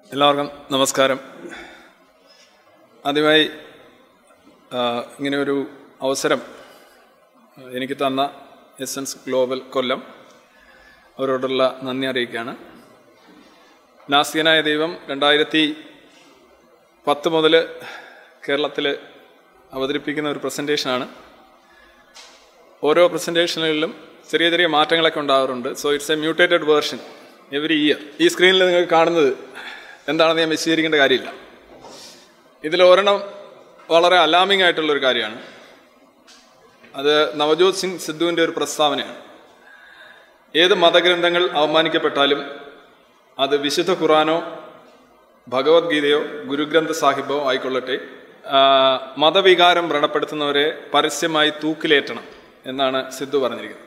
എല്ലാവർക്കും നമസ്കാരം ആദ്യമായി ആ, ഇങ്ങനെ ഒരു അവസരം ആ, എനിക്ക് തന്ന എസൻസ് ഗ്ലോബൽ കൊല്ലം അവരോടുള്ള നന്ദി അറിയിക്കുകയാണ് നാസ്തികനായ ദൈവം രണ്ടായിരത്തി പത്ത് മുതൽ കേരളത്തിൽ അവതരിപ്പിക്കുന്ന ഒരു പ്രസൻറ്റേഷനാണ് ഓരോ പ്രസൻറ്റേഷനുകളിലും ചെറിയ ചെറിയ മാറ്റങ്ങളൊക്കെ ഉണ്ടാകാറുണ്ട് so it's a mutated version every year ഈ സ്ക്രീനിൽ നിങ്ങൾക്ക് കാണുന്നത് എന്താണെന്ന് ഞാൻ വിശദീകരിക്കേണ്ട കാര്യമില്ല ഇതിൽ ഒരെണ്ണം വളരെ അലാമിംഗ് ആയിട്ടുള്ളൊരു കാര്യമാണ് അത് നവജോത് സിംഗ് സിദ്ധുവിൻ്റെ ഒരു പ്രസ്താവനയാണ് ഏത് മതഗ്രന്ഥങ്ങൾ അവമാനിക്കപ്പെട്ടാലും അത് വിശുദ്ധ ഖുറാനോ ഭഗവത്ഗീതയോ ഗുരുഗ്രന്ഥ സാഹിബോ ആയിക്കൊള്ളട്ടെ ആ, മതവികാരം വ്രണപ്പെടുത്തുന്നവരെ പരസ്യമായി തൂക്കിലേറ്റണം എന്നാണ് സിദ്ധു പറഞ്ഞിരിക്കുന്നത്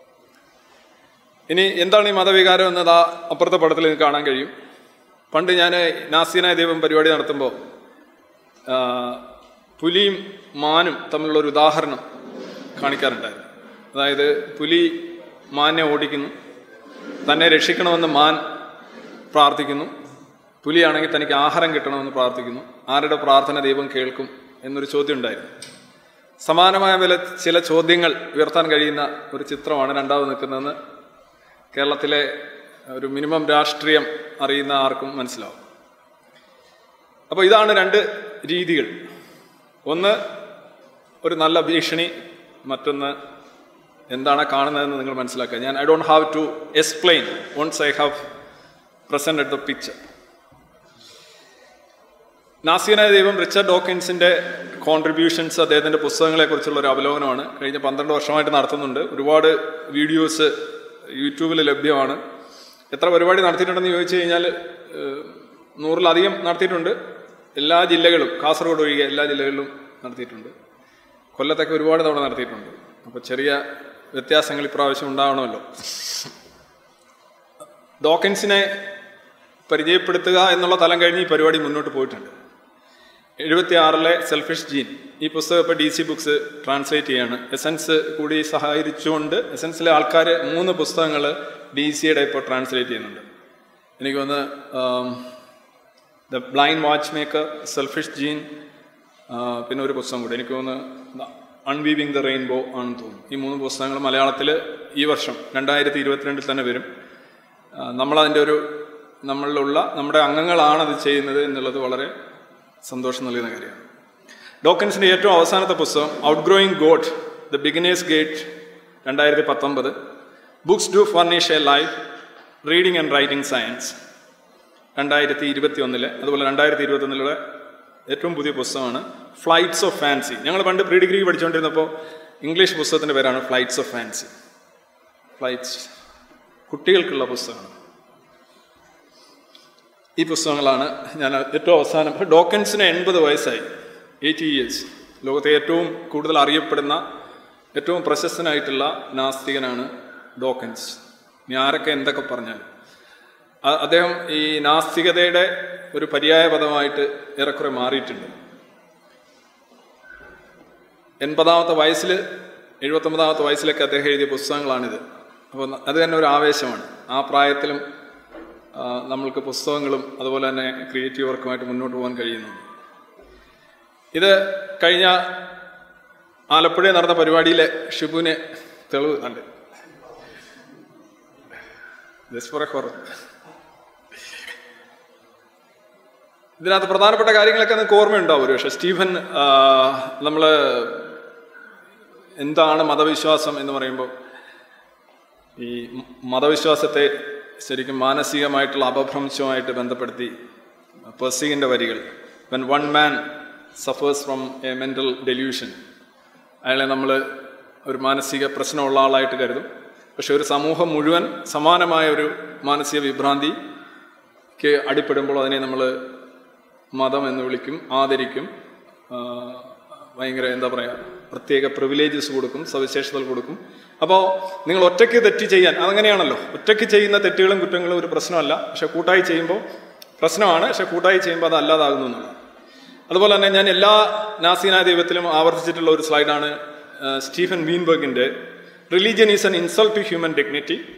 ഇനി എന്താണ് ഈ മതവികാരം എന്നത് ആ അപ്പുറത്തെ പടത്തിൽ നിങ്ങൾക്ക് കാണാൻ കഴിയും പണ്ട് ഞാൻ നാസീനായ ദൈവം പരിപാടി നടത്തുമ്പോൾ ആ, പുലിയും മാനും തമ്മിലുള്ള ഒരു ഉദാഹരണം കാണിക്കാറുണ്ടായിരുന്നു അതായത് പുലി മാനെ ഓടിക്കുന്നു തന്നെ രക്ഷിക്കണമെന്ന് മാൻ പ്രാർത്ഥിക്കുന്നു പുലിയാണെങ്കിൽ തനിക്ക് ആഹാരം കിട്ടണമെന്ന് പ്രാർത്ഥിക്കുന്നു ആരുടെ പ്രാർത്ഥന ദൈവം കേൾക്കും എന്നൊരു ചോദ്യം ഉണ്ടായിരുന്നു സമാനമായ വില ചില ചോദ്യങ്ങൾ ഉയർത്താൻ കഴിയുന്ന ഒരു ചിത്രമാണ് രണ്ടാമത് നിൽക്കുന്നതെന്ന് കേരളത്തിലെ ഒരു മിനിമം രാഷ്ട്രീയം അറിയുന്ന ആർക്കും മനസ്സിലാവും അപ്പോൾ ഇതാണ് രണ്ട് രീതികൾ ഒന്ന് ഒരു നല്ല ഭീഷണി മറ്റൊന്ന് എന്താണ് കാണുന്നതെന്ന് നിങ്ങൾ മനസ്സിലാക്കുക ഞാൻ I don't have to explain once I have presented the picture നാസിയനായ ദൈവം റിച്ചർഡ് ഡോക്കിൻസിന്റെ കോൺട്രിബ്യൂഷൻസ് അദ്ദേഹത്തിന്റെ പുസ്തകങ്ങളെക്കുറിച്ചുള്ള ഒരു അവലോകനമാണ് കഴിഞ്ഞ പന്ത്രണ്ട് വർഷമായിട്ട് നടത്തുന്നുണ്ട് ഒരുപാട് വീഡിയോസ് യൂട്യൂബിൽ ലഭ്യമാണ് എത്ര പരിപാടി നടത്തിയിട്ടുണ്ടെന്ന് ചോദിച്ചു കഴിഞ്ഞാൽ ഏഹ്, നൂറിലധികം നടത്തിയിട്ടുണ്ട് എല്ലാ ജില്ലകളും കാസർഗോഡ് ഒഴികെ എല്ലാ ജില്ലകളിലും നടത്തിയിട്ടുണ്ട് കൊല്ലത്തൊക്കെ ഒരുപാട് തവണ നടത്തിയിട്ടുണ്ട് അപ്പോൾ ചെറിയ വ്യത്യാസങ്ങൾ ഇപ്രാവശ്യം ഉണ്ടാവണമല്ലോ ഡോക്കിൻസിനെ പരിചയപ്പെടുത്തുക എന്നുള്ള തലം കഴിഞ്ഞ് ഈ പരിപാടി മുന്നോട്ട് പോയിട്ടുണ്ട് എഴുപത്തി ആറിലെ സെൽഫിഷ് ജീൻ ഈ പുസ്തകം ഇപ്പോൾ ഡി സി ബുക്സ് ട്രാൻസ്ലേറ്റ് ചെയ്യാണ് എസൻസ് കൂടി സഹായിച്ചുകൊണ്ട് എസൻസിലെ ആൾക്കാർ മൂന്ന് പുസ്തകങ്ങൾ ഡി സിയുടെ ഇപ്പോൾ ട്രാൻസ്ലേറ്റ് ചെയ്യുന്നുണ്ട് എനിക്ക് തോന്നുന്നു the blind watchmaker selfish gene പിന്നെ ഒരു പുസ്തകം കൂടി എനിക്ക് തോന്നുന്നു അൺവീവിങ് ദ റെയിൻബോ ആണെന്ന് തോന്നുന്നു ഈ മൂന്ന് പുസ്തകങ്ങൾ മലയാളത്തിൽ ഈ വർഷം രണ്ടായിരത്തി ഇരുപത്തിരണ്ടിൽ തന്നെ വരും ആ, നമ്മളതിൻ്റെ ഒരു നമ്മളിലുള്ള നമ്മുടെ അംഗങ്ങളാണ് അത് ചെയ്യുന്നത് എന്നുള്ളത് വളരെ സന്തോഷം നൽകുന്ന കാര്യമാണ് ഡോക്കൻസിൻ്റെ ഏറ്റവും അവസാനത്തെ പുസ്തകം outgrowing God the beginner's guide രണ്ടായിരത്തി പത്തൊമ്പത് books do furnish a life reading and writing science രണ്ടായിരത്തി ഇരുപത്തി ഒന്നിലെ അതുപോലെ രണ്ടായിരത്തി ഇരുപത്തി ഒന്നിലെ ഏറ്റവും പുതിയ പുസ്തകമാണ് ഫ്ലൈറ്റ്സ് ഓഫ് ഫാൻസി ഞങ്ങൾ പണ്ട് പ്രീ ഡിഗ്രി പഠിച്ചുകൊണ്ടിരുന്നപ്പോൾ ഇംഗ്ലീഷ് പുസ്തകത്തിൻ്റെ പേരാണ് ഫ്ലൈറ്റ്സ് ഓഫ് ഫാൻസി ഫ്ലൈറ്റ്സ് കുട്ടികൾക്കുള്ള പുസ്തകമാണ് ഈ പുസ്തകങ്ങളാണ് ഞാൻ ഏറ്റവും അവസാനം ഡോക്കൻസിന് എൺപത് വയസ്സായി എയ്റ്റി ഇയേഴ്സ് ലോകത്തെ ഏറ്റവും കൂടുതൽ അറിയപ്പെടുന്ന ഏറ്റവും പ്രശസ്തനായിട്ടുള്ള നാസ്തികനാണ് ഡോക്കൻസ് ഇനി ആരൊക്കെ എന്തൊക്കെ പറഞ്ഞാലും അ- അദ്ദേഹം ഈ നാസ്തികതയുടെ ഒരു പര്യായ പദമായിട്ട് ഏറെക്കുറെ മാറിയിട്ടുണ്ട് എൺപതാമത്തെ വയസ്സിൽ എഴുപത്തൊമ്പതാമത്തെ വയസ്സിലൊക്കെ അദ്ദേഹം എഴുതിയ പുസ്തകങ്ങളാണിത് അപ്പോൾ അത് തന്നെ ഒരു ആവേശമാണ് ആ പ്രായത്തിലും ആ, നമ്മൾക്ക് പുസ്തകങ്ങളും അതുപോലെ തന്നെ ക്രിയേറ്റീവ് വർക്കുമായിട്ട് മുന്നോട്ട് പോകാൻ കഴിയുന്നുണ്ട് ഇത് കഴിഞ്ഞ ആലപ്പുഴയിൽ നടന്ന പരിപാടിയിലെ ഷിബുവിനെ തെളിവ് കണ്ട് Just for a horror. ഇതിനകത്ത് പ്രധാനപ്പെട്ട കാര്യങ്ങളൊക്കെ നിങ്ങൾക്ക് ഓർമ്മയുണ്ടാവും ഒരു പക്ഷേ സ്റ്റീഫൻ നമ്മൾ എന്താണ് മതവിശ്വാസം എന്ന് പറയുമ്പോൾ ഈ മ- മതവിശ്വാസത്തെ ശരിക്കും മാനസികമായിട്ടുള്ള അപഭ്രംശവുമായിട്ട് ബന്ധപ്പെടുത്തി പെർസിഗിൻ്റെ വരികൾ when one man suffers from a mental delusion അയാളെ നമ്മൾ ഒരു മാനസിക പ്രശ്നമുള്ള ആളായിട്ട് കരുതും പക്ഷെ ഒരു സമൂഹം മുഴുവൻ സമാനമായ ഒരു മാനസിക വിഭ്രാന്തിക്ക് അടിപ്പെടുമ്പോൾ അതിനെ നമ്മൾ മതം എന്ന് വിളിക്കും ആദരിക്കും ആ, ഭയങ്കര എന്താ പറയുക പ്രത്യേക പ്രിവിലേജസ് കൊടുക്കും സവിശേഷതകൾ കൊടുക്കും അപ്പോൾ നിങ്ങൾ ഒറ്റയ്ക്ക് തെറ്റ് ചെയ്യാൻ അതങ്ങനെയാണല്ലോ ഒറ്റയ്ക്ക് ചെയ്യുന്ന തെറ്റുകളും കുറ്റങ്ങളും ഒരു പ്രശ്നമല്ല പക്ഷെ കൂട്ടായി ചെയ്യുമ്പോൾ പ്രശ്നമാണ് പക്ഷെ കൂട്ടായി ചെയ്യുമ്പോൾ അത് അല്ലാതാകുന്നു എന്നുള്ളതാണ് അതുപോലെ തന്നെ ഞാൻ എല്ലാ നാസീന ദൈവത്തിലും ആവർത്തിച്ചിട്ടുള്ള ഒരു സ്ലൈഡാണ് ആ, സ്റ്റീഫൻ വീൻബർഗിൻ്റെ religion is an insult to human dignity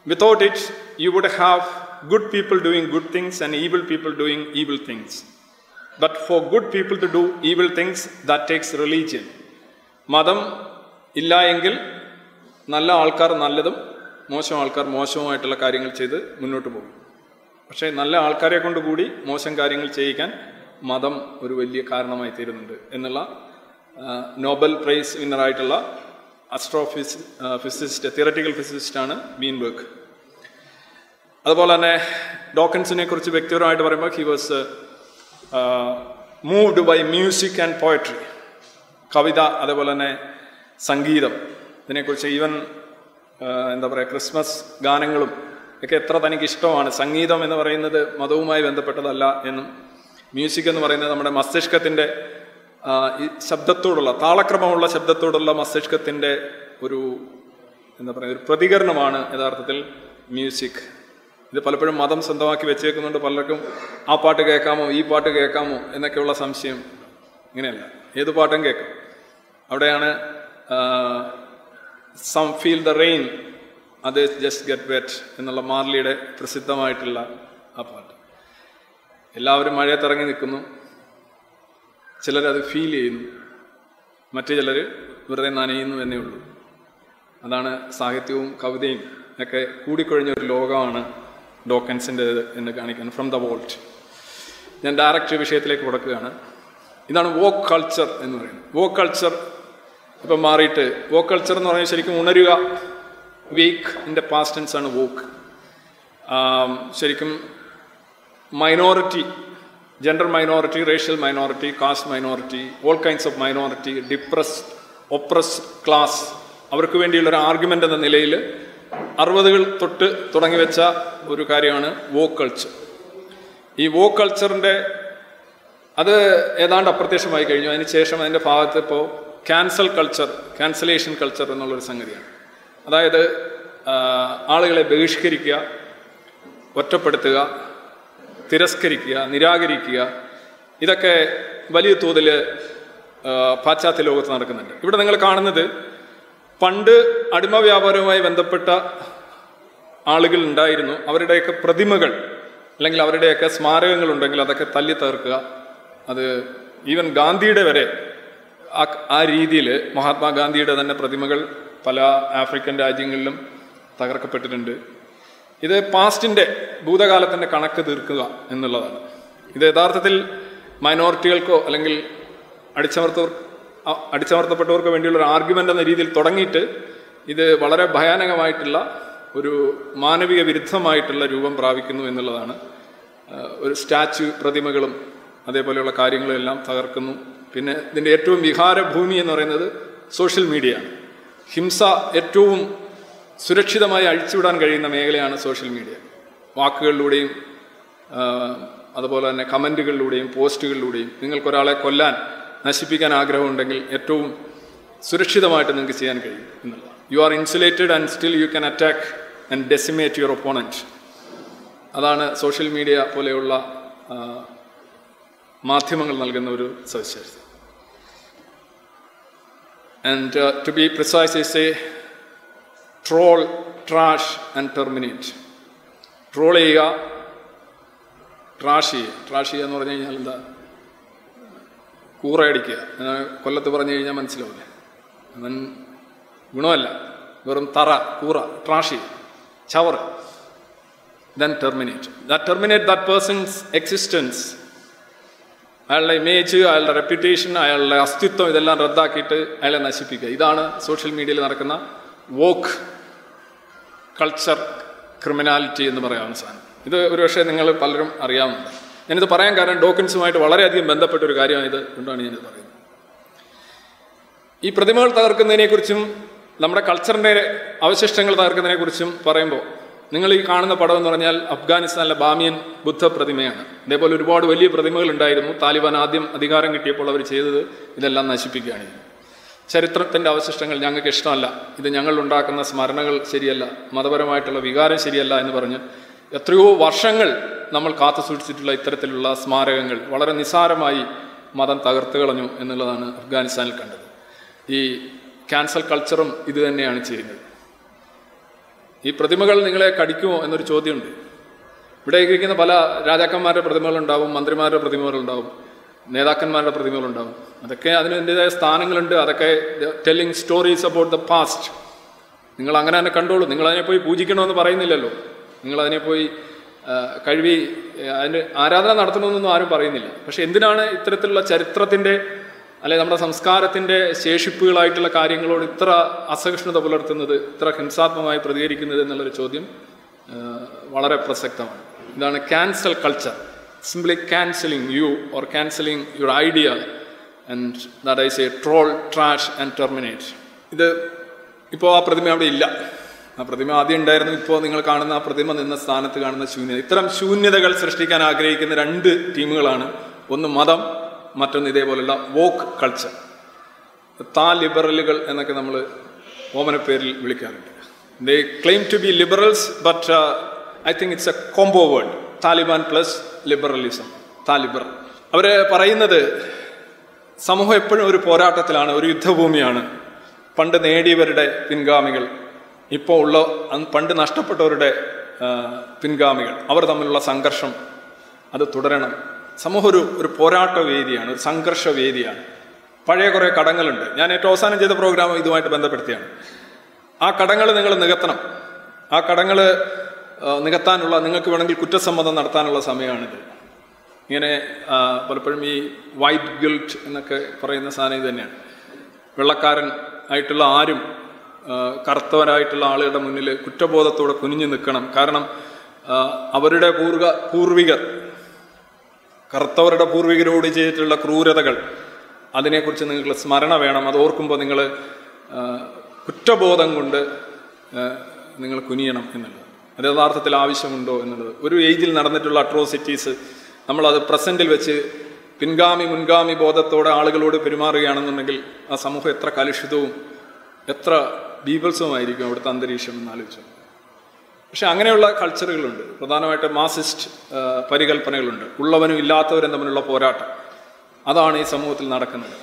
Without it, you would have good people doing good things and evil people doing evil things. But for good people to do evil things, that takes religion. മതം ഇല്ല എങ്കിൽ നല്ല ആൾക്കാർ നല്ലതും മോശം ആൾക്കാർ മോശവുമായിട്ടുള്ള കാര്യങ്ങൾ ചെയ്ത് മുന്നോട്ട് പോകും പക്ഷേ നല്ല ആൾക്കാരെ കൊണ്ട് കൂടി മോശം കാര്യങ്ങൾ ചെയ്യിക്കാൻ മതം ഒരു വലിയ കാരണമായി തീരുന്നുണ്ട് എന്നുള്ള ആ, നോബൽ പ്രൈസ് വിന്നറായിട്ടുള്ള അസ്ട്രോഫിസ് ഫിസിസ്റ്റ് തിയററ്റിക്കൽ ഫിസിസ്റ്റാണ് ബീൻബർഗ് അതുപോലെ തന്നെ ഡോക്കൻസിനെ കുറിച്ച് വ്യക്തിപരമായിട്ട് പറയുമ്പോൾ he was moved by music and poetry കവിത അതേപോലെ തന്നെ സംഗീതം ഇതിനെക്കുറിച്ച് ഈവൻ എന്താ പറയുക ക്രിസ്മസ് ഗാനങ്ങളും ഒക്കെ എത്ര തനിക്ക് ഇഷ്ടമാണ് സംഗീതം എന്ന് പറയുന്നത് മതവുമായി ബന്ധപ്പെട്ടതല്ല എന്നും മ്യൂസിക് എന്ന് പറയുന്നത് നമ്മുടെ മസ്തിഷ്കത്തിൻ്റെ ആ, ഈ ശബ്ദത്തോടുള്ള താളക്രമമുള്ള ശബ്ദത്തോടുള്ള മസ്തിഷ്കത്തിൻ്റെ ഒരു എന്താ പറയുക ഒരു പ്രതികരണമാണ് യഥാർത്ഥത്തിൽ മ്യൂസിക് ഇത് പലപ്പോഴും മതം സ്വന്തമാക്കി വെച്ചേക്കുന്നുണ്ട് പലർക്കും ആ പാട്ട് കേൾക്കാമോ ഈ പാട്ട് കേൾക്കാമോ എന്നൊക്കെയുള്ള സംശയം ഇങ്ങനെയല്ല ഏത് പാട്ടും കേൾക്കാം അവിടെയാണ് സം ഫീൽ ദ റെയിൻ അത് ജസ്റ്റ് ഗെറ്റ് വെറ്റ് എന്നുള്ള മാർലിയുടെ പ്രസിദ്ധമായിട്ടുള്ള ആ പാട്ട് എല്ലാവരും മഴയത്തിറങ്ങി നിൽക്കുന്നു ചിലരത് ഫീൽ ചെയ്യുന്നു മറ്റു ചിലർ വെറുതെ നനയുന്നു എന്നേ ഉള്ളൂ അതാണ് സാഹിത്യവും കവിതയും ഒക്കെ കൂടിക്കൊഴിഞ്ഞ ഒരു ലോകമാണ് ഡോക്കൻസിൻ്റെ എന്ന് കാണിക്കാൻ ഫ്രം ദ വോൾട്ട് ഞാൻ ഡയറക്റ്റ് വിഷയത്തിലേക്ക് കൊടുക്കുകയാണ് ഇതാണ് വോക്ക് കൾച്ചർ എന്ന് പറയുന്നത് വോക്ക് കൾച്ചർ ഇപ്പം മാറിയിട്ട് വോക്ക് കൾച്ചർ എന്ന് പറഞ്ഞാൽ ശരിക്കും ഉണരുക വീക്ക് ഇൻ്റെ പാസ്റ്റൻസ് ആണ് വോക്ക് ശരിക്കും minority gender minority racial minority caste minority all kinds of minority depress oppress class അവർക്ക് വേണ്ടിയുള്ള ഒരു ആർഗ്യുമെൻ്റ് എന്ന നിലയിൽ അറുപതുകൾ തൊട്ട് തുടങ്ങി വെച്ച ഒരു കാര്യമാണ് വോക്ക് കൾച്ചർ ഈ വോക്ക് കൾച്ചറിൻ്റെ അത് ഏതാണ്ട് അപ്രത്യക്ഷമായി കഴിഞ്ഞു അതിന് ശേഷം അതിൻ്റെ ഭാഗത്ത് ഇപ്പോൾ ക്യാൻസൽ കൾച്ചർ ക്യാൻസലേഷൻ കൾച്ചർ എന്നുള്ളൊരു സംഗതിയാണ് അതായത് ആ, ആളുകളെ ബഹിഷ്കരിക്കുക ഒറ്റപ്പെടുത്തുക തിരസ്കരിക്കുക നിരാകരിക്കുക ഇതൊക്കെ വലിയ തോതിൽ ആ, പാശ്ചാത്യ ലോകത്ത് നടക്കുന്നുണ്ട് ഇവിടെ നിങ്ങൾ കാണുന്നത് പണ്ട് അടിമ വ്യാപാരവുമായി ബന്ധപ്പെട്ട ആളുകൾ ഉണ്ടായിരുന്നു അവരുടെയൊക്കെ പ്രതിമകൾ അല്ലെങ്കിൽ അവരുടെയൊക്കെ സ്മാരകങ്ങൾ ഉണ്ടെങ്കിൽ അതൊക്കെ തല്ലി തകർക്കുക അത് ഈവൻ ഗാന്ധിയുടെ വരെ ആ ആ രീതിയിൽ മഹാത്മാഗാന്ധിയുടെ തന്നെ പ്രതിമകൾ പല ആഫ്രിക്കൻ രാജ്യങ്ങളിലും തകർക്കപ്പെട്ടിട്ടുണ്ട് ഇത് പാസ്റ്റിൻ്റെ ഭൂതകാലത്തിൻ്റെ കണക്ക് തീർക്കുക എന്നുള്ളതാണ് ഇത് യഥാർത്ഥത്തിൽ മൈനോറിറ്റികൾക്കോ അല്ലെങ്കിൽ അടിച്ചമർത്തവർ അ- അടിച്ചമർത്തപ്പെട്ടവർക്ക് വേണ്ടിയുള്ള ഒരു ആർഗ്യുമെൻ്റ് എന്ന രീതിയിൽ തുടങ്ങിയിട്ട് ഇത് വളരെ ഭയാനകമായിട്ടുള്ള ഒരു മാനവിക വിരുദ്ധമായിട്ടുള്ള രൂപം പ്രാപിക്കുന്നു എന്നുള്ളതാണ് ആ, ഒരു സ്റ്റാച്യു പ്രതിമകളും അതേപോലെയുള്ള കാര്യങ്ങളും എല്ലാം തകർക്കുന്നു പിന്നെ ഇതിൻ്റെ ഏറ്റവും വിഹാരഭൂമി എന്ന് പറയുന്നത് സോഷ്യൽ മീഡിയയാണ് ഹിംസ ഏറ്റവും സുരക്ഷിതമായി അഴിച്ചുവിടാൻ കഴിയുന്ന മേഖലയാണ് സോഷ്യൽ മീഡിയ വാക്കുകളിലൂടെയും ആ, അതുപോലെ തന്നെ കമൻറ്റുകളിലൂടെയും പോസ്റ്റുകളിലൂടെയും നിങ്ങൾക്കൊരാളെ കൊല്ലാൻ നശിപ്പിക്കാൻ ആഗ്രഹമുണ്ടെങ്കിൽ ഏറ്റവും സുരക്ഷിതമായിട്ട് നിങ്ങൾക്ക് ചെയ്യാൻ കഴിയും എന്നുള്ളതാണ് you are insulated and still you can attack and decimate your opponent അതാണ് സോഷ്യൽ മീഡിയ പോലെയുള്ള ആ, മാധ്യമങ്ങൾ നൽകുന്ന ഒരു സവിശേഷത and to be precise is a troll trash and terminate troll ചെയ്യുക ട്രാഷ് ചെയ്യുക ട്രാഷ് ചെയ്യുക എന്ന് പറഞ്ഞു കഴിഞ്ഞാൽ എന്താ കൂറയടിക്കുക ആ, കൊല്ലത്ത് പറഞ്ഞു കഴിഞ്ഞാൽ മനസ്സിലാവില്ല അവൻ ഗുണമല്ല വെറും തറ കൂറ ട്രാഷ് ചെയ്യുക ചവർ then terminate that terminate that person's existence അയാളുടെ ഇമേജ് അയാളുടെ റെപ്യൂട്ടേഷൻ അയാളുടെ അസ്തിത്വം ഇതെല്ലാം റദ്ദാക്കിയിട്ട് അയാളെ നശിപ്പിക്കുക ഇതാണ് സോഷ്യൽ മീഡിയയിൽ നടക്കുന്ന വോക്ക് കൾച്ചർ ക്രിമിനാലിറ്റി എന്ന് പറയാവുന്ന സാധനം ഇത് ഒരുപക്ഷെ നിങ്ങൾ പലരും അറിയാവുന്നതാണ് ഞാനിത് പറയാൻ കാരണം ഡോക്യുമെൻസുമായിട്ട് വളരെയധികം ബന്ധപ്പെട്ട ഒരു കാര്യമായത് കൊണ്ടാണ് ഞാനിത് പറയുന്നത് ഈ പ്രതിമകൾ തകർക്കുന്നതിനെക്കുറിച്ചും നമ്മുടെ കൾച്ചറിൻ്റെ അവശിഷ്ടങ്ങൾ തകർക്കുന്നതിനെക്കുറിച്ചും പറയുമ്പോൾ നിങ്ങൾ ഈ കാണുന്ന പടം എന്ന് പറഞ്ഞാൽ അഫ്ഗാനിസ്ഥാനിലെ ബാമിയൻ ബുദ്ധ പ്രതിമയാണ് ഇതേപോലെ ഒരുപാട് വലിയ പ്രതിമകൾ ഉണ്ടായിരുന്നു താലിബാൻ ആദ്യം അധികാരം കിട്ടിയപ്പോൾ അവർ ചെയ്തത് ഇതെല്ലാം നശിപ്പിക്കുകയാണ് ചെയ്തത്. ചരിത്രത്തിൻ്റെ അവശിഷ്ടങ്ങൾ ഞങ്ങൾക്ക് ഇഷ്ടമല്ല ഇത് ഞങ്ങൾ ഉണ്ടാക്കുന്ന സ്മരണകൾ ശരിയല്ല മതപരമായിട്ടുള്ള വികാരം ശരിയല്ല എന്ന് പറഞ്ഞ് എത്രയോ വർഷങ്ങൾ നമ്മൾ കാത്തു സൂക്ഷിച്ചിട്ടുള്ള ഇത്തരത്തിലുള്ള സ്മാരകങ്ങൾ വളരെ നിസ്സാരമായി മതം തകർത്ത് കളഞ്ഞു എന്നുള്ളതാണ് അഫ്ഗാനിസ്ഥാനിൽ കണ്ടത് ഈ ക്യാൻസൽ കൾച്ചറും ഇത് തന്നെയാണ് ചെയ്യുന്നത് ഈ പ്രതിമകൾ നിങ്ങളെ കടിക്കുമോ എന്നൊരു ചോദ്യമുണ്ട് ഇവിടെ ഇരിക്കുന്ന പല രാജാക്കന്മാരുടെ പ്രതിമകളുണ്ടാവും മന്ത്രിമാരുടെ പ്രതിമകളുണ്ടാവും നേതാക്കന്മാരുടെ പ്രതിമകളുണ്ടാവും അതൊക്കെ അതിന് അതിൻ്റെതായ സ്ഥാനങ്ങളുണ്ട് അതൊക്കെ telling stories about the past നിങ്ങൾ അങ്ങനെ തന്നെ കണ്ടോളൂ നിങ്ങൾ അതിനെ പോയി പൂജിക്കണമെന്ന് പറയുന്നില്ലല്ലോ നിങ്ങൾ അതിനെ പോയി ആ, കഴുകി ആ, അതിന് ആരാധന നടത്തണമെന്നൊന്നും ആരും പറയുന്നില്ല പക്ഷെ എന്തിനാണ് ഇത്തരത്തിലുള്ള ചരിത്രത്തിൻ്റെ അല്ലെ നമ്മുടെ സംസ്കാരത്തിൻ്റെ ശേഷിപ്പുകളായിട്ടുള്ള കാര്യങ്ങളോട് ഇത്ര അസഹിഷ്ണുത പുലർത്തുന്നത് ഇത്ര ഹിംസാത്മകമായി പ്രതികരിക്കുന്നത് എന്നുള്ളൊരു ചോദ്യം ആ, വളരെ പ്രസക്തമാണ് ഇതാണ് cancel culture simply cancelling you or cancelling your idea and that is a troll trash and terminate ഇത് ഇപ്പോൾ ആ പ്രതിമ അവിടെ ഇല്ല ആ പ്രതിമ ആദ്യം ഉണ്ടായിരുന്നു ഇപ്പോൾ നിങ്ങൾ കാണുന്ന ആ പ്രതിമ നിന്ന സ്ഥാനത്ത് കാണുന്ന ശൂന്യത ഇത്തരം ശൂന്യതകൾ സൃഷ്ടിക്കാൻ ആഗ്രഹിക്കുന്ന രണ്ട് ടീമുകളാണ് ഒന്ന് മതം മറ്റൊന്ന് ഇതേപോലുള്ള വോക്ക് കൾച്ചർ താ ലിബറലുകൾ എന്നൊക്കെ നമ്മൾ ഓമന പേരിൽ വിളിക്കാറുണ്ട് they claim to be liberals but I think it's a combo word Taliban plus liberalism Taliberal അവർ പറയുന്നത് സമൂഹം എപ്പോഴും ഒരു പോരാട്ടത്തിലാണ് ഒരു യുദ്ധഭൂമിയാണ് പണ്ട് നേടിയവരുടെ പിൻഗാമികൾ ഇപ്പോൾ ഉള്ള അന്ന് പണ്ട് നഷ്ടപ്പെട്ടവരുടെ ആ, പിൻഗാമികൾ അവർ തമ്മിലുള്ള സംഘർഷം അത് തുടരണം സമൂഹം ഒരു ഒരു പോരാട്ട വേദിയാണ് ഒരു സംഘർഷ വേദിയാണ് പഴയ കുറേ കടങ്ങളുണ്ട് ഞാൻ ഏറ്റവും അവസാനം ചെയ്ത പ്രോഗ്രാം ഇതുമായിട്ട് ബന്ധപ്പെടുത്തിയാണ് ആ കടങ്ങൾ നിങ്ങൾ നികത്തണം ആ കടങ്ങൾ നികത്താനുള്ള നിങ്ങൾക്ക് വേണമെങ്കിൽ കുറ്റസമ്മതം നടത്താനുള്ള സമയമാണിത് ഇങ്ങനെ ആ, പലപ്പോഴും ഈ വൈറ്റ് ഗിൽറ്റ് എന്നൊക്കെ പറയുന്ന സാധനം ഇത് തന്നെയാണ് വെള്ളക്കാരൻ ആയിട്ടുള്ള ആരും ആ, കറുത്തവരായിട്ടുള്ള ആളുകളുടെ മുന്നിൽ കുറ്റബോധത്തോടെ കുനിഞ്ഞു നിൽക്കണം കാരണം ആ, അവരുടെ പൂർവ പൂർവികർ കറുത്തവരുടെ പൂർവികരോട് ചെയ്തിട്ടുള്ള ക്രൂരതകൾ അതിനെക്കുറിച്ച് നിങ്ങൾക്ക് സ്മരണ വേണം അത് ഓർക്കുമ്പോൾ നിങ്ങൾ കുറ്റബോധം കൊണ്ട് ആ, നിങ്ങൾ കുനിയണം എന്നുള്ളത് അത് യഥാർത്ഥത്തിൽ ആവശ്യമുണ്ടോ എന്നുള്ളത് ഒരു ഏജിൽ നടന്നിട്ടുള്ള അട്രോസിറ്റീസ് നമ്മളത് പ്രസൻറ്റിൽ വെച്ച് പിൻഗാമി മുൻഗാമി ബോധത്തോടെ ആളുകളോട് പെരുമാറുകയാണെന്നുണ്ടെങ്കിൽ ആ സമൂഹം എത്ര കലുഷിതവും എത്ര ബീഭത്സവുമായിരിക്കും അവിടുത്തെ അന്തരീക്ഷം എന്ന് ആലോചിച്ചു പക്ഷെ അങ്ങനെയുള്ള കൾച്ചറുകളുണ്ട് പ്രധാനമായിട്ട് മാസിസ്റ്റ് ആ, പരികൽപ്പനകളുണ്ട് ഉള്ളവനും ഇല്ലാത്തവരും തമ്മിലുള്ള പോരാട്ടം അതാണ് ഈ സമൂഹത്തിൽ നടക്കുന്നത്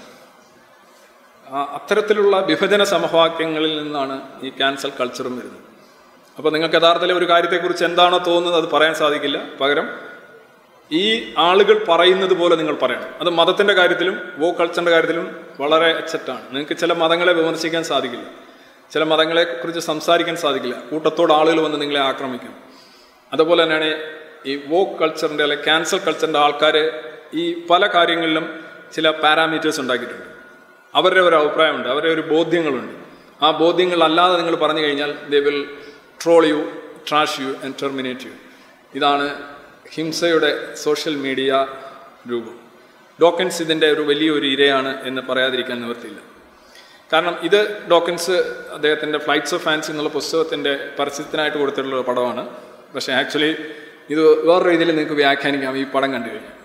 ആ അത്തരത്തിലുള്ള വിഭജന സമവാക്യങ്ങളിൽ നിന്നാണ് ഈ ക്യാൻസൽ കൾച്ചറും വരുന്നത് അപ്പോൾ നിങ്ങൾക്ക് യഥാർത്ഥത്തിൽ ഒരു കാര്യത്തെക്കുറിച്ച് എന്താണോ തോന്നുന്നത് അത് പറയാൻ സാധിക്കില്ല പകരം ഈ ആളുകൾ പറയുന്നത് പോലെ നിങ്ങൾ പറയണം അത് മതത്തിന്റെ കാര്യത്തിലും വോ കൾച്ചറിന്റെ കാര്യത്തിലും വളരെ അച്ചറ്റാണ് നിങ്ങൾക്ക് ചില മതങ്ങളെ വിമർശിക്കാൻ സാധിക്കില്ല ചില മതങ്ങളെ കുറിച്ച് സംസാരിക്കാൻ സാധിക്കില്ല കൂട്ടത്തോട് ആളുകൾ വന്ന് നിങ്ങളെ ആക്രമിക്കും അതുപോലെ തന്നെയാണ് ഈ വോ കൾച്ചറിന്റെ അല്ലെ ക്യാൻസൽ കൾച്ചറിന്റെ ആൾക്കാർ ഈ പല കാര്യങ്ങളിലും ചില പാരാമീറ്റേഴ്സ് ഉണ്ടാക്കിയിട്ടുണ്ട് അവരുടെ ഒരു അഭിപ്രായമുണ്ട് അവരുടെ ഒരു ബോധ്യങ്ങളുണ്ട് ആ ബോധ്യങ്ങളല്ലാതെ നിങ്ങൾ പറഞ്ഞു കഴിഞ്ഞാൽ they will troll you trash you and terminate you ഇതാണ് ഹിംസയുടെ സോഷ്യൽ മീഡിയ രൂപം ഡോക്കൻസ് ഇതിൻ്റെ ഒരു വലിയൊരു ഇരയാണ് എന്ന് പറയാതിരിക്കാൻ നിവർത്തിയില്ല കാരണം ഇത് ഡോക്കൻസ് അദ്ദേഹത്തിൻ്റെ ഫ്ലൈറ്റ്സ് ഓഫ് ഫാൻസി എന്നുള്ള പുസ്തകത്തിൻ്റെ പരസ്യത്തിനായിട്ട് കൊടുത്തിട്ടുള്ള ഒരു പടമാണ് പക്ഷേ ആക്ച്വലി ഇത് വേറെ രീതിയിൽ നിങ്ങൾക്ക് വ്യാഖ്യാനിക്കാം ഈ പടം കണ്ടു കഴിഞ്ഞാൽ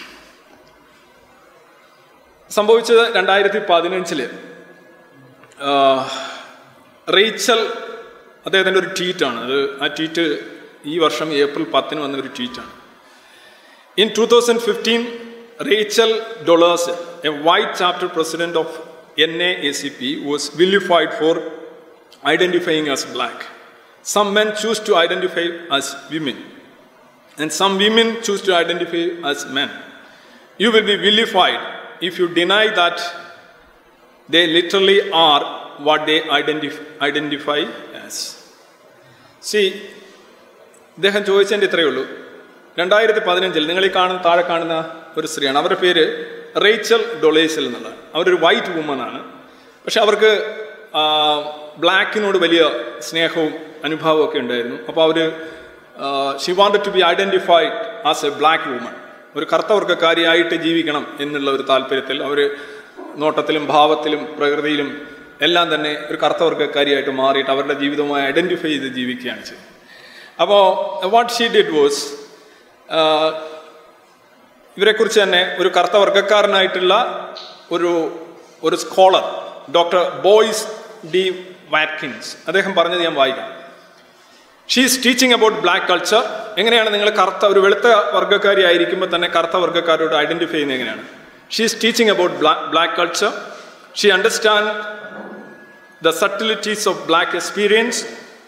സംഭവിച്ചത് രണ്ടായിരത്തി പതിനഞ്ചില് റീച്ചൽ അദ്ദേഹത്തിൻ്റെ ഒരു ട്വീറ്റാണ് അത് ആ ട്വീറ്റ് ഈ വർഷം ഏപ്രിൽ പത്തിന് വന്ന ഒരു ട്വീറ്റാണ് in two thousand fifteen Rachel Dolezal a white chapter president of N A A C P was vilified for identifying as black some men choose to identify as women and some women choose to identify as men you will be vilified if you deny that they literally are what they identif- identify as. See, ഇദ്ദേഹം ചോദിച്ചതിൻ്റെ ഇത്രയേ ഉള്ളൂ രണ്ടായിരത്തി പതിനഞ്ചിൽ നിങ്ങൾ ഈ കാണുന്ന താഴെ കാണുന്ന ഒരു സ്ത്രീയാണ് അവരുടെ പേര് റേച്ചൽ ഡൊളേസൽ എന്നുള്ളതാണ് അവരൊരു വൈറ്റ് വുമൺ ആണ് പക്ഷെ അവർക്ക് ബ്ലാക്കിനോട് വലിയ സ്നേഹവും അനുഭാവവും ഒക്കെ ഉണ്ടായിരുന്നു അപ്പോൾ അവർ she wanted to be identified as a black woman ഒരു കറുത്തവർഗക്കാരിയായിട്ട് ജീവിക്കണം എന്നുള്ള ഒരു താല്പര്യത്തിൽ അവർ നോട്ടത്തിലും ഭാവത്തിലും പ്രകൃതിയിലും എല്ലാം തന്നെ ഒരു കറുത്തവർഗക്കാരിയായിട്ട് മാറിയിട്ട് അവരുടെ ജീവിതവുമായി ഐഡൻറ്റിഫൈ ചെയ്ത് ജീവിക്കുകയാണ് ചെയ്തത് അപ്പോൾ വാട്ട് ഷീ ഡിഡ് വാസ് ഇവരെക്കുറിച്ച് തന്നെ ഒരു കറുത്ത വർഗ്ഗക്കാരനായിട്ടുള്ള ഒരു ഒരു scholar doctor Boyce D Watkins അദ്ദേഹം പറഞ്ഞത് ഞാൻ വായിക്കാം she's teaching about black culture എങ്ങനെയാണ് നിങ്ങൾ കറുത്ത ഒരു വെളുത്ത വർഗ്ഗക്കാരി ആയിരിക്കുമ്പോൾ തന്നെ കറുത്ത വർഗ്ഗക്കാരോട് ഐഡന്റിഫൈ ചെയ്യുന്നത് എങ്ങനെയാണ് she's teaching about black culture she understand the subtleties of black experience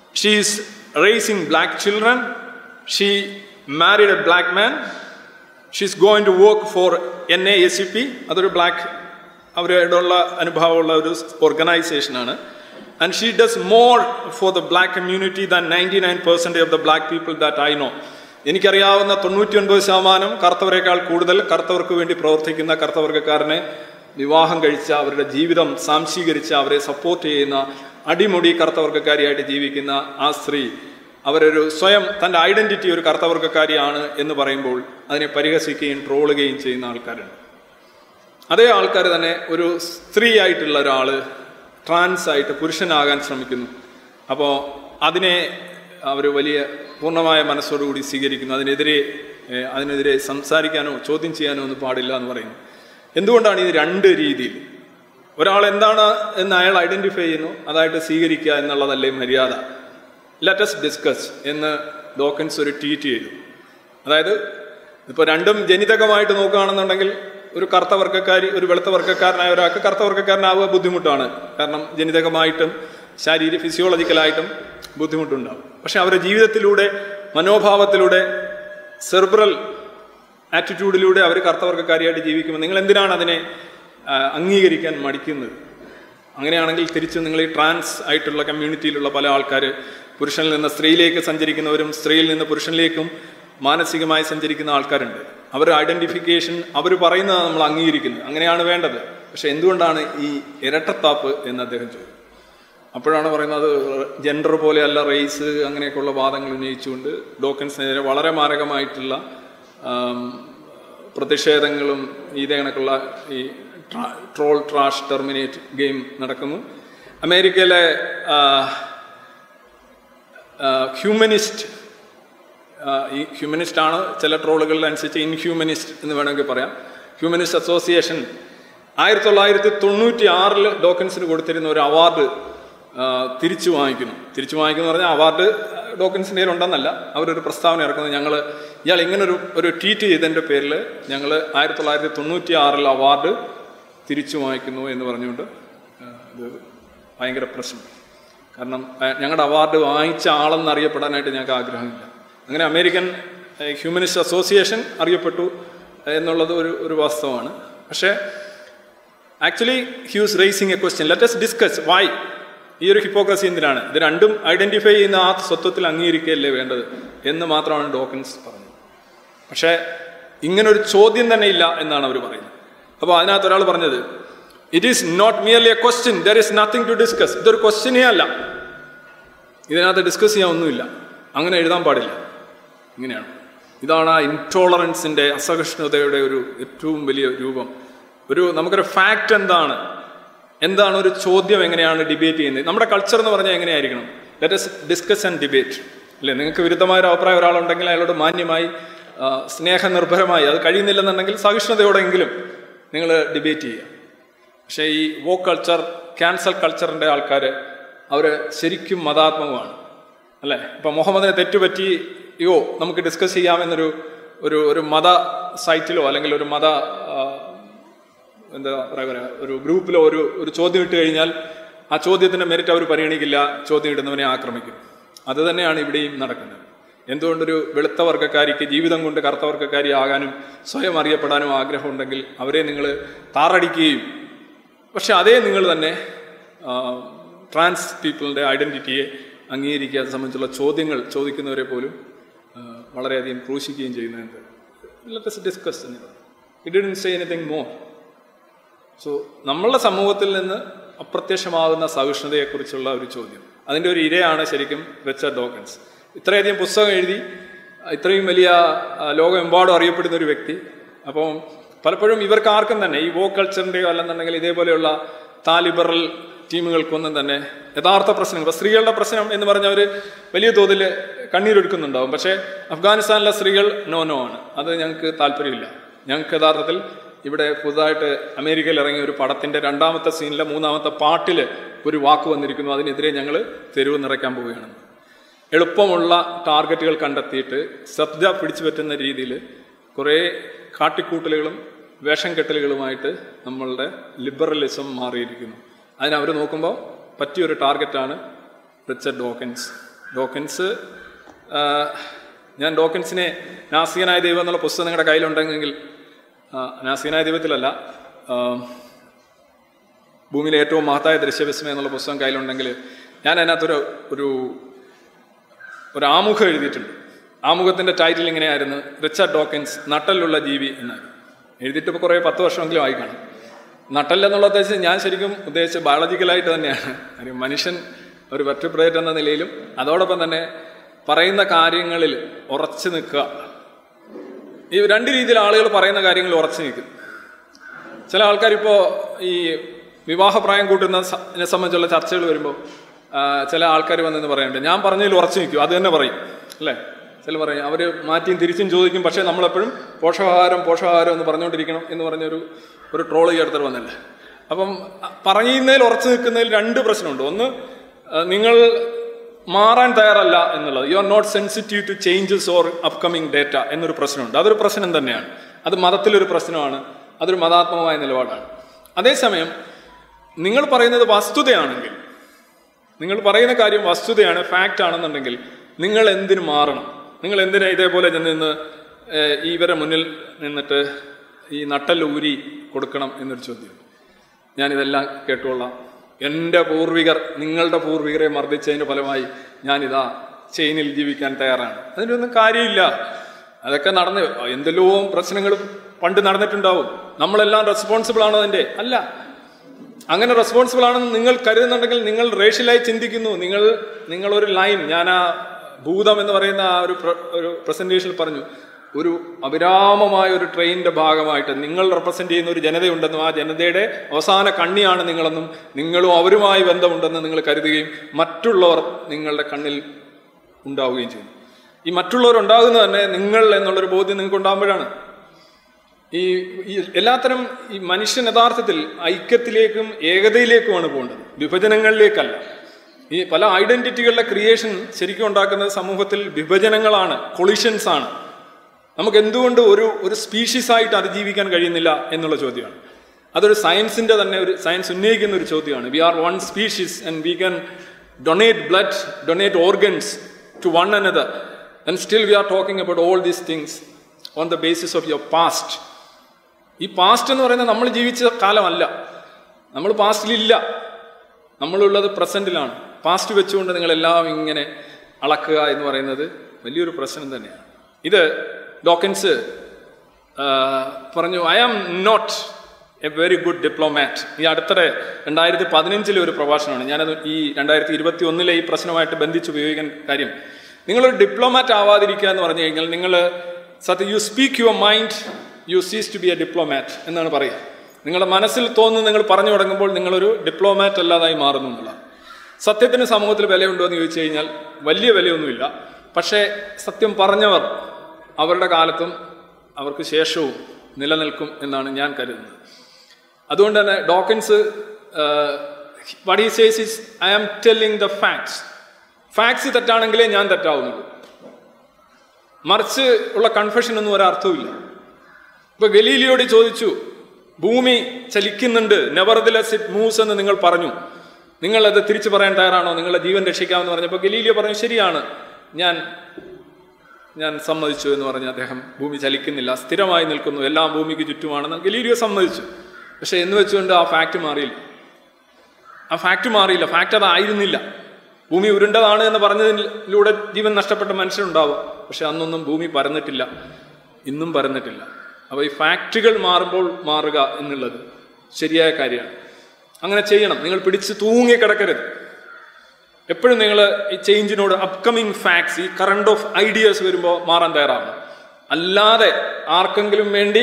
she is raising black children she married a black man she's going to work for N A S C P അതൊരു black അവരോടുള്ള അനുഭവമുള്ള ഒരു ഓർഗനൈസേഷനാണ് and she does more for the black community than ninety nine percentage of the black people that I know എനിക്കറിയാവുന്ന തൊണ്ണൂറ്റി ഒൻപത് ശതമാനം കറുത്തവരെക്കാൾ കൂടുതൽ കറുത്തവർക്ക് വേണ്ടി പ്രവർത്തിക്കുന്ന കറുത്തവർഗക്കാരനെ വിവാഹം കഴിച്ച അവരുടെ ജീവിതം സാംശീകരിച്ച് അവരെ സപ്പോർട്ട് ചെയ്യുന്ന അടിമുടി കറുത്തവർഗക്കാരിയായിട്ട് ജീവിക്കുന്ന ആ സ്ത്രീ അവരൊരു സ്വയം തൻ്റെ ഐഡന്റിറ്റി ഒരു കറുത്തവർഗക്കാരിയാണ് എന്ന് പറയുമ്പോൾ അതിനെ പരിഹസിക്കുകയും ട്രോളുകയും ചെയ്യുന്ന ആൾക്കാരുണ്ട് അതേ ആൾക്കാർ തന്നെ ഒരു സ്ത്രീ ആയിട്ടുള്ള ഒരാൾ ട്രാൻസ് ആയിട്ട് പുരുഷനാകാൻ ശ്രമിക്കുന്നു അപ്പോൾ അതിനെ അവർ വലിയ പൂർണ്ണമായ മനസ്സോടുകൂടി സ്വീകരിക്കുന്നു അതിനെതിരെ ഏഹ്, അതിനെതിരെ സംസാരിക്കാനോ ചോദ്യം ചെയ്യാനോ ഒന്നും പാടില്ല എന്ന് പറയുന്നു എന്തുകൊണ്ടാണ് ഇത് രണ്ട് രീതിയിൽ ഒരാൾ എന്താണ് എന്ന് അയാൾ ഐഡന്റിഫൈ ചെയ്യുന്നു അതായിട്ട് സ്വീകരിക്കുക എന്നുള്ളതല്ലേ മര്യാദ ലെറ്റസ് ഡിസ്കസ് എന്ന് ഡോക്കൻസ് ഒരു ട്വീറ്റ് ചെയ്തു അതായത് ഇപ്പോൾ രണ്ടും ജനിതകമായിട്ട് നോക്കുകയാണെന്നുണ്ടെങ്കിൽ ഒരു കറുത്ത വർഗ്ഗക്കാരി ഒരു വെളുത്ത വർഗ്ഗക്കാരനായ ഒരാൾക്ക് കറുത്ത വർഗ്ഗക്കാരനാവുക ബുദ്ധിമുട്ടാണ് കാരണം ജനിതകമായിട്ടും ശാരീരിക ഫിസിയോളജിക്കലായിട്ടും ബുദ്ധിമുട്ടുണ്ടാവും പക്ഷെ അവരുടെ ജീവിതത്തിലൂടെ മനോഭാവത്തിലൂടെ സെർബ്രൽ ആറ്റിറ്റ്യൂഡിലൂടെ അവർ കറുത്തവർഗ്ഗക്കാരിയായിട്ട് ജീവിക്കുമ്പോൾ നിങ്ങൾ എന്തിനാണ് അതിനെ ആ, അംഗീകരിക്കാൻ മടിക്കുന്നത് അങ്ങനെയാണെങ്കിൽ തിരിച്ച് നിങ്ങൾ ഈ ട്രാൻസ് ആയിട്ടുള്ള കമ്മ്യൂണിറ്റിയിലുള്ള പല ആൾക്കാർ പുരുഷനിൽ നിന്ന് സ്ത്രീയിലേക്ക് സഞ്ചരിക്കുന്നവരും സ്ത്രീയിൽ നിന്ന് പുരുഷനിലേക്കും മാനസികമായി സഞ്ചരിക്കുന്ന ആൾക്കാരുണ്ട് അവർ ഐഡന്റിഫിക്കേഷൻ അവർ പറയുന്നത് നമ്മൾ അംഗീകരിക്കുന്നത് അങ്ങനെയാണ് വേണ്ടത് പക്ഷെ എന്തുകൊണ്ടാണ് ഈ ഇരട്ടത്താപ്പ് എന്ന് അദ്ദേഹം ചോദിച്ചു അപ്പോഴാണ് പറയുന്നത് ജെൻഡർ പോലെയല്ല റേസ് അങ്ങനെയൊക്കെയുള്ള വാദങ്ങൾ ഉന്നയിച്ചുകൊണ്ട് ഡോക്കൻസിനെതിരെ വളരെ മാരകമായിട്ടുള്ള ആം, പ്രതിഷേധങ്ങളും ഇതേ കണക്കുള്ള ഈ ട്രാ- ട്രോൾ ട്രാഷ് ടെർമിനേറ്റ് ഗെയിം നടക്കുന്നു അമേരിക്കയിലെ ആ, ആ, ഹ്യൂമനിസ്റ്റ് ആ, ഈ ഹ്യൂമനിസ്റ്റ് ആണ് ചില ട്രോളുകളിൽ അനുസരിച്ച് ഇൻഹ്യൂമനിസ്റ്റ് എന്ന് വേണമെങ്കിൽ പറയാം ഹ്യൂമനിസ്റ്റ് അസോസിയേഷൻ ആയിരത്തി തൊള്ളായിരത്തി തൊണ്ണൂറ്റി ആറിൽ ഡോക്കൻസിന് കൊടുത്തിരുന്ന ഒരു അവാർഡ് ആ, തിരിച്ചു വാങ്ങിക്കുന്നു തിരിച്ചു വാങ്ങിക്കുന്നു പറഞ്ഞാൽ അവാർഡ് ഡോക്കൻസിൻ്റെ ഉണ്ടെന്നല്ല അവരൊരു പ്രസ്താവന ഇറക്കുന്നത് ഞങ്ങൾ ഇയാൾ ഇങ്ങനൊരു ഒരു ട്വീറ്റ് ചെയ്തതിൻ്റെ പേരിൽ ഞങ്ങൾ ആയിരത്തി തൊള്ളായിരത്തി തൊണ്ണൂറ്റി ആറിൽ അവാർഡ് തിരിച്ചു വാങ്ങിക്കുന്നു എന്ന് പറഞ്ഞുകൊണ്ട് ആ, ഇത് ഭയങ്കര പ്രശ്നം കാരണം ആ, ഞങ്ങളുടെ അവാർഡ് വാങ്ങിച്ച ആളെന്ന് അറിയപ്പെടാനായിട്ട് ഞങ്ങൾക്ക് ആഗ്രഹമില്ല അങ്ങനെ അമേരിക്കൻ ഏഹ്, ഹ്യൂമനിസ്റ്റ് അസോസിയേഷൻ അറിയപ്പെട്ടു എന്നുള്ളത് ഒരു ഒരു വാസ്തവമാണ് പക്ഷേ actually he's raising a question let's discuss why ഈ ഒരു ഹിപ്പോക്രസി എന്തിനാണ് ഇത് രണ്ടും ഐഡന്റിഫൈ ചെയ്യുന്ന ആ സ്വത്വത്തിൽ അംഗീകരിക്കുകയല്ലേ വേണ്ടത് എന്ന് മാത്രമാണ് ഡോക്കൻസ് പറഞ്ഞത് പക്ഷേ ഇങ്ങനൊരു ചോദ്യം തന്നെ ഇല്ല എന്നാണ് അവർ പറയുന്നത് അപ്പോൾ അതിനകത്ത് ഒരാൾ പറഞ്ഞത് it is not merely a question there is nothing to discuss ഇതൊരു ക്വസ്റ്റ്യനേ അല്ല ഇതിനകത്ത് ഡിസ്കസ് ചെയ്യാൻ ഒന്നുമില്ല അങ്ങനെ എഴുതാൻ പാടില്ല ഇങ്ങനെയാണ് ഇതാണ് ആ ഇൻടോളറൻസിൻ്റെ അസഹിഷ്ണുതയുടെ ഒരു ഏറ്റവും വലിയ രൂപം ഒരു നമുക്കൊരു ഫാക്റ്റ് എന്താണ് എന്താണ് ഒരു ചോദ്യം എങ്ങനെയാണ് ഡിബേറ്റ് ചെയ്യുന്നത് നമ്മുടെ കൾച്ചർ എന്ന് പറഞ്ഞാൽ എങ്ങനെയായിരിക്കണം ലെറ്റസ് ഡിസ്കസ് ആൻഡ് ഡിബേറ്റ് അല്ലേ നിങ്ങൾക്ക് വിരുദ്ധമായ ഒരു അഭിപ്രായം ഒരാളുണ്ടെങ്കിൽ അയാളോട് മാന്യമായി ആ, സ്നേഹനിർഭരമായി അത് കഴിയുന്നില്ലെന്നുണ്ടെങ്കിൽ സഹിഷ്ണുതയോടെങ്കിലും നിങ്ങൾ ഡിബേറ്റ് ചെയ്യുക പക്ഷേ ഈ വോ കൾച്ചർ ക്യാൻസൽ കൾച്ചറിൻ്റെ ആൾക്കാർ അവർ ശരിക്കും മതാത്മകമാണ് അല്ലേ ഇപ്പം മുഹമ്മദിനെ തെറ്റുപറ്റി യോ നമുക്ക് ഡിസ്കസ് ചെയ്യാമെന്നൊരു ഒരു ഒരു മത സൈറ്റിലോ അല്ലെങ്കിൽ ഒരു മത ആ, എന്താ പറയുക ഒരു ഗ്രൂപ്പിലോ ഒരു ഒരു ചോദ്യം ഇട്ട് കഴിഞ്ഞാൽ ആ ചോദ്യത്തിന്റെ മെറിറ്റ് അവർ പരിഗണിക്കില്ല ചോദ്യം ഇടുന്നവനെ ആക്രമിക്കും അത് തന്നെയാണ് ഇവിടെയും നടക്കുന്നത് എന്തുകൊണ്ടൊരു വെളുത്ത വർഗ്ഗക്കാരിക്ക് ജീവിതം കൊണ്ട് കറുത്ത വർഗ്ഗക്കാരി ആകാനും സ്വയം അറിയപ്പെടാനും ആഗ്രഹമുണ്ടെങ്കിൽ അവരെ നിങ്ങൾ താറടിക്കുകയും പക്ഷെ അതേ നിങ്ങൾ തന്നെ ആ, ട്രാൻസ് പീപ്പിളിൻ്റെ ഐഡൻറ്റിറ്റിയെ അംഗീകരിക്കാതെ സംബന്ധിച്ചുള്ള ചോദ്യങ്ങൾ ചോദിക്കുന്നവരെ പോലും ആ, വളരെയധികം ക്രൂശിക്കുകയും ചെയ്യുന്നുണ്ട് let's discuss it didn't say anything more so നമ്മളുടെ സമൂഹത്തിൽ നിന്ന് അപ്രത്യക്ഷമാകുന്ന സഹിഷ്ണുതയെക്കുറിച്ചുള്ള ഒരു ചോദ്യം അതിൻ്റെ ഒരു ഇരയാണ് ശരിക്കും റിച്ചർഡ് ഡോക്കൻസ് ഇത്രയധികം പുസ്തകം എഴുതി ഇത്രയും വലിയ ആ, ലോകമെമ്പാടും അറിയപ്പെടുന്ന ഒരു വ്യക്തി അപ്പം പലപ്പോഴും ഇവർക്ക് ആർക്കും തന്നെ ഈ വോ കൾച്ചറിൻ്റെയോ അല്ലെന്നുണ്ടെങ്കിൽ ഇതേപോലെയുള്ള താലിബറൽ ടീമുകൾക്കൊന്നും തന്നെ യഥാർത്ഥ പ്രശ്നങ്ങൾ ഇപ്പം സ്ത്രീകളുടെ പ്രശ്നം എന്ന് പറഞ്ഞവർ വലിയ തോതിൽ കണ്ണീരൊഴുക്കുന്നുണ്ടാവും പക്ഷേ അഫ്ഗാനിസ്ഥാനിലെ സ്ത്രീകൾ നോ നോ ആണ് അത് ഞങ്ങൾക്ക് താല്പര്യമില്ല ഞങ്ങൾക്ക് യഥാർത്ഥത്തിൽ ഇവിടെ പുതുതായിട്ട് അമേരിക്കയിൽ ഇറങ്ങിയ ഒരു പടത്തിന്റെ രണ്ടാമത്തെ സീനിലെ മൂന്നാമത്തെ പാട്ടിൽ ഒരു വാക്ക് വന്നിരിക്കുന്നു അതിനെതിരെ ഞങ്ങൾ തെരുവ് നിറയ്ക്കാൻ പോവുകയാണ് എളുപ്പമുള്ള ടാർഗറ്റുകൾ കണ്ടെത്തിയിട്ട് ശ്രദ്ധ പിടിച്ചു പറ്റുന്ന രീതിയിൽ കുറേ കാട്ടിക്കൂട്ടലുകളും വേഷം കെട്ടലുകളുമായിട്ട് നമ്മളുടെ ലിബറലിസം മാറിയിരിക്കുന്നു അതിനവർ നോക്കുമ്പോൾ പറ്റിയൊരു ടാർഗറ്റാണ് റിച്ചർഡ് ഡോക്കൻസ് ഡോക്കൻസ് ആ, ഞാൻ ഡോക്കൻസിനെ നാസികനായ ദൈവം എന്നുള്ള പുസ്തകം നിങ്ങളുടെ കയ്യിലുണ്ടെങ്കിൽ ആ, നാസികനായ ദൈവത്തിലല്ല ആ, ഭൂമിയിലെ ഏറ്റവും മഹത്തായ ദൃശ്യവിസ്മയം എന്നുള്ള പുസ്തകം കയ്യിലുണ്ടെങ്കിൽ ഞാൻ അതിനകത്തൊരു ഒരു ഒരു ആമുഖം എഴുതിയിട്ടുണ്ട് ആമുഖത്തിന്റെ ടൈറ്റിൽ ഇങ്ങനെയായിരുന്നു റിച്ചർഡ് ഡോക്കൻസ് നട്ടലുള്ള ജീവി എന്നായിരുന്നു എഴുതിയിട്ട് ഇപ്പോൾ കുറേ പത്ത് വർഷമെങ്കിലും ആയി കാണും നട്ടല്ലെന്നുള്ള ഉദ്ദേശിച്ച് ഞാൻ ശരിക്കും ഉദ്ദേശിച്ച ബയോളജിക്കലായിട്ട് തന്നെയാണ് ഒരു മനുഷ്യൻ ഒരു വെർട്ടിബ്രേറ്റ് എന്ന നിലയിലും അതോടൊപ്പം തന്നെ പറയുന്ന കാര്യങ്ങളിൽ ഉറച്ചു നിൽക്കുക ഈ രണ്ട് രീതിയിൽ ആളുകൾ പറയുന്ന കാര്യങ്ങളിൽ ഉറച്ചു നിൽക്കും ചില ആൾക്കാർ ഇപ്പോൾ ഈ വിവാഹപ്രായം കൂട്ടുന്ന സ- നെ സംബന്ധിച്ചുള്ള ചർച്ചകൾ വരുമ്പോൾ ആ, ചില ആൾക്കാർ വന്നെന്ന് പറയുന്നുണ്ട് ഞാൻ പറഞ്ഞതിൽ ഉറച്ചു നിൽക്കും അത് തന്നെ പറയും അല്ലേ ചില പറയും അവർ മാറ്റിയും തിരിച്ചും ചോദിക്കും പക്ഷേ നമ്മളെപ്പോഴും പോഷകാഹാരം പോഷകാഹാരം എന്ന് പറഞ്ഞുകൊണ്ടിരിക്കണം എന്ന് പറഞ്ഞൊരു ഒരു ട്രോൾ ഈ അടുത്ത് വന്നില്ല അപ്പം അ, പറയുന്നതിൽ ഉറച്ചു നിൽക്കുന്നതിൽ രണ്ട് പ്രശ്നമുണ്ട് ഒന്ന് ആ, നിങ്ങൾ മാറാൻ തയ്യാറല്ല എന്നുള്ളത് you are not sensitive to changes or upcoming data എന്നൊരു പ്രശ്നമുണ്ട് അതൊരു പ്രശ്നം തന്നെയാണ് അത് മതത്തിലൊരു പ്രശ്നമാണ് അതൊരു മതാത്മകമായ നിലപാടാണ് അതേസമയം നിങ്ങൾ പറയുന്നത് വസ്തുതയാണെങ്കിൽ നിങ്ങൾ പറയുന്ന കാര്യം വസ്തുതയാണ് ഫാക്റ്റ് ആണെന്നുണ്ടെങ്കിൽ നിങ്ങൾ എന്തിനു മാറണം നിങ്ങൾ എന്തിനാ ഇതേപോലെ ചെന്ന് നിന്ന് ഏഹ്, ഇവരെ മുന്നിൽ നിന്നിട്ട് ഈ നട്ടൽ ഊരി കൊടുക്കണം എന്നൊരു ചോദ്യം ഞാനിതെല്ലാം കേട്ടുകൊള്ളാം എൻ്റെ പൂർവികർ നിങ്ങളുടെ പൂർവികരെ മർദ്ദിച്ചതിൻ്റെ ഫലമായി ഞാനിതാ ചെയിനിൽ ജീവിക്കാൻ തയ്യാറാണ് അതിനൊന്നും കാര്യമില്ല അതൊക്കെ നടന്ന് എന്തെല്ലോ പ്രശ്നങ്ങൾ പണ്ട് നടന്നിട്ടുണ്ടാവും നമ്മളെല്ലാം റെസ്പോൺസിബിൾ ആണോ അതിൻ്റെ അല്ല അങ്ങനെ റെസ്പോൺസിബിൾ ആണെന്ന് നിങ്ങൾ കരുതുന്നുണ്ടെങ്കിൽ നിങ്ങൾ റേഷ്യലായി ചിന്തിക്കുന്നു നിങ്ങൾ നിങ്ങളൊരു ലൈൻ ഞാൻ ആ ഭൂതം എന്ന് പറയുന്ന ആ ഒരു പ്ര- ഒരു പ്രസന്റേഷനിൽ പറഞ്ഞു ഒരു അവിരാമമായ ഒരു ട്രെയിനിന്റെ ഭാഗമായിട്ട് നിങ്ങൾ റെപ്രസെന്റ് ചെയ്യുന്ന ഒരു ജനതയുണ്ടെന്നും ആ ജനതയുടെ അവസാന കണ്ണിയാണ് നിങ്ങളെന്നും നിങ്ങളും അവരുമായി ബന്ധമുണ്ടെന്ന് നിങ്ങൾ കരുതുകയും മറ്റുള്ളവർ നിങ്ങളുടെ കണ്ണിൽ ഉണ്ടാവുകയും ചെയ്യും ഈ മറ്റുള്ളവർ ഉണ്ടാകുന്നത് തന്നെ നിങ്ങൾ എന്നുള്ളൊരു ബോധ്യം നിങ്ങൾക്ക് ഉണ്ടാകുമ്പോഴാണ് ഈ ഈ എല്ലാത്തരം ഈ മനുഷ്യൻ യഥാർത്ഥത്തിൽ ഐക്യത്തിലേക്കും ഏകതയിലേക്കുമാണ് പോകേണ്ടത് വിഭജനങ്ങളിലേക്കല്ല ഈ പല ഐഡന്റിറ്റികളുടെ ക്രിയേഷൻ ശരിക്കും ഉണ്ടാക്കുന്നത് സമൂഹത്തിൽ വിഭജനങ്ങളാണ് കൊളിഷൻസ് ആണ് നമുക്ക് എന്തുകൊണ്ട് ഒരു ഒരു സ്പീഷീസ് ആയിട്ട് അതിജീവിക്കാൻ കഴിയുന്നില്ല എന്നുള്ള ചോദ്യമാണ് അതൊരു സയൻസിന്റെ തന്നെ ഒരു സയൻസ് ഉന്നയിക്കുന്ന ഒരു ചോദ്യമാണ് we are one species and we can donate blood donate organs to one another and still we are talking about all these things on the basis of your past ഈ പാസ്റ്റ് എന്ന് പറയുന്നത് നമ്മൾ ജീവിച്ച കാലമല്ല നമ്മൾ പാസ്റ്റിലില്ല നമ്മളുള്ളത് പ്രസന്റിലാണ് പാസ്റ്റ് വെച്ചുകൊണ്ട് നിങ്ങളെല്ലാം ഇങ്ങനെ അളക്കുക എന്ന് പറയുന്നത് വലിയൊരു പ്രശ്നം തന്നെയാണ് ഇത് ഡോക്കൻസ് പറഞ്ഞു I am not a very good diplomat ഈ അടുത്തിടെ രണ്ടായിരത്തി പതിനഞ്ചിലെ ഒരു പ്രഭാഷണമാണ് ഞാനത് ഈ രണ്ടായിരത്തി ഇരുപത്തി ഒന്നിലെ ഈ പ്രശ്നമായിട്ട് ബന്ധിച്ച് ഉപയോഗിക്കാൻ കാര്യം നിങ്ങളൊരു ഡിപ്ലോമാറ്റ് ആവാതിരിക്കുക എന്ന് പറഞ്ഞു കഴിഞ്ഞാൽ നിങ്ങൾ സത്യം you speak your mind you ceases to be a diplomat എന്നാണ് പറയുക നിങ്ങളുടെ മനസ്സിൽ തോന്നുന്നു നിങ്ങൾ പറഞ്ഞു തുടങ്ങുമ്പോൾ നിങ്ങളൊരു ഡിപ്ലോമാറ്റ് അല്ലാതായി മാറുന്നു എന്നുള്ളതാണ് സത്യത്തിന് സമൂഹത്തിൽ വിലയുണ്ടോ എന്ന് ചോദിച്ചു കഴിഞ്ഞാൽ വലിയ വിലയൊന്നുമില്ല പക്ഷേ സത്യം പറഞ്ഞവർ അവരുടെ കാലത്തും അവർക്ക് ശേഷവും നിലനിൽക്കും എന്നാണ് ഞാൻ കരുതുന്നത് അതുകൊണ്ട് തന്നെ ഡോക്കൻസ് വട്ട് ഈ says is I am telling the facts facts തെറ്റാണെങ്കിലേ ഞാൻ തെറ്റാവുന്നുള്ളൂ മറിച്ച് ഉള്ള കൺഫെഷൻ ഒന്നും ഒരർത്ഥവുമില്ല ഇപ്പൊ ഗലീലിയോട് ചോദിച്ചു ഭൂമി ചലിക്കുന്നുണ്ട് നെവർദിലസ് ഇറ്റ് മൂവ്സ് എന്ന് നിങ്ങൾ പറഞ്ഞു നിങ്ങൾ അത് തിരിച്ചു പറയാൻ തയ്യാറാണോ നിങ്ങളുടെ ജീവൻ രക്ഷിക്കാമെന്ന് പറഞ്ഞപ്പോൾ ഗലീലിയോ പറഞ്ഞു ശരിയാണ് ഞാൻ ഞാൻ സമ്മതിച്ചു എന്ന് പറഞ്ഞ് അദ്ദേഹം ഭൂമി ചലിക്കുന്നില്ല സ്ഥിരമായി നിൽക്കുന്നു എല്ലാം ഭൂമിക്ക് ചുറ്റുമാണെന്ന് ഗലീലിയോ സമ്മതിച്ചു പക്ഷെ എന്ന് വെച്ചുകൊണ്ട് ആ ഫാക്ട് മാറിയില്ല ആ ഫാക്ട് മാറിയില്ല ഫാക്ട് അതായിരുന്നില്ല ഭൂമി ഉരുണ്ടതാണ് എന്ന് പറഞ്ഞതിലൂടെ ജീവൻ നഷ്ടപ്പെട്ട മനുഷ്യരുണ്ടാവും പക്ഷെ അന്നൊന്നും ഭൂമി പരന്നിട്ടില്ല ഇന്നും പരന്നിട്ടില്ല അപ്പോൾ ഈ ഫാക്റ്റുകൾ മാറുമ്പോൾ മാറുക എന്നുള്ളത് ശരിയായ കാര്യമാണ് അങ്ങനെ ചെയ്യണം നിങ്ങൾ പിടിച്ച് തൂങ്ങി കിടക്കരുത് എപ്പോഴും നിങ്ങൾ ഈ ചേഞ്ചിനോട് അപ്കമിങ് ഫാക്ട്സ് ഈ കറണ്ട് ഓഫ് ഐഡിയാസ് വരുമ്പോൾ മാറാൻ തയ്യാറാവണം അല്ലാതെ ആർക്കെങ്കിലും വേണ്ടി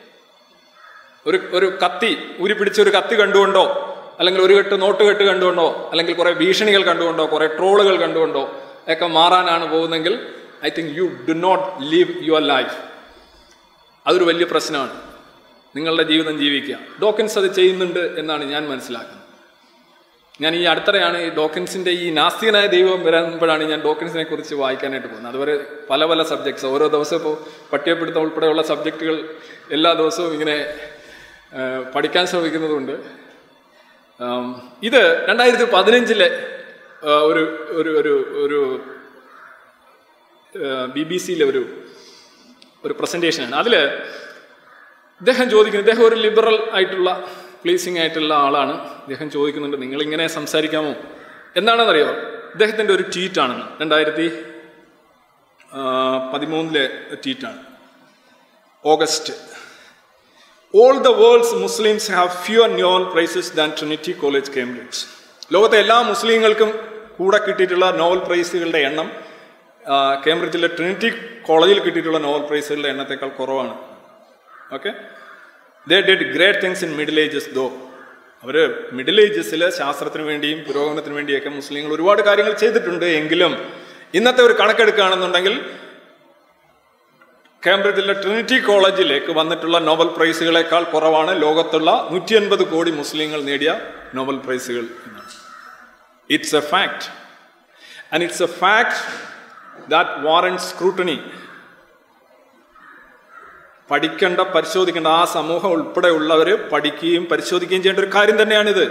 ഒരു ഒരു കത്തി ഉരി പിടിച്ച ഒരു കത്തി കണ്ടുകൊണ്ടോ അല്ലെങ്കിൽ ഒരു കെട്ട് നോട്ട് കെട്ട് കണ്ടുകൊണ്ടോ അല്ലെങ്കിൽ കുറെ ഭീഷണികൾ കണ്ടുകൊണ്ടോ കുറെ ട്രോളുകൾ കണ്ടുകൊണ്ടോ ഒക്കെ മാറാനാണ് പോകുന്നതെങ്കിൽ I think you do not live your life അതൊരു വലിയ പ്രശ്നമാണ് നിങ്ങളുടെ ജീവിതം ജീവിക്കുക ഡോക്കൻസ് അത് ചെയ്യുന്നുണ്ട് എന്നാണ് ഞാൻ മനസ്സിലാക്കുന്നത് ഞാൻ ഈ അടുത്തിടെയാണ് ഈ ഡോക്കൻസിന്റെ ഈ നാസ്തികനായ ദൈവം വരുമ്പോഴാണ് ഞാൻ ഡോക്കൻസിനെ കുറിച്ച് വായിക്കാനായിട്ട് പോകുന്നത് അതുവരെ പല പല സബ്ജക്ട്സ് ഓരോ ദിവസവും ഇപ്പോൾ പട്ടികപ്പെടുത്തം ഉൾപ്പെടെയുള്ള സബ്ജക്റ്റുകൾ എല്ലാ ദിവസവും ഇങ്ങനെ ആ, പഠിക്കാൻ ശ്രമിക്കുന്നതുകൊണ്ട് ആം, ഇത് രണ്ടായിരത്തി പതിനഞ്ചിലെ ആ, ഒരു ഒരു ഒരു ഒരു ബി ബി സിയിലെ ഒരു ഒരു പ്രസൻറ്റേഷനാണ് അതിൽ ഇദ്ദേഹം ചോദിക്കുന്നത് ഇദ്ദേഹം ഒരു ലിബറൽ ആയിട്ടുള്ള പ്ലീസിങ് ആയിട്ടുള്ള ആളാണ് ഇദ്ദേഹം ചോദിക്കുന്നുണ്ട് നിങ്ങൾ ഇങ്ങനെ സംസാരിക്കാമോ എന്താണെന്നറിയോ ഇദ്ദേഹത്തിൻ്റെ ഒരു ട്വീറ്റാണെന്ന് രണ്ടായിരത്തി പതിമൂന്നിലെ ട്വീറ്റാണ് August all the world's Muslims have fewer Nobel prizes than Trinity College Cambridge ലോകത്തെ എല്ലാ മുസ്ലിങ്ങൾക്കും കൂടെ കിട്ടിയിട്ടുള്ള നോവൽ പ്രൈസുകളുടെ എണ്ണം ആ, കേംബ്രിഡ്ജിലെ ട്രിനിറ്റി കോളേജിൽ കിട്ടിയിട്ടുള്ള നോവൽ പ്രൈസുകളുടെ എണ്ണത്തേക്കാൾ കുറവാണ് okay they did great things in Middle Ages though അവർ മിഡിൽ ഏജസിൽ ശാസ്ത്രത്തിന് വേണ്ടിയും പുരോഗമനത്തിന് വേണ്ടിയൊക്കെ മുസ്ലിങ്ങൾ ഒരുപാട് കാര്യങ്ങൾ ചെയ്തിട്ടുണ്ട് എങ്കിലും ഇന്നത്തെ ഒരു കണക്കെടുക്കുകയാണെന്നുണ്ടെങ്കിൽ കേംബ്രിഡ്ജിലെ ട്രിനിറ്റി കോളേജിലേക്ക് വന്നിട്ടുള്ള നോബൽ പ്രൈസുകളെക്കാൾ കുറവാണ് ലോകത്തുള്ള നൂറ്റി അൻപത് കോടി മുസ്ലിങ്ങൾ നേടിയ നോബൽ പ്രൈസുകൾ എന്നാണ് it's a fact and it's a fact that warrant scrutiny പഠിക്കേണ്ട പരിശോധിക്കേണ്ട ആ സമൂഹം ഉൾപ്പെടെയുള്ളവർ പഠിക്കുകയും പരിശോധിക്കുകയും ചെയ്യേണ്ട ഒരു കാര്യം തന്നെയാണിത്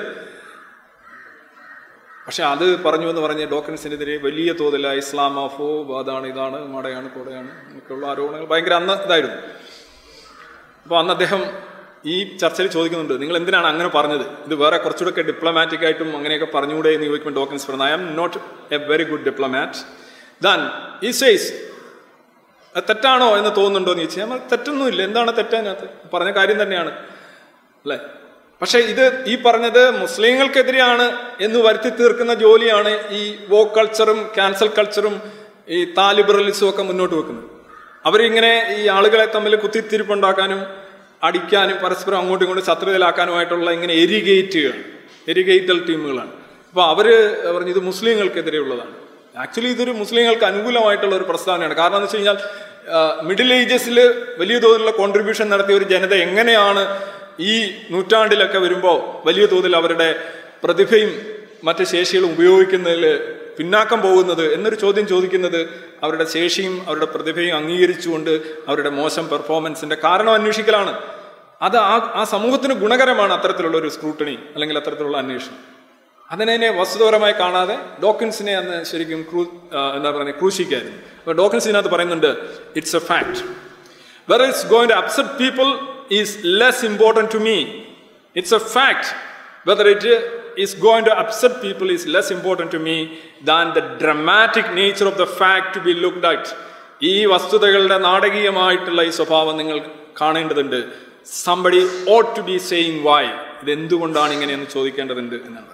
പക്ഷെ അത് പറഞ്ഞു എന്ന് പറഞ്ഞ് ഡോക്ടൻസിനെതിരെ വലിയ തോതിൽ ഇസ്ലാമോഫോ അതാണ് ഇതാണ് മടയാണ് കൂടെയാണ് എന്നൊക്കെയുള്ള ആരോപണങ്ങൾ ഭയങ്കര അന്ന് ഇതായിരുന്നു അപ്പോൾ അന്ന് അദ്ദേഹം ഈ ചർച്ചയിൽ ചോദിക്കുന്നുണ്ട് നിങ്ങൾ എന്തിനാണ് അങ്ങനെ പറഞ്ഞത് ഇത് വേറെ കുറച്ചുകൂടെ ഡിപ്ലോമാറ്റിക് ആയിട്ടും അങ്ങനെയൊക്കെ പറഞ്ഞുകൂടെ എന്ന് ചോദിക്കുമ്പോൾ ഡോക്ടൻസ് പറഞ്ഞു I am not a very good diplomat than ഈ സേസ് അത് തെറ്റാണോ എന്ന് തോന്നുന്നുണ്ടോ എന്ന് ചോദിച്ചാൽ നമ്മൾ തെറ്റൊന്നുമില്ല എന്താണ് തെറ്റതിനകത്ത് പറഞ്ഞ കാര്യം തന്നെയാണ് അല്ലേ പക്ഷെ ഇത് ഈ പറഞ്ഞത് മുസ്ലിങ്ങൾക്കെതിരെയാണ് എന്ന് വരുത്തി തീർക്കുന്ന ജോലിയാണ് ഈ വോ കൾച്ചറും ക്യാൻസൽ കൾച്ചറും ഈ താലിബറലിസവും ഒക്കെ മുന്നോട്ട് വെക്കുന്നത് അവരിങ്ങനെ ഈ ആളുകളെ തമ്മിൽ കുത്തിത്തിരിപ്പുണ്ടാക്കാനും അടിക്കാനും പരസ്പരം അങ്ങോട്ടും ഇങ്ങോട്ടും ശത്രുതയിലാക്കാനുമായിട്ടുള്ള ഇങ്ങനെ എരിഗേറ്റുകൾ എരിഗേറ്റൽ ടീമുകളാണ് അപ്പോൾ അവര് പറഞ്ഞു ഇത് മുസ്ലിങ്ങൾക്കെതിരെയുള്ളതാണ് ആക്ച്വലി ഇതൊരു മുസ്ലിങ്ങൾക്ക് അനുകൂലമായിട്ടുള്ള ഒരു പ്രസ്താവനയാണ് കാരണം എന്ന് വെച്ച് കഴിഞ്ഞാൽ മിഡിൽ ഏജസിൽ വലിയ തോതിലുള്ള കോൺട്രിബ്യൂഷൻ നടത്തിയ ഒരു ജനത എങ്ങനെയാണ് ഈ നൂറ്റാണ്ടിലൊക്കെ വരുമ്പോൾ വലിയ തോതിൽ അവരുടെ പ്രതിഭയും മറ്റ് ശേഷികളും ഉപയോഗിക്കുന്നതിൽ പിന്നാക്കം പോകുന്നത് എന്നൊരു ചോദ്യം ചോദിക്കുന്നത് അവരുടെ ശേഷിയും അവരുടെ പ്രതിഭയും അംഗീകരിച്ചുകൊണ്ട് അവരുടെ മോശം പെർഫോമൻസിന്റെ കാരണം അന്വേഷിക്കലാണ് അത് ആ ആ സമൂഹത്തിന് ഗുണകരമാണ് അത്തരത്തിലുള്ള ഒരു സ്ക്രൂട്ടണി അല്ലെങ്കിൽ അത്തരത്തിലുള്ള അന്വേഷണം അതിനെ വസ്തുതപരമായി കാണാതെ ഡോക്കിൻസിനെ അന്ന് ശരിക്കും ക്രൂ ആ, എന്താ പറയുക ക്രൂശിക്കായിരുന്നു അപ്പോൾ ഡോക്കിൻസ് ഇതിനകത്ത് പറയുന്നുണ്ട് it's a fact where it's going to upset people is less important to me it's a fact whether it is going to upset people is less important to me than the dramatic nature of the fact to be looked at ഈ വസ്തുതകളുടെ നാടകീയമായിട്ടുള്ള ഈ സ്വഭാവം നിങ്ങൾ കാണേണ്ടതുണ്ട് somebody ought to be saying why ഇത് എന്തുകൊണ്ടാണ് ഇങ്ങനെയെന്ന് ചോദിക്കേണ്ടതുണ്ട് എന്നാണ്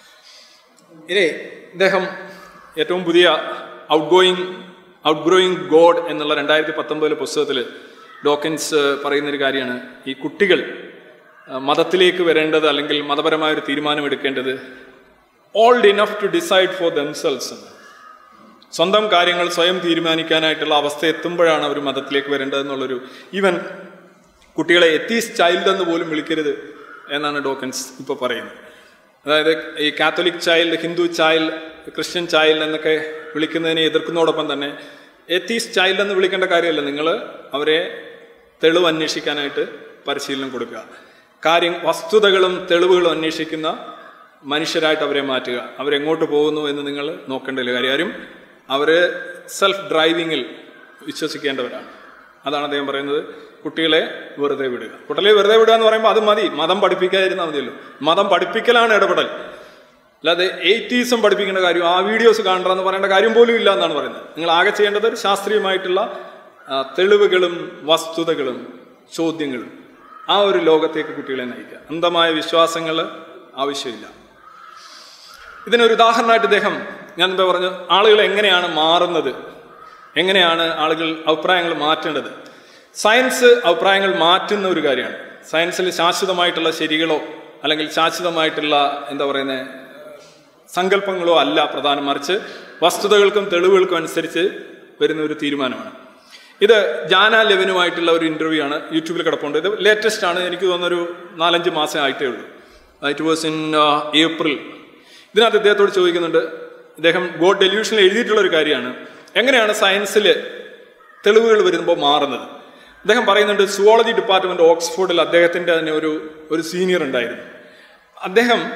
ഇനി ഇദ്ദേഹം ഏറ്റവും പുതിയ out going out outgrowing God എന്നുള്ള രണ്ടായിരത്തി പത്തൊമ്പതിലെ പുസ്തകത്തിൽ ഡോക്കൻസ് പറയുന്നൊരു കാര്യമാണ് ഈ കുട്ടികൾ ആ, മതത്തിലേക്ക് വരേണ്ടത് അല്ലെങ്കിൽ മതപരമായ ഒരു തീരുമാനം എടുക്കേണ്ടത് old enough to decide for themselves സ്വന്തം കാര്യങ്ങൾ സ്വയം തീരുമാനിക്കാനായിട്ടുള്ള അവസ്ഥ എത്തുമ്പോഴാണ് അവർ മതത്തിലേക്ക് വരേണ്ടത് എന്നുള്ളൊരു ഈവൻ കുട്ടികളെ എത്തീസ് ചൈൽഡ് എന്ന് പോലും വിളിക്കരുത് എന്നാണ് ഡോക്കൻസ് ഇപ്പോൾ പറയുന്നത് അതായത് ഈ Catholic child Hindu child Christian child എന്നൊക്കെ വിളിക്കുന്നതിനെ എതിർക്കുന്നതോടൊപ്പം തന്നെ എത്തീസ് ചൈൽഡ് എന്ന് വിളിക്കേണ്ട കാര്യമല്ല നിങ്ങൾ അവരെ തെളിവ് അന്വേഷിക്കാനായിട്ട് പരിശീലനം കൊടുക്കുക കാര്യം വസ്തുതകളും തെളിവുകളും അന്വേഷിക്കുന്ന മനുഷ്യരായിട്ട് അവരെ മാറ്റുക അവരെങ്ങോട്ട് പോകുന്നു എന്ന് നിങ്ങൾ നോക്കേണ്ട ഒരു കാര്യം ആരും അവർ സെൽഫ് ഡ്രൈവിങ്ങിൽ വിശ്വസിക്കേണ്ടവരാണ് അതാണ് അദ്ദേഹം പറയുന്നത് കുട്ടികളെ വെറുതെ വിടുക കുട്ടികളെ വെറുതെ വിടുക എന്ന് പറയുമ്പോൾ അത് മതി മതം പഠിപ്പിക്കാതിരുന്നാൽ മതിയല്ലോ മതം പഠിപ്പിക്കലാണ് ഇടപെടൽ അല്ലാതെ എയ്റ്റീസും പഠിപ്പിക്കേണ്ട കാര്യം ആ വീഡിയോസ് കാണണം എന്ന് പറയേണ്ട കാര്യം പോലും ഇല്ല എന്നാണ് പറയുന്നത് നിങ്ങൾ ആകെ ചെയ്യേണ്ടത് ഒരു ശാസ്ത്രീയമായിട്ടുള്ള ആ, തെളിവുകളും വസ്തുതകളും ചോദ്യങ്ങളും ആ ഒരു ലോകത്തേക്ക് കുട്ടികളെ നയിക്കുക അന്ധമായ വിശ്വാസങ്ങൾ ആവശ്യമില്ല ഇതിനൊരു ഉദാഹരണമായിട്ട് ഇദ്ദേഹം ഞാൻ എന്താ പറഞ്ഞു ആളുകൾ എങ്ങനെയാണ് മാറുന്നത് എങ്ങനെയാണ് ആളുകൾ അഭിപ്രായങ്ങൾ മാറ്റേണ്ടത് സയൻസ് അഭിപ്രായങ്ങൾ മാറ്റുന്ന ഒരു കാര്യമാണ് സയൻസിൽ ശാശ്വതമായിട്ടുള്ള ശരികളോ അല്ലെങ്കിൽ ശാശ്വതമായിട്ടുള്ള എന്താ പറയുന്നത് സങ്കല്പങ്ങളോ അല്ല പ്രധാനം മറിച്ച് വസ്തുതകൾക്കും തെളിവുകൾക്കും അനുസരിച്ച് വരുന്ന ഒരു തീരുമാനമാണ് ഇത് ജാന ലെവനുമായിട്ടുള്ള ഒരു ഇന്റർവ്യൂ ആണ് യൂട്യൂബിൽ കിടപ്പുണ്ട് ഇത് ലേറ്റസ്റ്റ് ആണ് എനിക്ക് തോന്നുന്നൊരു നാലഞ്ച് മാസം ആയിട്ടേ ഉള്ളൂ ഇറ്റ് വാസ് ഇൻ ഏപ്രിൽ ഇതിനകത്ത് ഇദ്ദേഹത്തോട് ചോദിക്കുന്നുണ്ട് ഇദ്ദേഹം ഗോഡ് ഡെല്യൂഷനിൽ എഴുതിയിട്ടുള്ള ഒരു കാര്യമാണ് എങ്ങനെയാണ് സയൻസിൽ തെളിവുകൾ വരുമ്പോൾ മാറുന്നത് അദ്ദേഹം പറയുന്നുണ്ട് സുവോളജി ഡിപ്പാർട്ട്മെന്റ് ഓക്സ്ഫോർഡിൽ അദ്ദേഹത്തിന്റെ തന്നെ ഒരു ഒരു സീനിയർ ഉണ്ടായിരുന്നു അദ്ദേഹം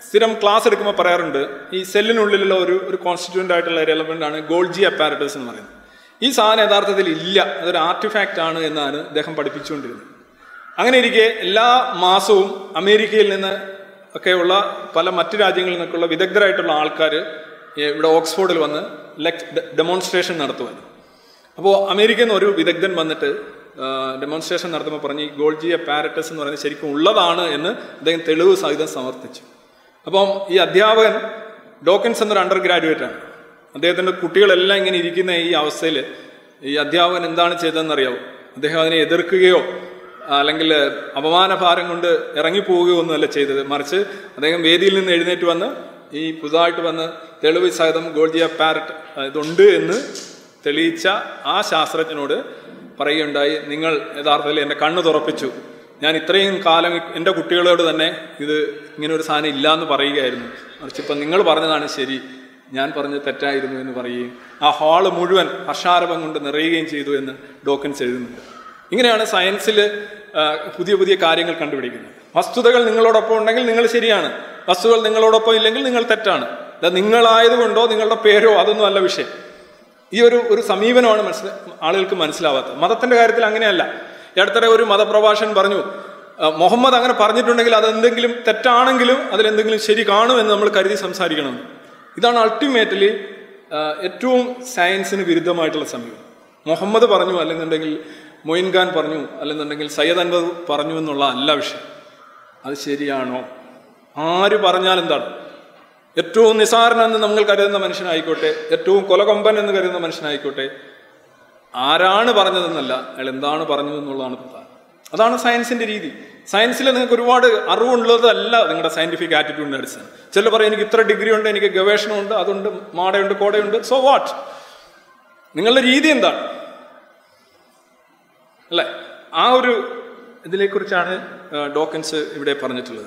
സ്ഥിരം ക്ലാസ് എടുക്കുമ്പോൾ പറയാറുണ്ട് ഈ സെല്ലിനുള്ളിലുള്ള ഒരു ഒരു കോൺസ്റ്റിറ്റ്യൂൻ്റ് ആയിട്ടുള്ള ഒരു എലമെന്റ് ആണ് ഗോൾജി അപ്പാരറ്റസ് എന്ന് പറയുന്നത് ഈ സാധനം യഥാർത്ഥത്തിൽ ഇല്ല അതൊരു ആർട്ടിഫാക്റ്റ് ആണ് എന്നാണ് അദ്ദേഹം പഠിപ്പിച്ചുകൊണ്ടിരുന്നത് അങ്ങനെ ഇരിക്കെ എല്ലാ മാസവും അമേരിക്കയിൽ നിന്ന് ഒക്കെയുള്ള പല മറ്റു രാജ്യങ്ങളിൽ നിന്നൊക്കെയുള്ള വിദഗ്ധരായിട്ടുള്ള ആൾക്കാർ ഇവിടെ ഓക്സ്ഫോർഡിൽ വന്ന് ലെക് ഡെമോൺസ്ട്രേഷൻ നടത്തുമായിരുന്നു അപ്പോൾ അമേരിക്കയിൽ നിന്ന് ഒരു വിദഗ്ധൻ വന്നിട്ട് ഡെമോൺസ്ട്രേഷൻ നടത്തുമ്പോൾ പറഞ്ഞ് ഈ ഗോൾജിയ പാരറ്റസ് എന്ന് പറയുന്നത് ശരിക്കും ഉള്ളതാണ് എന്ന് അദ്ദേഹം തെളിവ് സഹിതം സമർത്ഥിച്ചു അപ്പം ഈ അധ്യാപകൻ ഡോക്കൻസ് എന്നൊരു അണ്ടർ ഗ്രാജുവേറ്റ് ആണ് അദ്ദേഹത്തിന്റെ കുട്ടികളെല്ലാം ഇങ്ങനെ ഇരിക്കുന്ന ഈ അവസ്ഥയിൽ ഈ അധ്യാപകൻ എന്താണ് ചെയ്തതെന്നറിയാവോ അദ്ദേഹം അതിനെ എതിർക്കുകയോ അല്ലെങ്കിൽ അപമാനഭാരം കൊണ്ട് ഇറങ്ങിപ്പോവുകയോ ഒന്നുമല്ല ചെയ്തത് മറിച്ച് അദ്ദേഹം വേദിയിൽ നിന്ന് എഴുന്നേറ്റ് വന്ന് ഈ പുതുതായിട്ട് വന്ന് തെളിവ് സഹിതം ഗോൾജിയ പാരറ്റ് ഇതുണ്ട് എന്ന് തെളിയിച്ച ആ ശാസ്ത്രജ്ഞനോട് പറയുകയുണ്ടായി നിങ്ങൾ യഥാർത്ഥത്തിൽ എൻ്റെ കണ്ണ് തുറപ്പിച്ചു ഞാൻ ഇത്രയും കാലം എൻ്റെ കുട്ടികളോട് തന്നെ ഇത് ഇങ്ങനെ ഒരു സാധനം ഇല്ല എന്ന് പറയുകയായിരുന്നു മറിച്ച് ഇപ്പം നിങ്ങൾ പറഞ്ഞതാണ് ശരി ഞാൻ പറഞ്ഞത് തെറ്റായിരുന്നു എന്ന് പറയുകയും ആ ഹാള് മുഴുവൻ ഹർഷാരഭം കൊണ്ട് നിറയുകയും ചെയ്തു എന്ന് ഡോക്കൻസ് എഴുതുന്നുണ്ട് ഇങ്ങനെയാണ് സയൻസിൽ പുതിയ പുതിയ കാര്യങ്ങൾ കണ്ടുപിടിക്കുന്നത് വസ്തുതകൾ നിങ്ങളോടൊപ്പം ഉണ്ടെങ്കിൽ നിങ്ങൾ ശരിയാണ് വസ്തുതകൾ നിങ്ങളോടൊപ്പം ഇല്ലെങ്കിൽ നിങ്ങൾ തെറ്റാണ് അത് നിങ്ങളായതുകൊണ്ടോ നിങ്ങളുടെ പേരോ അതൊന്നും അല്ല വിഷയം ഈ ഒരു ഒരു സമീപനമാണ് മനസ്സില ആളുകൾക്ക് മനസ്സിലാവാത്തത് മതത്തിന്റെ കാര്യത്തിൽ അങ്ങനെയല്ല ഈ അടുത്തിടെ ഒരു മതപ്രഭാഷകൻ പറഞ്ഞു ആ, മുഹമ്മദ് അങ്ങനെ പറഞ്ഞിട്ടുണ്ടെങ്കിൽ അതെന്തെങ്കിലും തെറ്റാണെങ്കിലും അതിലെന്തെങ്കിലും ശരി കാണുമെന്ന് നമ്മൾ കരുതി സംസാരിക്കണം ഇതാണ് അൾട്ടിമേറ്റ്ലി ഏറ്റവും സയൻസിന് വിരുദ്ധമായിട്ടുള്ള സമീപനം മുഹമ്മദ് പറഞ്ഞു അല്ലെന്നുണ്ടെങ്കിൽ മൊയിൻ ഖാൻ പറഞ്ഞു അല്ലെന്നുണ്ടെങ്കിൽ സയ്യദ് അൻവർ പറഞ്ഞു എന്നുള്ള അല്ല വിഷയം അത് ശരിയാണോ ആര് പറഞ്ഞാൽ എന്താണ് ഏറ്റവും നിസാരനെന്ന് നമ്മൾ കരുതുന്ന മനുഷ്യനായിക്കോട്ടെ ഏറ്റവും കൊലകൊമ്പൻ എന്ന് കരുതുന്ന മനുഷ്യനായിക്കോട്ടെ ആരാണ് പറഞ്ഞതെന്നല്ല അയാൾ എന്താണ് പറഞ്ഞതെന്നുള്ളതാണ് പ്രധാനം അതാണ് സയൻസിന്റെ രീതി സയൻസിൽ നിങ്ങൾക്ക് ഒരുപാട് അറിവുള്ളതല്ല നിങ്ങളുടെ സയന്റിഫിക് ആറ്റിറ്റ്യൂഡിന്റെ അടിസ്ഥാനം ചില പറയും എനിക്ക് ഇത്ര ഡിഗ്രി ഉണ്ട് എനിക്ക് ഗവേഷണമുണ്ട് അതുണ്ട് മാടയുണ്ട് കോടയുണ്ട് സോ വാട്ട് നിങ്ങളുടെ രീതി എന്താണ് അല്ലേ ആ ഒരു ഇതിനെക്കുറിച്ചാണ് ആ, ഡോക്കൻസ് ഇവിടെ പറഞ്ഞിട്ടുള്ളത്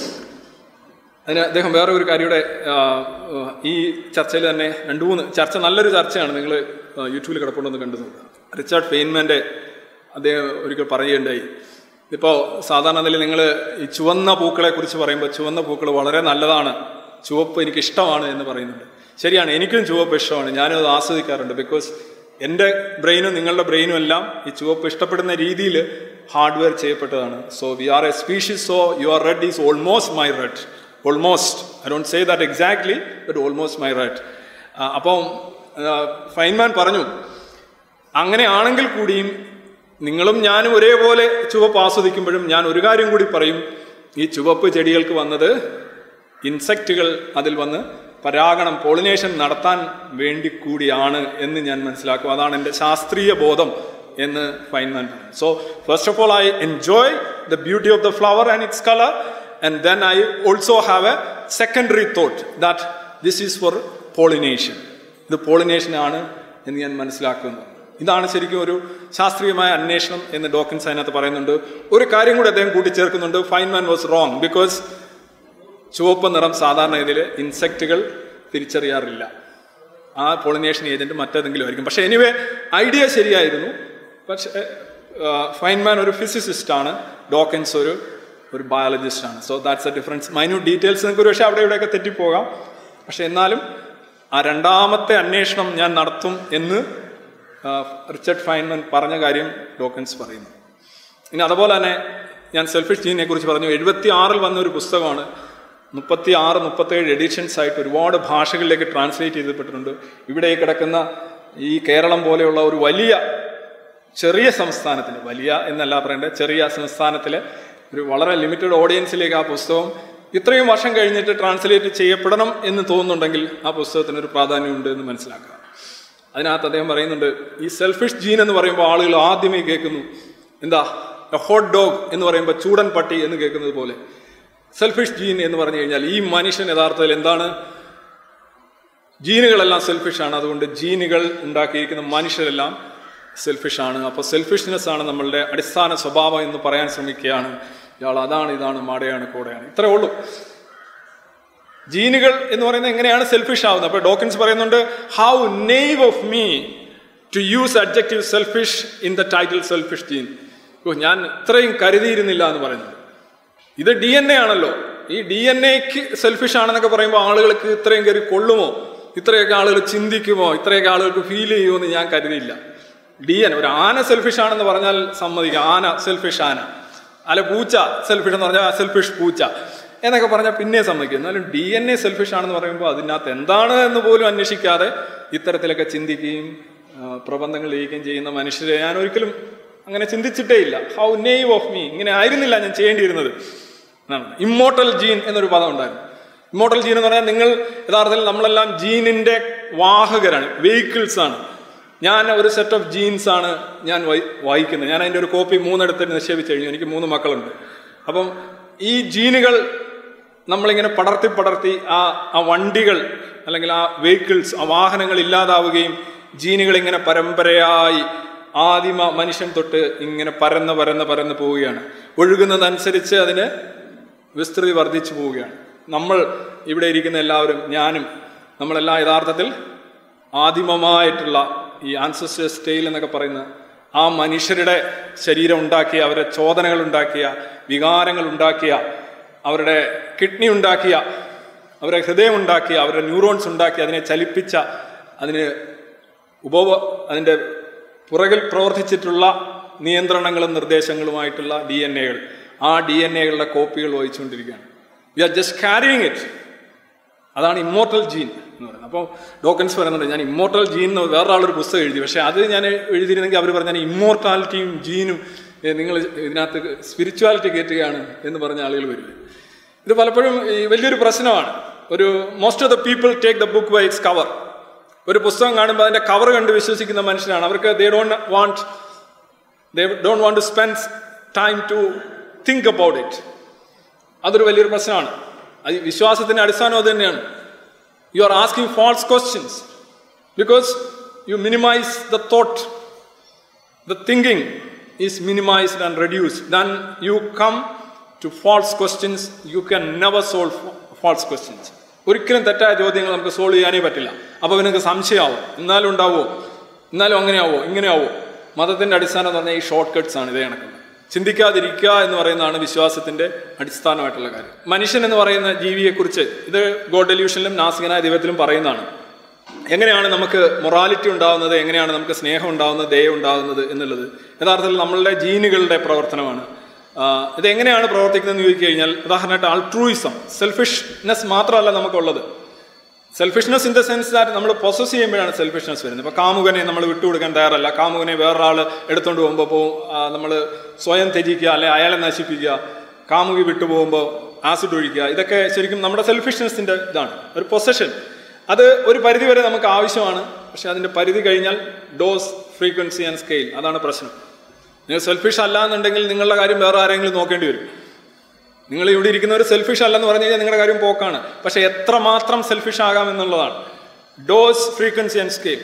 അതിന് അദ്ദേഹം വേറെ ഒരു കാര്യയുടെ ആ, ആ, ഈ ചർച്ചയിൽ തന്നെ രണ്ട് മൂന്ന് ചർച്ച നല്ലൊരു ചർച്ചയാണ് നിങ്ങൾ യൂട്യൂബിൽ കിടപ്പുണ്ടെന്ന് കണ്ടത് റിച്ചാർഡ് ഫെയിൻമാൻ്റെ അദ്ദേഹം ഒരിക്കൽ പറയുകയുണ്ടായി ഇപ്പോൾ സാധാരണ നിലയിൽ നിങ്ങൾ ഈ ചുവന്ന പൂക്കളെ കുറിച്ച് പറയുമ്പോൾ ചുവന്ന പൂക്കൾ വളരെ നല്ലതാണ് ചുവപ്പ് എനിക്ക് ഇഷ്ടമാണ് എന്ന് പറയുന്നുണ്ട് ശരിയാണ് എനിക്കും ചുവപ്പ് ഇഷ്ടമാണ് ഞാനും അത് ആസ്വദിക്കാറുണ്ട് ബിക്കോസ് എൻ്റെ ബ്രെയിനും നിങ്ങളുടെ ബ്രെയിനും എല്ലാം ഈ ചുവപ്പ് ഇഷ്ടപ്പെടുന്ന രീതിയിൽ ഹാർഡ്വെയർ ചെയ്യപ്പെട്ടതാണ് so we are a species so your red is almost my red almost I don't say that exactly but almost my red അപ്പം ഫൈൻമാൻ പറഞ്ഞു അങ്ങനെയാണെങ്കിൽ കൂടിയും നിങ്ങളും ഞാനും ഒരേപോലെ ചുവപ്പ് ആസ്വദിക്കുമ്പോഴും ഞാൻ ഒരു കാര്യം കൂടി പറയും ഈ ചുവപ്പ് ചെടികൾക്ക് വന്നത് ഇൻസെക്റ്റുകൾ അതിൽ വന്ന് പരാഗണം പോളിനേഷൻ നടത്താൻ വേണ്ടി കൂടിയാണ് എന്ന് ഞാൻ മനസ്സിലാക്കും അതാണ് എൻ്റെ ശാസ്ത്രീയ ബോധം എന്ന് ഫൈൻമാൻ പറഞ്ഞു so first of all I enjoy the beauty of the flower and its colour and then I also have a secondary thought that this is for pollination ഇത് പോളിനേഷൻ ആണ് എന്ന് ഞാൻ മനസ്സിലാക്കുന്നു ഇതാണ് ശരിക്കും ഒരു ശാസ്ത്രീയമായ അന്വേഷണം എന്ന് ഡോക്കൻസ് അതിനകത്ത് പറയുന്നുണ്ട് ഒരു കാര്യം കൂടി അദ്ദേഹം കൂട്ടിച്ചേർക്കുന്നുണ്ട് ഫൈൻമാൻ വാസ് റോങ് ബിക്കോസ് ചുവപ്പ് നിറം സാധാരണ ഇതിൽ ഇൻസെക്റ്റുകൾ തിരിച്ചറിയാറില്ല ആ പോളിനേഷൻ ഏജന്റ് മറ്റേതെങ്കിലും ആയിരിക്കും പക്ഷെ എനിവേ ഐഡിയ ശരിയായിരുന്നു പക്ഷേ ഫൈൻമാൻ ഒരു ഫിസിസിസ്റ്റ് ആണ് ഡോക്കൻസ് ഒരു ഒരു ബയോളജിസ്റ്റ് ആണ് so that's a difference minute details നിങ്ങൾക്ക് ഒരു പക്ഷേ അവിടെ ഇവിടെയൊക്കെ തെറ്റിപ്പോകാം പക്ഷെ എന്നാലും ആ രണ്ടാമത്തെ അന്വേഷണം ഞാൻ നടത്തും എന്ന് ആ, റിച്ചർഡ് ഫൈൻമാൻ പറഞ്ഞ കാര്യം ഡോക്കൻസ് പറയുന്നു ഇനി അതുപോലെ തന്നെ ഞാൻ സെൽഫിഷ് ജീനെ കുറിച്ച് പറഞ്ഞു എഴുപത്തി ആറിൽ വന്ന ഒരു പുസ്തകമാണ് മുപ്പത്തി ആറ് മുപ്പത്തേഴ് എഡിഷൻസ് ആയിട്ട് ഒരുപാട് ഭാഷകളിലേക്ക് ട്രാൻസ്ലേറ്റ് ചെയ്യപ്പെട്ടിട്ടുണ്ട് ഇവിടെ ഈ കിടക്കുന്ന ഈ കേരളം പോലെയുള്ള ഒരു വലിയ ചെറിയ സംസ്ഥാനത്തിന് വലിയ എന്നല്ല പറയേണ്ടത് ചെറിയ സംസ്ഥാനത്തിലെ ഒരു വളരെ ലിമിറ്റഡ് ഓഡിയൻസിലേക്ക് ആ പുസ്തകം ഇത്രയും വർഷം കഴിഞ്ഞിട്ട് ട്രാൻസ്ലേറ്റ് ചെയ്യപ്പെടണം എന്ന് തോന്നുന്നുണ്ടെങ്കിൽ ആ പുസ്തകത്തിന് ഒരു പ്രാധാന്യമുണ്ട് എന്ന് മനസ്സിലാക്കുക അതിനകത്ത് അദ്ദേഹം പറയുന്നുണ്ട് ഈ സെൽഫിഷ് ജീൻ എന്ന് പറയുമ്പോൾ ആളുകൾ ആദ്യമേ കേൾക്കുന്നു എന്താ ഹോട്ട് ഡോഗ് എന്ന് പറയുമ്പോൾ ചൂടൻ പട്ടി എന്ന് കേൾക്കുന്നത് പോലെ സെൽഫിഷ് ജീൻ എന്ന് പറഞ്ഞു കഴിഞ്ഞാൽ ഈ മനുഷ്യൻ യഥാർത്ഥത്തിൽ എന്താണ് ജീനുകളെല്ലാം സെൽഫിഷാണ് അതുകൊണ്ട് ജീനുകൾ ഉണ്ടാക്കിയിരിക്കുന്ന മനുഷ്യരെല്ലാം സെൽഫിഷാണ് അപ്പോൾ സെൽഫിഷ്നെസ് ആണ് നമ്മളുടെ അടിസ്ഥാന സ്വഭാവം എന്ന് പറയാൻ ശ്രമിക്കുകയാണ് ഇയാൾ അതാണ് ഇതാണ് മാടയാണ് കോടയാണ് ഇത്രേ ഉള്ളൂ ജീനുകൾ എന്ന് പറയുന്നത് എങ്ങനെയാണ് സെൽഫിഷ് ആവുന്നത് അപ്പോൾ ഡോക്കൻസ് പറയുന്നുണ്ട് how naive of me to use adjective selfish in the title selfish gene ഓ ഞാൻ ഇത്രയും കരുതിയിരുന്നില്ല എന്ന് പറയുന്നത് ഇത് ഡി എൻ എ ആണല്ലോ ഈ ഡി എൻ എക്ക് സെൽഫിഷ് ആണെന്നൊക്കെ പറയുമ്പോൾ ആളുകൾക്ക് ഇത്രയും കയറി കൊള്ളുമോ ഇത്രയൊക്കെ ആളുകൾ ചിന്തിക്കുമോ ഇത്രയൊക്കെ ആളുകൾക്ക് ഫീൽ ചെയ്യുമോ എന്ന് ഞാൻ കരുതിയില്ല ഡി എൻ ഒരു ആന സെൽഫിഷ് ആണെന്ന് പറഞ്ഞാൽ സമ്മതിക്കാം ആന സെൽഫിഷ് ആന അല്ല പൂച്ച സെൽഫിഷ് എന്ന് പറഞ്ഞാൽ സെൽഫിഷ് പൂച്ച എന്നൊക്കെ പറഞ്ഞാൽ പിന്നെ സമ്മതിക്കും എന്നാലും ഡി എൻ എ സെൽഫിഷ് ആണെന്ന് പറയുമ്പോൾ അതിനകത്ത് എന്താണ് എന്ന് പോലും അന്വേഷിക്കാതെ ഇത്തരത്തിലൊക്കെ ചിന്തിക്കുകയും ആ, പ്രബന്ധങ്ങൾ എഴുതുകയും ചെയ്യുന്ന മനുഷ്യരെ ഞാൻ ഒരിക്കലും അങ്ങനെ ചിന്തിച്ചിട്ടേ ഇല്ല ഹൗ നെയ്വ് ഓഫ് മീ ഇങ്ങനെ ആയിരുന്നില്ല ഞാൻ ചെയ്യേണ്ടിയിരുന്നത് ഇമ്മോട്ടൽ ജീൻ എന്നൊരു പദം ഉണ്ടായിരുന്നു ഇമ്മോട്ടൽ ജീൻ എന്ന് പറഞ്ഞാൽ നിങ്ങൾ യഥാർത്ഥത്തിൽ നമ്മളെല്ലാം ജീനിന്റെ വാഹകരാണ് വെഹിക്കിൾസ് ആണ് ഞാൻ ഒരു സെറ്റ് ഓഫ് ജീൻസ് ആണ് ഞാൻ വഹി- വഹിക്കുന്നത് ഞാൻ അതിൻ്റെ ഒരു കോപ്പി മൂന്നെടുത്ത് നിക്ഷേപിച്ച് കഴിഞ്ഞു എനിക്ക് മൂന്ന് മക്കളുണ്ട് അപ്പം ഈ ജീനുകൾ നമ്മളിങ്ങനെ പടർത്തി പടർത്തി ആ ആ വണ്ടികൾ അല്ലെങ്കിൽ ആ വെഹിക്കിൾസ് ആ വാഹനങ്ങൾ ഇല്ലാതാവുകയും ജീനുകൾ ഇങ്ങനെ പരമ്പരയായി ആദിമ മനുഷ്യൻ തൊട്ട് ഇങ്ങനെ പരന്ന് പരന്ന് പരന്ന് പോവുകയാണ് ഒഴുകുന്നതനുസരിച്ച് അതിന് വിസ്തൃതി വർദ്ധിച്ചു പോവുകയാണ് നമ്മൾ ഇവിടെ ഇരിക്കുന്ന എല്ലാവരും ഞാനും നമ്മളെല്ലാം യഥാർത്ഥത്തിൽ ആദിമമായിട്ടുള്ള ഈ ആൻസസ്റ്റേഴ്സ് ടെയിൽ എന്നൊക്കെ പറയുന്ന ആ മനുഷ്യരുടെ ശരീരം ഉണ്ടാക്കിയ അവരുടെ ചോദനകൾ ഉണ്ടാക്കിയ വികാരങ്ങൾ ഉണ്ടാക്കിയ അവരുടെ കിഡ്നി ഉണ്ടാക്കിയ അവരുടെ ഹൃദയം ഉണ്ടാക്കിയ അവരുടെ ന്യൂറോൺസ് ഉണ്ടാക്കി അതിനെ ചലിപ്പിച്ച അതിന് ഉപവ അതിൻ്റെ പുറകിൽ പ്രവർത്തിച്ചിട്ടുള്ള നിയന്ത്രണങ്ങളും നിർദ്ദേശങ്ങളുമായിട്ടുള്ള ഡി എൻ എകൾ ആ ഡി എൻ എകളുടെ കോപ്പികൾ വഹിച്ചുകൊണ്ടിരിക്കുകയാണ് we are just carrying it അതാണ് ഇമ്മോർട്ടൽ ജീൻ എന്ന് പറയുന്നത് അപ്പോൾ ഡോക്കൻസ് പറയുന്നുണ്ട് ഞാൻ ഇമ്മോർട്ടൽ ജീൻ എന്ന് വേറൊരാളൊരു പുസ്തകം എഴുതി പക്ഷേ അത് ഞാൻ എഴുതിയിരുന്നെങ്കിൽ അവർ പറഞ്ഞാൽ ഇമ്മോർട്ടാലിറ്റിയും ജീനും ഏ, നിങ്ങൾ ഇതിനകത്ത് സ്പിരിച്വാലിറ്റി കയറ്റുകയാണ് എന്ന് പറഞ്ഞ ആളുകൾ വരും ഇത് പലപ്പോഴും ഈ വലിയൊരു പ്രശ്നമാണ് ഒരു most of the people take the book by its cover ഒരു പുസ്തകം കാണുമ്പോൾ അതിന്റെ കവർ കണ്ട് വിശ്വസിക്കുന്ന മനുഷ്യരാണ് അവർക്ക് they don't want they don't want to spend time to think about it അതൊരു വലിയൊരു പ്രശ്നമാണ് അത് ഈ വിശ്വാസത്തിന്റെ അടിസ്ഥാനം അത് തന്നെയാണ് you are asking false questions because you minimize the thought the thinking is minimized and reduced. Then you come to false questions. You can never solve fa- false questions. ഒരിക്കലും തെറ്റായ ചോദ്യങ്ങൾ നമുക്ക് സോൾവ് ചെയ്യാനേ പറ്റില്ല അപ്പോൾ നിനക്ക് സംശയമാവും എന്നാലും ഉണ്ടാവോ എന്നാലും അങ്ങനെയാവോ ഇങ്ങനെയാവോ മതത്തിന്റെ അടിസ്ഥാനം എന്ന് പറഞ്ഞാൽ ഈ ഷോർട്ട് കട്ട്സ് ആണ് ഇതേ കണക്കുന്നത് ചിന്തിക്കാതിരിക്കുക എന്ന് പറയുന്നതാണ് വിശ്വാസത്തിന്റെ അടിസ്ഥാനമായിട്ടുള്ള കാര്യം മനുഷ്യൻ എന്ന് പറയുന്ന ജീവിയെക്കുറിച്ച് ഇത് ഗോഡ് ഡെല്യൂഷനിലും നാസികനായ ദൈവത്തിലും പറയുന്നതാണ് എങ്ങനെയാണ് നമുക്ക് മൊറാലിറ്റി ഉണ്ടാകുന്നത് എങ്ങനെയാണ് നമുക്ക് സ്നേഹം ഉണ്ടാകുന്നത് ദയ ഉണ്ടാകുന്നത് എന്നുള്ളത് യഥാർത്ഥത്തിൽ നമ്മളുടെ ജീനുകളുടെ പ്രവർത്തനമാണ് ആ, ഇത് എങ്ങനെയാണ് പ്രവർത്തിക്കുന്നതെന്ന് ചോദിച്ചു കഴിഞ്ഞാൽ ഉദാഹരണമായിട്ട് അൾട്രൂയിസം സെൽഫിഷ്നെസ് മാത്രമല്ല നമുക്കുള്ളത് selfishness in the sense that നമ്മൾ പൊസസ് ചെയ്യുമ്പോഴാണ് സെൽഫിഷ്നെസ് വരുന്നത് ഇപ്പോൾ കാമുകനെ നമ്മൾ വിട്ടുകൊടുക്കാൻ തയ്യാറല്ല കാമുകനെ വേറൊരാൾ എടുത്തുകൊണ്ട് പോകുമ്പോൾ ഇപ്പോൾ നമ്മൾ സ്വയം ത്യജിക്കുക അല്ലെ അയാളെ നശിപ്പിക്കുക കാമുകി വിട്ടുപോകുമ്പോൾ ആസിഡ് ഒഴിക്കുക ഇതൊക്കെ ശരിക്കും നമ്മുടെ സെൽഫിഷ്നെസ്സിൻ്റെ ഇതാണ് ഒരു പൊസഷൻ അത് ഒരു പരിധി വരെ നമുക്ക് ആവശ്യമാണ് പക്ഷെ അതിൻ്റെ പരിധി കഴിഞ്ഞാൽ ഡോസ് ഫ്രീക്വൻസി ആൻഡ് സ്കെയിൽ അതാണ് പ്രശ്നം നിങ്ങൾ സെൽഫിഷ് അല്ല എന്നുണ്ടെങ്കിൽ നിങ്ങളുടെ കാര്യം വേറെ ആരെങ്കിലും നോക്കേണ്ടി വരും നിങ്ങൾ ഇവിടെ ഇരിക്കുന്നവർ സെൽഫിഷ് അല്ലെന്ന് പറഞ്ഞു കഴിഞ്ഞാൽ നിങ്ങളുടെ കാര്യം പോക്കാണ് പക്ഷെ എത്രമാത്രം സെൽഫിഷ് ആകാം എന്നുള്ളതാണ് ഡോസ് ഫ്രീക്വൻസി ആൻഡ് സ്കെയിൽ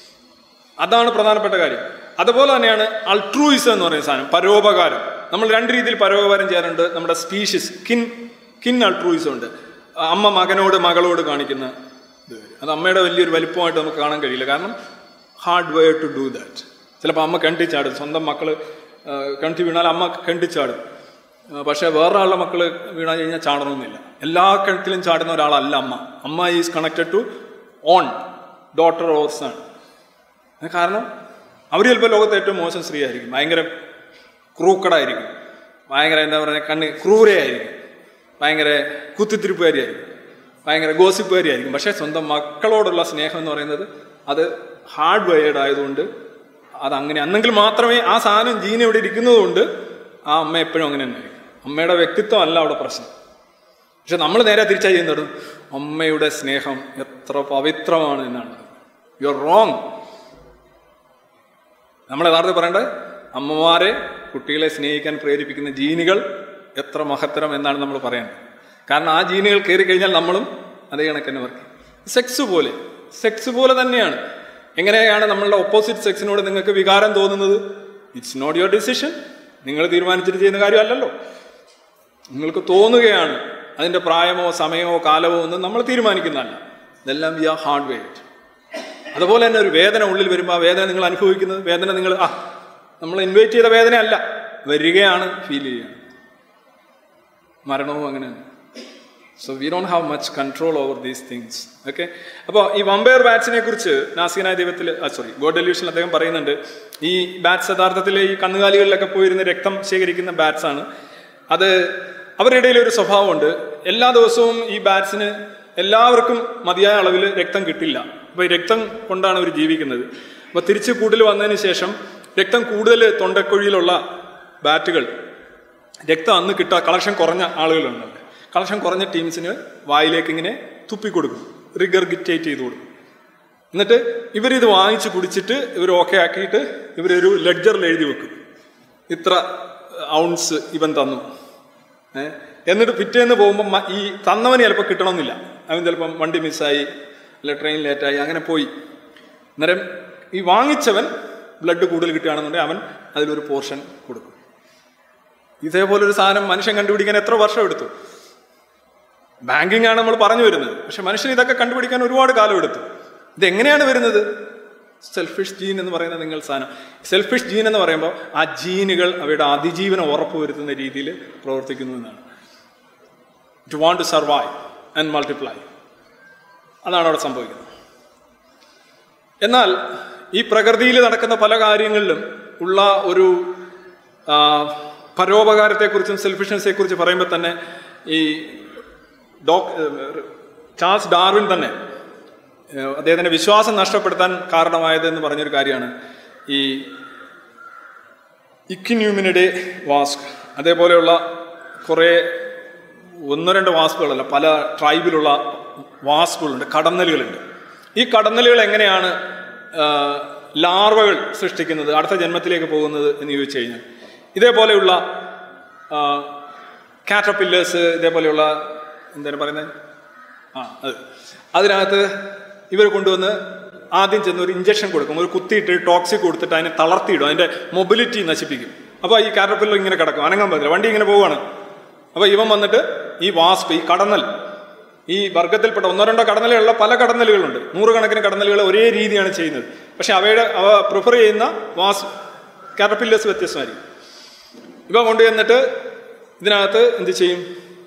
അതാണ് പ്രധാനപ്പെട്ട കാര്യം അതുപോലെ തന്നെയാണ് അൾട്രൂയിസം എന്ന് പറയുന്ന സാധനം പരോപകാരം നമ്മൾ രണ്ട് രീതിയിൽ പരോപകാരം ചെയ്യാറുണ്ട് നമ്മുടെ സ്പീഷീസ് കിൻ കിൻ അൾട്രൂയിസം ഉണ്ട് അമ്മ മകനോട് മകളോട് കാണിക്കുന്ന ഇത് അത് അമ്മയുടെ വലിയൊരു വലിപ്പമായിട്ട് നമുക്ക് കാണാൻ കഴിയില്ല കാരണം hard way to do that ചിലപ്പോൾ അമ്മ കണ്ടിച്ചാടും സ്വന്തം മക്കൾ കണ്ടി വീണാൽ അമ്മ കണ്ടിച്ചാടും ആ, പക്ഷേ വേറൊരാളുടെ മക്കൾ വീണാൽ കഴിഞ്ഞാൽ ചാടണമെന്നില്ല എല്ലാ കിണറ്റിലും ചാടുന്ന ഒരാളല്ല അമ്മ അമ്മ is connected to own daughter or son അത് കാരണം അവർ ചിലപ്പോൾ ലോകത്തെ ഏറ്റവും മോശം സ്ത്രീ ആയിരിക്കും ഭയങ്കര ക്രൂക്കടായിരിക്കും ഭയങ്കര എന്താ പറയുക കണ്ണ് ക്രൂരയായിരിക്കും ഭയങ്കര കുത്തിത്തിരിപ്പുകാരിയായിരിക്കും ഭയങ്കര ഗോസിപ്പുകാരിയായിരിക്കും പക്ഷേ സ്വന്തം മക്കളോടുള്ള സ്നേഹം എന്ന് പറയുന്നത് അത് ഹാർഡ് വയേർഡ് ആയതുകൊണ്ട് അത് അങ്ങനെ അന്നെങ്കിൽ മാത്രമേ ആ സാധനം ജീൻ ഇവിടെ ഇരിക്കുന്നതുകൊണ്ട് ആ അമ്മ എപ്പോഴും അങ്ങനെ തന്നെ ആയിരിക്കും അമ്മയുടെ വ്യക്തിത്വം അല്ല അവിടെ പ്രശ്നം പക്ഷെ നമ്മൾ നേരെ തിരിച്ചായി ചെയ്യുന്നത് അമ്മയുടെ സ്നേഹം എത്ര പവിത്രമാണ് എന്നാണ് യു ആർ റോങ് നമ്മൾ യഥാർത്ഥത്തിൽ പറയേണ്ടത് അമ്മമാരെ കുട്ടികളെ സ്നേഹിക്കാൻ പ്രേരിപ്പിക്കുന്ന ജീനുകൾ എത്ര മഹത്തരം എന്നാണ് നമ്മൾ പറയേണ്ടത് കാരണം ആ ജീനുകൾ കയറി കഴിഞ്ഞാൽ നമ്മളും അതേ കണക്കന്നെ വർക്ക് സെക്സ് പോലെ സെക്സ് പോലെ തന്നെയാണ് എങ്ങനെയാണ് നമ്മളുടെ ഓപ്പോസിറ്റ് സെക്സിനോട് നിങ്ങൾക്ക് വികാരം തോന്നുന്നത് ഇറ്റ്സ് നോട്ട് യുവർ ഡിസിഷൻ നിങ്ങൾ തീരുമാനിച്ചിട്ട് ചെയ്യുന്ന കാര്യമല്ലല്ലോ നിങ്ങൾക്ക് തോന്നുകയാണ് അതിന്റെ പ്രായമോ സമയമോ കാലമോ ഒന്നും നമ്മൾ തീരുമാനിക്കുന്നതല്ല ഇതെല്ലാം വി ആർ ഹാർഡ് വെയ്റ്റ് അതുപോലെ തന്നെ ഒരു വേദന ഉള്ളിൽ വരുമ്പോൾ ആ വേദന നിങ്ങൾ അനുഭവിക്കുന്നത് വേദന നിങ്ങൾ ആ നമ്മൾ ഇൻവൈറ്റ് ചെയ്ത വേദന അല്ല വരികയാണ് ഫീൽ ചെയ്യുകയാണ് മരണവും അങ്ങനെ തന്നെ so we don't have much control over these things okay അപ്പോൾ ഈ വമ്പയർ ബാറ്റ്സിനെ കുറിച്ച് നാസികനായ ദൈവത്തിൽ സോറി ഗോഡ് ഡെല്യൂഷൻ അദ്ദേഹം പറയുന്നുണ്ട് ഈ ബാറ്റ്സ് യഥാർത്ഥത്തിൽ ഈ കന്നുകാലികളിലൊക്കെ പോയിരുന്ന് രക്തം ശേഖരിക്കുന്ന ബാറ്റ്സ് ആണ് അത് അവരുടെ ഇടയിൽ ഒരു സ്വഭാവമുണ്ട് എല്ലാ ദിവസവും ഈ ബാറ്റ്സിന് എല്ലാവർക്കും മതിയായ അളവിൽ രക്തം കിട്ടില്ല അപ്പോൾ ഈ രക്തം കൊണ്ടാണ് അവർ ജീവിക്കുന്നത് അപ്പോൾ തിരിച്ച് കൂട്ടിൽ വന്നതിന് ശേഷം രക്തം കൂടുതൽ തൊണ്ടക്കുഴിയിലുള്ള ബാറ്റുകൾ രക്തം അന്ന് കിട്ടുക കളക്ഷൻ കുറഞ്ഞ ആളുകളുണ്ട് കളക്ഷൻ കുറഞ്ഞ ടീംസിന് വായിലേക്ക് ഇങ്ങനെ തുപ്പിക്കൊടുക്കും റിഗർഗിറ്റേറ്റ് ചെയ്ത് കൊടുക്കും എന്നിട്ട് ഇവരിത് വാങ്ങിച്ച് കുടിച്ചിട്ട് ഇവർ ഓക്കെ ആക്കിയിട്ട് ഇവരൊരു ലെഡ്ജറിൽ എഴുതി വെക്കും ഇത്ര ഔൺസ് ഇവൻ തന്നു ഏ? എന്നിട്ട് പിറ്റേന്ന് പോകുമ്പോൾ ഈ തന്നവന് ചിലപ്പോൾ കിട്ടണമെന്നില്ല അവൻ ചിലപ്പം വണ്ടി മിസ്സായി അല്ല ട്രെയിൻ ലേറ്റായി അങ്ങനെ പോയി അന്നേരം ഈ വാങ്ങിച്ചവൻ ബ്ലഡ് കൂടുതൽ കിട്ടുകയാണെന്നുണ്ടെങ്കിൽ അവൻ അതിലൊരു പോർഷൻ കൊടുക്കും ഇതേപോലൊരു സാധനം മനുഷ്യൻ കണ്ടുപിടിക്കാൻ എത്ര വർഷം എടുത്തു ബാങ്കിങ് ആണ് നമ്മൾ പറഞ്ഞു വരുന്നത് പക്ഷെ മനുഷ്യൻ ഇതൊക്കെ കണ്ടുപിടിക്കാൻ ഒരുപാട് കാലം എടുത്തു ഇതെങ്ങനെയാണ് വരുന്നത് സെൽഫിഷ് ജീൻ എന്ന് പറയുന്ന നിങ്ങൾ സാധനം സെൽഫിഷ് ജീൻ എന്ന് പറയുമ്പോൾ ആ ജീനുകൾ അവയുടെ അതിജീവനം ഉറപ്പുവരുത്തുന്ന രീതിയിൽ പ്രവർത്തിക്കുന്നു എന്നാണ് to want to survive and multiply അതാണ് അവിടെ സംഭവിക്കുന്നത് എന്നാൽ ഈ പ്രകൃതിയിൽ നടക്കുന്ന പല കാര്യങ്ങളിലും ഉള്ള ഒരു ആ, പരോപകാരത്തെക്കുറിച്ചും സെൽഫിഷ്നെസ്സെക്കുറിച്ച് പറയുമ്പോൾ തന്നെ ഈ ഡോക് ചാൾസ് ഡാർവിൻ തന്നെ ഏഹ്, അദ്ദേഹത്തിന്റെ വിശ്വാസം നഷ്ടപ്പെടുത്താൻ കാരണമായത് എന്ന് പറഞ്ഞൊരു കാര്യമാണ് ഈ ഇക്കിന്യൂമിനിടെ വാസ്ക് അതേപോലെയുള്ള കുറേ ഒന്നോ രണ്ട് വാസ്കുകളല്ല പല ട്രൈബിലുള്ള വാസ്കുകളുണ്ട് കടന്നലുകളുണ്ട് ഈ കടന്നലുകൾ എങ്ങനെയാണ് ആ, ലാർവകൾ സൃഷ്ടിക്കുന്നത് അടുത്ത ജന്മത്തിലേക്ക് പോകുന്നത് എന്ന് ചോദിച്ചു കഴിഞ്ഞാൽ ഇതേപോലെയുള്ള കാറ്റർപില്ലേഴ്സ് ഇതേപോലെയുള്ള എന്താണ് പറയുന്നത് ആ അത് അതിനകത്ത് ഇവർ കൊണ്ടുവന്ന് ആദ്യം ചെന്ന് ഒരു ഇഞ്ചക്ഷൻ കൊടുക്കും ഒരു കുത്തിയിട്ട് ടോക്സിക് കൊടുത്തിട്ട് അതിനെ തളർത്തിയിടും അതിന്റെ മൊബിലിറ്റി നശിപ്പിക്കും അപ്പോൾ ഈ കാറ്റർപില്ലർ ഇങ്ങനെ കിടക്കും അനങ്ങാൻ പറ്റില്ല വണ്ടി ഇങ്ങനെ പോവുകയാണ് അപ്പോൾ ഇവൻ വന്നിട്ട് ഈ വാസ്പ് ഈ കടന്നൽ ഈ വർഗത്തിൽപ്പെട്ട ഒന്നോ രണ്ടോ കടന്നലുകളുള്ള പല കടന്നലുകളുണ്ട് നൂറുകണക്കിന് കടന്നലുകൾ ഒരേ രീതിയാണ് ചെയ്യുന്നത് പക്ഷെ അവയുടെ അവ പ്രിഫർ ചെയ്യുന്ന വാസ് കാറ്റർപില്ലേഴ്സ് വ്യത്യസ്തമായിരിക്കും ഇവ കൊണ്ടുവന്നിട്ട് ഇതിനകത്ത് എന്ത് ചെയ്യും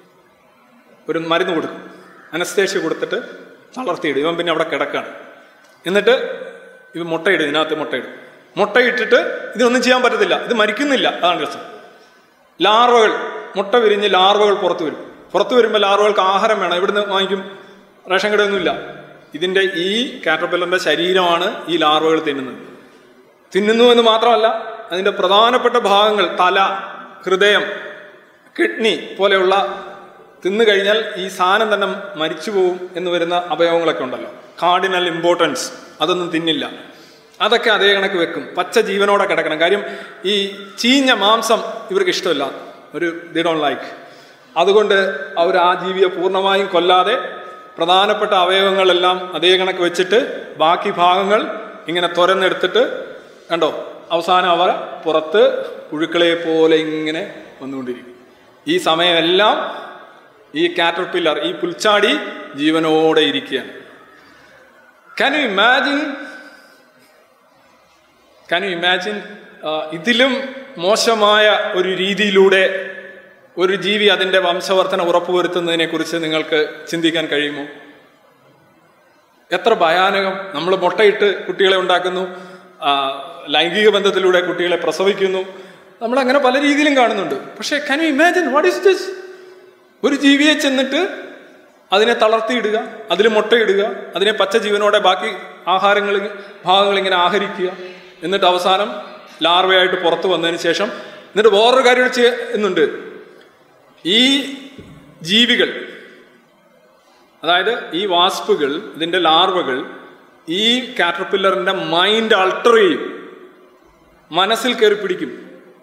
ഒരു മരുന്ന് കൊടുക്കും അനസ്തേഷ്യ കൊടുത്തിട്ട് തളർത്തിയിടും ഇവൻ പിന്നെ അവിടെ കിടക്കാണ് എന്നിട്ട് ഇവ മുട്ടയിടും ഇതിനകത്ത് മുട്ടയിടും മുട്ടയിട്ടിട്ട് ഇതിനൊന്നും ചെയ്യാൻ പറ്റത്തില്ല ഇത് മരിക്കുന്നില്ല അതാണ് രസം ലാർവകൾ മുട്ട വിരിഞ്ഞ് ലാർവകൾ പുറത്തു വരും പുറത്തു വരുമ്പോൾ ലാർവകൾക്ക് ആഹാരം വേണം ഇവിടുന്ന് വാങ്ങിക്കും റേഷൻ കടയൊന്നുമില്ല ഇതിന്റെ ഈ കാറ്റർപില്ലറിന്റെ ശരീരമാണ് ഈ ലാർവകൾ തിന്നുന്നത് തിന്നുന്നു എന്ന് മാത്രമല്ല അതിന്റെ പ്രധാനപ്പെട്ട ഭാഗങ്ങൾ തല ഹൃദയം കിഡ്നി പോലെയുള്ള തിന്നു കഴിഞ്ഞാൽ ഈ സാധനം തന്നെ മരിച്ചു പോകും എന്ന് വരുന്ന അവയവങ്ങളൊക്കെ ഉണ്ടല്ലോ കാർഡിനൽ ഇമ്പോർട്ടൻസ് അതൊന്നും തിന്നില്ല അതൊക്കെ അതേ കണക്ക് വെക്കും പച്ച ജീവനോടെ കിടക്കണം കാര്യം ഈ ചീഞ്ഞ മാംസം ഇവർക്ക് ഇഷ്ടമില്ല ഒരു ദി ഡോൺ ലൈക്ക് അതുകൊണ്ട് അവർ ആ ജീവിയെ പൂർണ്ണമായും കൊല്ലാതെ പ്രധാനപ്പെട്ട അവയവങ്ങളെല്ലാം അതേ കണക്ക് വെച്ചിട്ട് ബാക്കി ഭാഗങ്ങൾ ഇങ്ങനെ തുരന്നെടുത്തിട്ട് കണ്ടോ അവസാനം അവർ പുറത്ത് പുഴുക്കളെ പോലെ ഇങ്ങനെ വന്നുകൊണ്ടിരിക്കും ഈ സമയമെല്ലാം ഈ കാറ്റർപില്ലർ ഈ പുൽച്ചാടി ജീവനോടെ ഇരിക്കുകയാണ് can you imagine can you imagine ഇതിലും മോശമായ ഒരു രീതിയിലൂടെ ഒരു ജീവി അതിന്റെ വംശവർധന ഉറപ്പുവരുത്തുന്നതിനെ കുറിച്ച് നിങ്ങൾക്ക് ചിന്തിക്കാൻ കഴിയുമോ എത്ര ഭയാനകം നമ്മൾ മുട്ടയിട്ട് കുട്ടികളെ ഉണ്ടാക്കുന്നു ആ, ലൈംഗിക ബന്ധത്തിലൂടെ കുട്ടികളെ പ്രസവിക്കുന്നു നമ്മൾ അങ്ങനെ പല രീതിയിലും കാണുന്നുണ്ട് പക്ഷേ can you imagine what is this ഒരു ജീവിയെ ചെന്നിട്ട് അതിനെ തളർത്തിയിടുക അതിൽ മുട്ടയിടുക അതിനെ പച്ച ജീവനോടെ ബാക്കി ആഹാരങ്ങൾ ഭാഗങ്ങൾ ഇങ്ങനെ ആഹരിക്കുക എന്നിട്ട് അവസാനം ലാർവയായിട്ട് പുറത്തു വന്നതിന് ശേഷം എന്നിട്ട് വേറൊരു കാര്യം കൂടി ചെയ്യുന്നുണ്ട് ഈ ജീവികൾ അതായത് ഈ വാസ്പുകൾ ഇതിന്റെ ലാർവകൾ ഈ കാറ്റർപില്ലറിന്റെ മൈൻഡ് അൾട്ടർ ചെയ്യും മനസ്സിൽ കയറി പിടിക്കും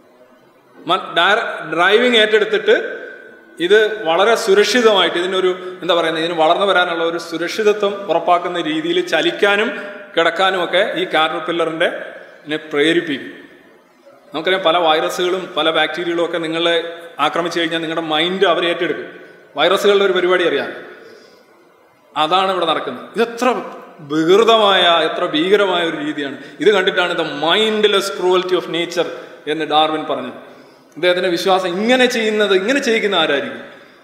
ഡ്രൈവിംഗ് ഏറ്റെടുത്തിട്ട് ഇത് വളരെ സുരക്ഷിതമായിട്ട് ഇതിനൊരു എന്താ പറയുന്നത് ഇതിന് വളർന്നു വരാനുള്ള ഒരു സുരക്ഷിതത്വം ഉറപ്പാക്കുന്ന രീതിയിൽ ചലിക്കാനും കിടക്കാനും ഒക്കെ ഈ കാറ്റർപില്ലറിന്റെ നെ പ്രേരിപ്പിക്കും നമുക്കറിയാം പല വൈറസുകളും പല ബാക്ടീരിയകളും ഒക്കെ നിങ്ങളെ ആക്രമിച്ചു കഴിഞ്ഞാൽ നിങ്ങളുടെ മൈൻഡ് അവർ ഏറ്റെടുക്കും വൈറസുകളുടെ ഒരു പരിപാടി അറിയാം അതാണ് ഇവിടെ നടക്കുന്നത് ഇത് എത്ര വികൃതമായ എത്ര ഭീകരമായ ഒരു രീതിയാണ് ഇത് കണ്ടിട്ടാണ് the mindless cruelty of nature എന്ന് ഡാർവിൻ പറഞ്ഞത് ഇദ്ദേഹത്തിന്റെ വിശ്വാസം ഇങ്ങനെ ചെയ്യുന്നത് ഇങ്ങനെ ചെയ്യിക്കുന്ന ആരായിരിക്കും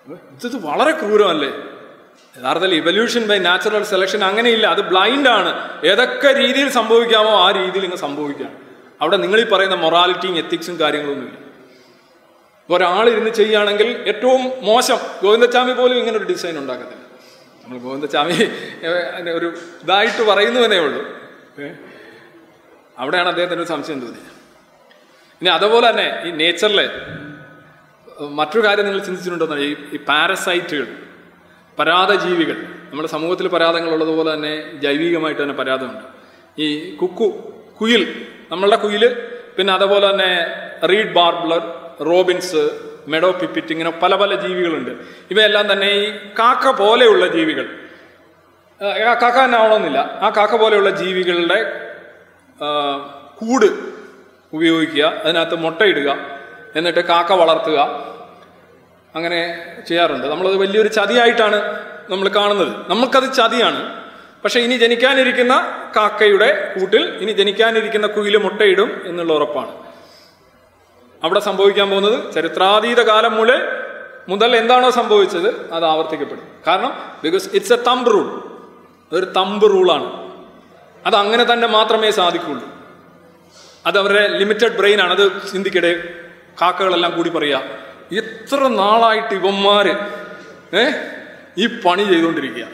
ഇത് വളരെ ക്രൂരമല്ലേ യഥാർത്ഥത്തിൽ ഇവല്യൂഷൻ ബൈ നാച്ചുറൽ സെലക്ഷൻ അങ്ങനെയില്ല അത് ബ്ലൈൻഡ് ആണ് ഏതൊക്കെ രീതിയിൽ സംഭവിക്കാമോ ആ രീതിയിൽ ഇങ്ങ് സംഭവിക്കുകയാണ് അവിടെ നിങ്ങൾ ഈ പറയുന്ന മൊറാലിറ്റിയും എത്തിക്സും കാര്യങ്ങളൊന്നുമില്ല ഇപ്പോൾ ഒരാൾ ഇരുന്ന് ചെയ്യുകയാണെങ്കിൽ ഏറ്റവും മോശം ഗോവിന്ദച്ചാമി പോലും ഇങ്ങനെ ഒരു ഡിസൈൻ ഉണ്ടാക്കത്തില്ല നമ്മൾ ഗോവിന്ദച്ചാമി ഏഹ്, ഒരു ഇതായിട്ട് പറയുന്നതേ ഉള്ളൂ ഏ? അവിടെയാണ് അദ്ദേഹത്തിന് ഒരു സംശയം തോന്നിയത് ഇനി അതുപോലെ തന്നെ ഈ നേച്ചറിലെ മറ്റൊരു കാര്യം നിങ്ങൾ ചിന്തിച്ചിട്ടുണ്ടോ ഈ ഈ പാരസൈറ്റുകൾ പരാതജീവികൾ നമ്മുടെ സമൂഹത്തിൽ പരാതങ്ങളുള്ളതുപോലെ തന്നെ ജൈവികമായിട്ട് തന്നെ പരാതമുണ്ട് ഈ കുക്കു കുയിൽ നമ്മളുടെ കുയില് പിന്നെ അതുപോലെ തന്നെ reed warbler robins meadow pipit ഇങ്ങനെ പല പല ജീവികളുണ്ട് ഇവയെല്ലാം തന്നെ ഈ കാക്ക പോലെയുള്ള ജീവികൾ ആ, ആ കാക്ക തന്നെ ആവണമെന്നില്ല ആ കാക്ക പോലെയുള്ള ജീവികളുടെ ആ, കൂട് ഉപയോഗിക്കുക അതിനകത്ത് മുട്ടയിടുക എന്നിട്ട് കാക്ക വളർത്തുക അങ്ങനെ ചെയ്യാറുണ്ട് നമ്മളത് വലിയൊരു ചതിയായിട്ടാണ് നമ്മൾ കാണുന്നത് നമുക്കത് ചതിയാണ് പക്ഷെ ഇനി ജനിക്കാനിരിക്കുന്ന കാക്കയുടെ കൂട്ടിൽ ഇനി ജനിക്കാനിരിക്കുന്ന കുയില് മുട്ടയിടും എന്നുള്ള ഉറപ്പാണ് അവിടെ സംഭവിക്കാൻ പോകുന്നത് ചരിത്രാതീത കാലം മുതൽ മുതൽ എന്താണോ സംഭവിച്ചത് അത് ആവർത്തിക്കപ്പെടും കാരണം because it's a thumb rule അതൊരു തമ്പ് റൂളാണ് അത് അങ്ങനെ തന്നെ മാത്രമേ സാധിക്കുള്ളൂ അത് അവരുടെ ലിമിറ്റഡ് ബ്രെയിൻ ആണ് അത് ചിന്തിക്കടെ കാക്കകളെല്ലാം കൂടി പറയാ എത്ര നാളായിട്ട് ഇവന്മാര് ഏ ഈ പണി ചെയ്തുകൊണ്ടിരിക്കുക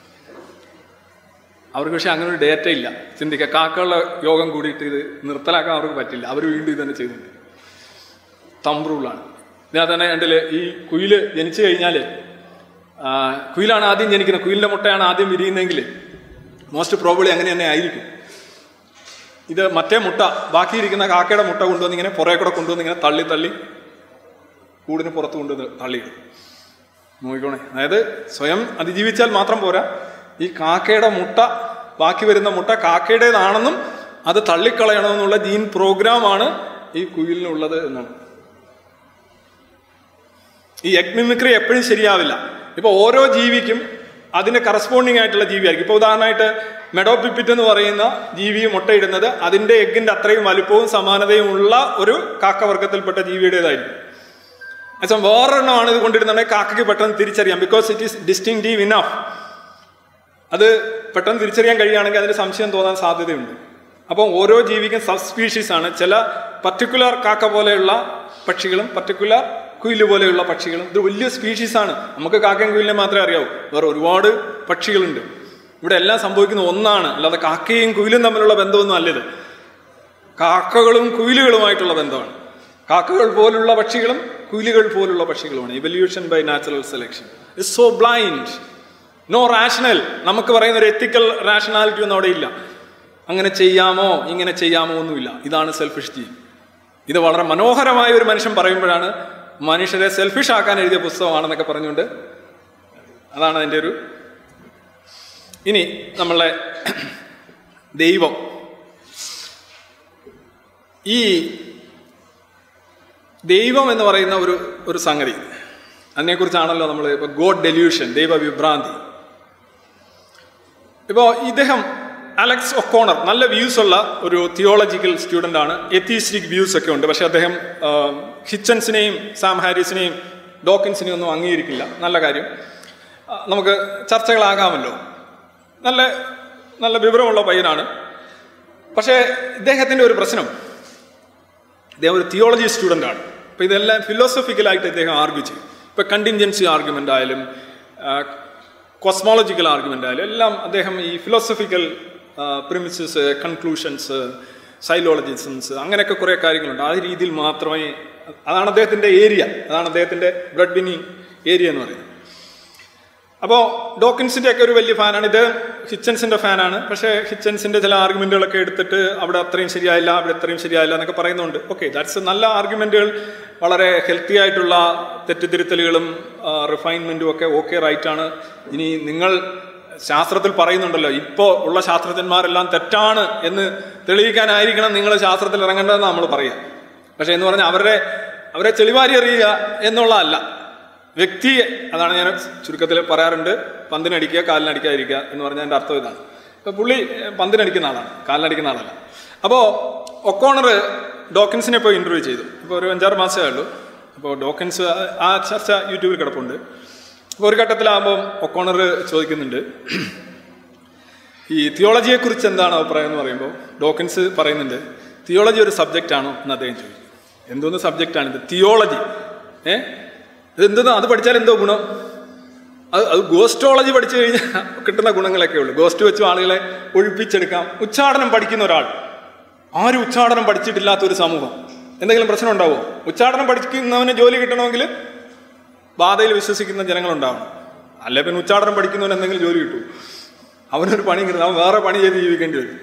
അവർക്ക് പക്ഷെ അങ്ങനെ ഒരു ഡേറ്റ ഇല്ല ചിന്തിക്കുക കാക്കകളുടെ യോഗം കൂടിയിട്ട് ഇത് നിർത്തലാക്കാൻ അവർക്ക് പറ്റില്ല അവർ വീണ്ടും ഇത് തന്നെ ചെയ്യുന്നുണ്ട് തമ്പ് റൂളാണ് ഇതിനകത്ത് തന്നെ കണ്ടില്ലേ ഈ കുയില് ജനിച്ചു കഴിഞ്ഞാൽ കുയിലാണ് ആദ്യം ജനിക്കുന്നത് കുയിലിന്റെ മുട്ടയാണ് ആദ്യം വിരിയുന്നതെങ്കിൽ മോസ്റ്റ് പ്രോബിളി അങ്ങനെ തന്നെ ആയിരിക്കും ഇത് മറ്റേ മുട്ട ബാക്കിയിരിക്കുന്ന കാക്കയുടെ മുട്ട കൊണ്ടുവന്ന് ഇങ്ങനെ പുറകെ കൂടെ കൊണ്ടുവന്ന് ഇങ്ങനെ തള്ളി തള്ളി കൂടിന് പുറത്ത് കൊണ്ടുവന്ന് തള്ളിയിടും നോക്കിക്കോണേ അതായത് സ്വയം അതിജീവിച്ചാൽ മാത്രം പോരാ ഈ കാക്കയുടെ മുട്ട ബാക്കി വരുന്ന മുട്ട കാക്കയുടേതാണെന്നും അത് തള്ളിക്കളയണമെന്നുള്ള ജീൻ പ്രോഗ്രാമാണ് ഈ കുയിലിനുള്ളത് എന്നാണ് ഈ എഗ് മിമിക്രി എപ്പോഴും ശരിയാവില്ല ഇപ്പൊ ഓരോ ജീവിക്കും അതിന് കറസ്പോണ്ടിങ് ആയിട്ടുള്ള ജീവിയായിരിക്കും ഇപ്പൊ ഉദാഹരണമായിട്ട് മെഡോപിപ്പിറ്റ് എന്ന് പറയുന്ന ജീവി മുട്ടയിടുന്നത് അതിന്റെ എഗ്ഗിന്റെ അത്രയും വലുപ്പവും സമാനതയും ഉള്ള ഒരു കാക്കവർഗത്തിൽപ്പെട്ട ജീവിയുടേതായിരിക്കും എന്നുവെച്ചാൽ വേറൊരെണ്ണമാണ് ഇത് കൊണ്ടിരുന്നുണ്ടെങ്കിൽ കാക്കയ്ക്ക് പെട്ടെന്ന് തിരിച്ചറിയാം because it is distinctive enough അത് പെട്ടെന്ന് തിരിച്ചറിയാൻ കഴിയുകയാണെങ്കിൽ അതിന് സംശയം തോന്നാൻ സാധ്യതയുണ്ട് അപ്പം ഓരോ ജീവിക്കും സബ് സ്പീഷീസ് ആണ് ചില പർട്ടിക്കുലർ കാക്ക പോലെയുള്ള പക്ഷികളും പർട്ടിക്കുലർ കുയില് പോലെയുള്ള പക്ഷികളും ഇത് വലിയ സ്പീഷീസ് ആണ് നമുക്ക് കാക്കയും കുയിലിനെ മാത്രമേ അറിയാവൂ വേറെ ഒരുപാട് പക്ഷികളുണ്ട് ഇവിടെ എല്ലാം സംഭവിക്കുന്ന ഒന്നാണ് അല്ലാതെ കാക്കയും കുയിലും തമ്മിലുള്ള ബന്ധമൊന്നും അല്ലത് കാക്കകളും കുയിലുകളുമായിട്ടുള്ള ബന്ധമാണ് കാക്കകൾ പോലുള്ള പക്ഷികളും കുയിലുകൾ പോലുള്ള പക്ഷികളുമാണ് evolution by natural selection is so blind no rational നമുക്ക് പറയുന്ന ഒരു എത്തിക്കൽ റാഷണാലിറ്റി ഒന്നും അവിടെ ഇല്ല അങ്ങനെ ചെയ്യാമോ ഇങ്ങനെ ചെയ്യാമോ ഒന്നുമില്ല ഇതാണ് സെൽഫിഷ് ജീൻ ഇത് വളരെ മനോഹരമായ ഒരു മനുഷ്യൻ പറയുമ്പോഴാണ് മനുഷ്യരെ സെൽഫിഷ് ആക്കാൻ എഴുതിയ പുസ്തകമാണെന്നൊക്കെ പറഞ്ഞുകൊണ്ട് അതാണ് അതിൻ്റെ ഒരു ഇനി നമ്മളെ ദൈവം ഈ ദൈവം എന്ന് പറയുന്ന ഒരു ഒരു സംഗതി അതിനെക്കുറിച്ചാണല്ലോ നമ്മൾ ഇപ്പോൾ ഗോഡ് ഡെല്യൂഷൻ ദൈവവിഭ്രാന്തി ഇപ്പോൾ ഇദ്ദേഹം അലക്സ് ഒക്കോണർ നല്ല വ്യൂസ് ഉള്ള ഒരു തിയോളജിക്കൽ സ്റ്റുഡൻ്റ് ആണ് എത്തീസ്റ്റിക് വ്യൂസ് ഒക്കെ ഉണ്ട് പക്ഷെ അദ്ദേഹം ആ, ഹിച്ചൻസിനെയും സാം ഹാരിസിനെയും ഡോക്കിൻസിനെയും ഒന്നും അംഗീകരിക്കില്ല നല്ല കാര്യം ആ, നമുക്ക് ചർച്ചകളാകാമല്ലോ നല്ല നല്ല വിവരമുള്ള പയ്യനാണ് പക്ഷേ ഇദ്ദേഹത്തിൻ്റെ ഒരു പ്രശ്നം ഇദ്ദേഹം ഒരു തിയോളജി സ്റ്റുഡൻ്റ് ആണ് അപ്പോൾ ഇതെല്ലാം ഫിലോസഫിക്കലായിട്ട് ഇദ്ദേഹം ആർഗ്യൂ ചെയ്യും ഇപ്പോൾ കണ്ടിൻജൻസി ആർഗ്യുമെൻ്റ് ആയാലും കോസ്മോളജിക്കൽ ആർഗ്യുമെൻ്റ് ആയാലും എല്ലാം അദ്ദേഹം ഈ ഫിലോസഫിക്കൽ പ്രിമിസസ് കൺക്ലൂഷൻസ് സൈലോളജിസംസ് അങ്ങനെയൊക്കെ കുറേ കാര്യങ്ങളുണ്ട് ആ രീതിയിൽ മാത്രമേ അതാണ് അദ്ദേഹത്തിൻ്റെ ഏരിയ അതാണ് അദ്ദേഹത്തിൻ്റെ ബ്ലഡ് വിന്നിങ് ഏരിയ എന്ന് പറയുന്നത് അപ്പോൾ ഡോക്കിൻസിന്റെ ഒക്കെ ഒരു വലിയ ഫാനാണ് ഇത് ഹിച്ചൻസിന്റെ ഫാനാണ് പക്ഷേ ഹിച്ചൻസിന്റെ ചില ആർഗ്യുമെന്റുകളൊക്കെ എടുത്തിട്ട് അവിടെ അത്രയും ശരിയായില്ല അവിടെ അത്രയും ശരിയായില്ല എന്നൊക്കെ പറയുന്നുണ്ട് ഓക്കെ ദാറ്റ്സ് നല്ല ആർഗ്യുമെന്റുകൾ വളരെ ഹെൽത്തി ആയിട്ടുള്ള തെറ്റിദ്ധരുത്തലുകളും റിഫൈൻമെന്റും ഒക്കെ ഓക്കെ റൈറ്റാണ് ഇനി നിങ്ങൾ ശാസ്ത്രത്തിൽ പറയുന്നുണ്ടല്ലോ ഇപ്പോൾ ഉള്ള ശാസ്ത്രജ്ഞന്മാരെല്ലാം തെറ്റാണ് എന്ന് തെളിയിക്കാനായിരിക്കണം നിങ്ങൾ ശാസ്ത്രത്തിൽ ഇറങ്ങേണ്ടതെന്ന് നമ്മൾ പറയാം പക്ഷെ എന്ന് പറഞ്ഞാൽ അവരുടെ അവരെ ചെളിവാരി അറിയുക എന്നുള്ളതല്ല വ്യക്തിയെ അതാണ് ഞാൻ ചുരുക്കത്തിൽ പറയാറുണ്ട് പന്തിനടിക്കുക കാലിനടിക്കാതിരിക്കുക എന്ന് പറഞ്ഞാൽ എൻ്റെ അർത്ഥം ഇതാണ് ഇപ്പൊ പുള്ളി ഏഹ്, പന്തിനടിക്കുന്ന ആളാണ് കാലിനടിക്കുന്ന ആളല്ല അപ്പോൾ ഒക്കോണർ ഡോക്കിൻസിനെ പോയി ഇന്റർവ്യൂ ചെയ്തു ഇപ്പോൾ ഒരു അഞ്ചാറ് മാസമേ ഉള്ളൂ അപ്പോൾ ഡോക്കൻസ് ആ ചർച്ച യൂട്യൂബിൽ കിടപ്പുണ്ട് അപ്പോൾ ഒരു ഘട്ടത്തിലാകുമ്പോൾ ഒക്കോണർ ചോദിക്കുന്നുണ്ട് ഈ തിയോളജിയെക്കുറിച്ച് എന്താണ് അഭിപ്രായം എന്ന് പറയുമ്പോൾ ഡോക്കൻസ് പറയുന്നുണ്ട് തിയോളജി ഒരു സബ്ജക്റ്റ് ആണോ എന്ന് അദ്ദേഹം ചോദിക്കും എന്തോന്ന് സബ്ജക്റ്റ് ഇത് തിയോളജി ഏ ഇതെന്തോ അത് പഠിച്ചാൽ എന്തോ ഗുണം അത് അത് ഗോസ്റ്റോളജി പഠിച്ചു കഴിഞ്ഞാൽ കിട്ടുന്ന ഗുണങ്ങളൊക്കെ ഉള്ളൂ ഗോസ്റ്റ് വെച്ച് ആളുകളെ ഒഴിപ്പിച്ചെടുക്കാം ഉച്ചാടനം പഠിക്കുന്ന ഒരാൾ ആരും ഉച്ചാടനം പഠിച്ചിട്ടില്ലാത്ത ഒരു സമൂഹം എന്തെങ്കിലും പ്രശ്നം ഉണ്ടാവുമോ ഉച്ചാടനം പഠിക്കുന്നവന് ജോലി കിട്ടണമെങ്കിൽ ബാധയിൽ വിശ്വസിക്കുന്ന ജനങ്ങളുണ്ടാവണം അല്ലെ പിന്നെ ഉച്ചാടനം പഠിക്കുന്നവന് എന്തെങ്കിലും ജോലി കിട്ടും അവനൊരു പണി കിട്ടും അവൻ വേറെ പണി ചെയ്ത് ജീവിക്കേണ്ടി വരും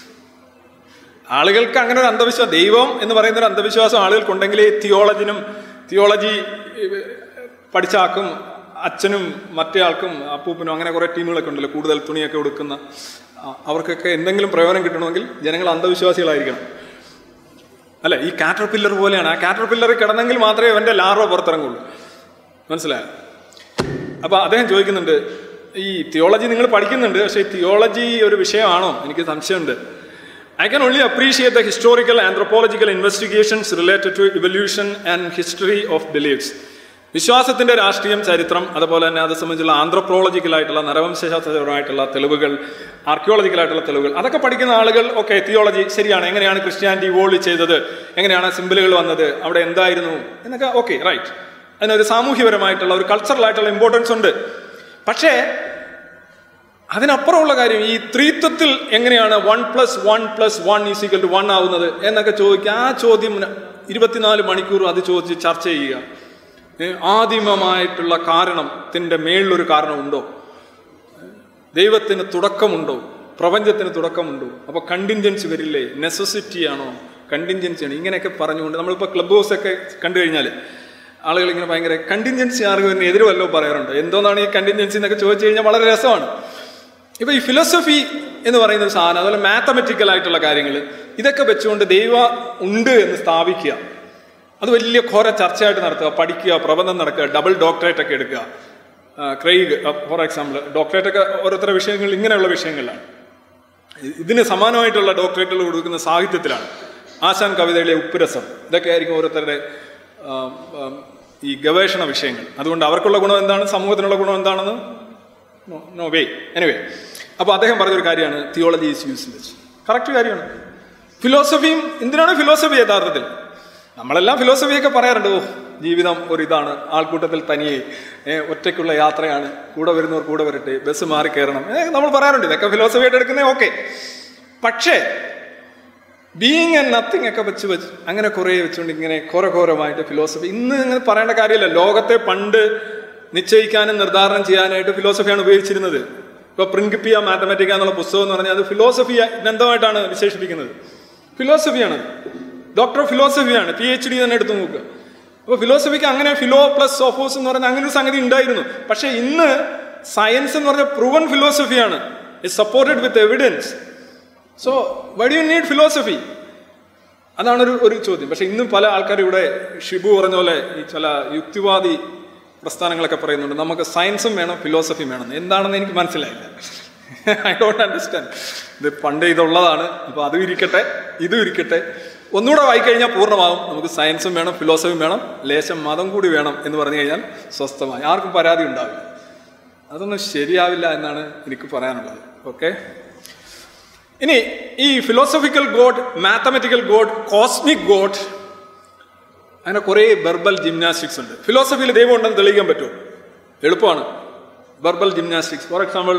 ആളുകൾക്ക് അങ്ങനെ ഒരു അന്ധവിശ്വാസം ദൈവം എന്ന് പറയുന്ന ഒരു അന്ധവിശ്വാസം ആളുകൾക്കുണ്ടെങ്കിൽ ഈ തിയോളജിനും തിയോളജി പഠിച്ച ആൾക്കും അച്ഛനും മറ്റേ ആൾക്കും അപ്പൂപ്പനും അങ്ങനെ കുറെ ടീമുകളൊക്കെ ഉണ്ടല്ലോ കൂടുതൽ തുണിയൊക്കെ കൊടുക്കുന്ന ആ, അവർക്കൊക്കെ എന്തെങ്കിലും പ്രയോജനം കിട്ടണമെങ്കിൽ ജനങ്ങൾ അന്ധവിശ്വാസികളായിരിക്കണം അല്ല ഈ കാറ്റർ പില്ലർ പോലെയാണ് ആ കാറ്റർ പില്ലറിൽ കിടന്നെങ്കിൽ മാത്രമേ അവന്റെ ലാർവ പുറത്തിറങ്ങുള്ളൂ മനസ്സിലായോ അപ്പൊ അദ്ദേഹം ചോദിക്കുന്നുണ്ട് ഈ തിയോളജി നിങ്ങൾ പഠിക്കുന്നുണ്ട് പക്ഷേ ഈ തിയോളജി ഒരു വിഷയമാണോ എനിക്ക് സംശയമുണ്ട് I can only appreciate the historical anthropological investigations related to evolution and history of beliefs വിശ്വാസത്തിന്റെ രാഷ്ട്രീയം ചരിത്രം അതുപോലെ തന്നെ അത് സംബന്ധിച്ചുള്ള ആന്ത്രപ്പോളജിക്കലായിട്ടുള്ള നരവംശാസ്ത്രപരമായിട്ടുള്ള തെളിവുകൾ ആർക്കിയോളജിക്കലായിട്ടുള്ള തെളിവുകൾ അതൊക്കെ പഠിക്കുന്ന ആളുകൾ ഓക്കെ തിയോളജി ശരിയാണ് എങ്ങനെയാണ് ക്രിസ്ത്യാനിറ്റി ഇവോൾവ് ചെയ്തത് എങ്ങനെയാണ് സിമ്പിളുകൾ വന്നത് അവിടെ എന്തായിരുന്നു എന്നൊക്കെ ഓക്കെ റൈറ്റ് അതിനൊരു സാമൂഹ്യപരമായിട്ടുള്ള ഒരു കൾച്ചറൽ ആയിട്ടുള്ള ഇമ്പോർട്ടൻസ് ഉണ്ട് പക്ഷേ അതിനപ്പുറമുള്ള കാര്യം ഈ ത്രീത്വത്തിൽ എങ്ങനെയാണ് one plus one plus one is equal to one ആവുന്നത് എന്നൊക്കെ ചോദിക്കുക ആ ചോദ്യം ഇരുപത്തിനാല് മണിക്കൂർ അത് ചോദിച്ച് ചർച്ച ചെയ്യുക ഏ, ആദിമമായിട്ടുള്ള കാരണത്തിന്റെ മേളിലൊരു കാരണമുണ്ടോ ദൈവത്തിന് തുടക്കമുണ്ടോ പ്രപഞ്ചത്തിന് തുടക്കമുണ്ടോ അപ്പൊ കണ്ടിൻജൻസി വരില്ലേ നെസസിറ്റി ആണോ കണ്ടിൻജൻസി ആണ് ഇങ്ങനെയൊക്കെ പറഞ്ഞുകൊണ്ട് നമ്മളിപ്പോൾ ക്ലബ് ഹൗസ് ഒക്കെ കണ്ടു കഴിഞ്ഞാൽ ആളുകൾ ഇങ്ങനെ ഭയങ്കര കണ്ടിൻജൻസി ആർഗ്യുമെന്റിന് എതിര് വല്ലതും പറയാറുണ്ട് എന്തോന്നാണ് ഈ കണ്ടിൻജൻസി എന്നൊക്കെ ചോദിച്ചു കഴിഞ്ഞാൽ വളരെ രസമാണ് ഇപ്പൊ ഈ ഫിലോസഫി എന്ന് പറയുന്ന ഒരു സാധനം അതുപോലെ മാത്തമെറ്റിക്കൽ ആയിട്ടുള്ള കാര്യങ്ങൾ ഇതൊക്കെ വെച്ചുകൊണ്ട് ദൈവ ഉണ്ട് എന്ന് സ്ഥാപിക്കുക അത് വലിയ ഘോര ചർച്ചയായിട്ട് നടത്തുക പഠിക്കുക പ്രബന്ധം നടക്കുക ഡബിൾ ഡോക്ടറേറ്റ് ഒക്കെ എടുക്കുക ആ, ക്രെയ്ഗ് ഫോർ എക്സാമ്പിൾ ഡോക്ടറേറ്റ് ഒക്കെ ഓരോരുത്തരുടെ വിഷയങ്ങൾ ഇങ്ങനെയുള്ള വിഷയങ്ങളിലാണ് ഇ- ഇതിന് സമാനമായിട്ടുള്ള ഡോക്ടറേറ്റുകൾ കൊടുക്കുന്ന സാഹിത്യത്തിലാണ് ആശാൻ കവിതയിലെ ഉപ്പുരസം ഇതൊക്കെ ആയിരിക്കും ഓരോരുത്തരുടെ ആ, ആ, ഈ ഗവേഷണ വിഷയങ്ങൾ അതുകൊണ്ട് അവർക്കുള്ള ഗുണം എന്താണ് സമൂഹത്തിനുള്ള ഗുണം എന്താണെന്ന് നോ വേ എനിവേ അപ്പോൾ അദ്ദേഹം പറഞ്ഞൊരു കാര്യമാണ് തിയോളജി ഈസ് യൂസ്ലെസ് കറക്റ്റ് കാര്യമാണ് ഫിലോസഫിയും എന്തിനാണ് ഫിലോസഫി യഥാർത്ഥത്തിൽ നമ്മളെല്ലാം ഫിലോസഫിയൊക്കെ പറയാറുണ്ട് ഓ ജീവിതം ഒരു ഇതാണ് ആൾക്കൂട്ടത്തിൽ തനിയെ ഏ, ഒറ്റയ്ക്കുള്ള യാത്രയാണ് കൂടെ വരുന്നവർ കൂടെ വരട്ടെ ബസ് മാറി കയറണം ഏ, നമ്മൾ പറയാറുണ്ട് ഇതൊക്കെ ഫിലോസഫി ആയിട്ട് എടുക്കുന്നേ ഓക്കെ പക്ഷേ ബീയിങ് ആൻഡ് നത്തിങ് ഒക്കെ വെച്ച് വെച്ച് അങ്ങനെ കുറേ വെച്ചുകൊണ്ട് ഇങ്ങനെ ഘോരഘോരമായിട്ട് ഫിലോസഫി ഇന്ന് അങ്ങനെ പറയേണ്ട കാര്യമില്ല ലോകത്തെ പണ്ട് നിശ്ചയിക്കാനും നിർദ്ധാരണം ചെയ്യാനായിട്ട് ഫിലോസഫിയാണ് ഉപയോഗിച്ചിരുന്നത് ഇപ്പൊ പ്രിൻകിപ്പിയ മാത്തമാറ്റിക്ക എന്നുള്ള പുസ്തകം എന്ന് പറഞ്ഞാൽ അത് ഫിലോസഫി ഗ്രന്ഥമായിട്ടാണ് വിശേഷിപ്പിക്കുന്നത് ഫിലോസഫിയാണ് ഡോക്ടർ ഓഫ് ഫിലോസഫിയാണ് പി എച്ച് ഡി തന്നെ എടുത്തു നോക്കുക അപ്പോൾ ഫിലോസഫിക്ക് അങ്ങനെ ഫിലോ പ്ലസ് സോഫോസ് എന്ന് പറഞ്ഞ അങ്ങനെ ഒരു സംഗതി ഉണ്ടായിരുന്നു പക്ഷേ ഇന്ന് സയൻസ് എന്ന് പറഞ്ഞ പ്രൂവൻ ഫിലോസഫിയാണ് it supported with evidence so why do you need philosophy അതാണ് ഒരു ഒരു ചോദ്യം പക്ഷെ ഇന്നും പല ആൾക്കാരും ഇവിടെ ഷിബു പറഞ്ഞ പോലെ ഈ ചില യുക്തിവാദി പ്രസ്ഥാനങ്ങളൊക്കെ പറയുന്നുണ്ട് നമുക്ക് സയൻസും വേണം ഫിലോസഫിയും വേണം എന്താണെന്ന് എനിക്ക് മനസ്സിലായില്ല ഐ ഡോണ്ട് അണ്ടർസ്റ്റാൻഡ് ഇത് പണ്ട് ഇതുള്ളതാണ് അപ്പൊ അതും ഇരിക്കട്ടെ ഇതും ഇരിക്കട്ടെ ഒന്നുകൂടെ വായിക്കഴിഞ്ഞാൽ പൂർണ്ണമാകും നമുക്ക് സയൻസും വേണം ഫിലോസഫിയും വേണം ലേശം മതം കൂടി വേണം എന്ന് പറഞ്ഞു കഴിഞ്ഞാൽ സ്വസ്ഥമായി ആർക്കും പരാതി ഉണ്ടാവില്ല അതൊന്നും ശരിയാവില്ല എന്നാണ് എനിക്ക് പറയാനുള്ളത് ഓക്കെ ഇനി ഈ philosophical God mathematical God cosmic God അങ്ങനെ കുറേ വെർബൽ ജിംനാസ്റ്റിക്സ് ഉണ്ട് ഫിലോസഫിയിൽ ദൈവം ഉണ്ടെന്ന് തെളിയിക്കാൻ പറ്റുമോ എളുപ്പമാണ് verbal gymnastics for example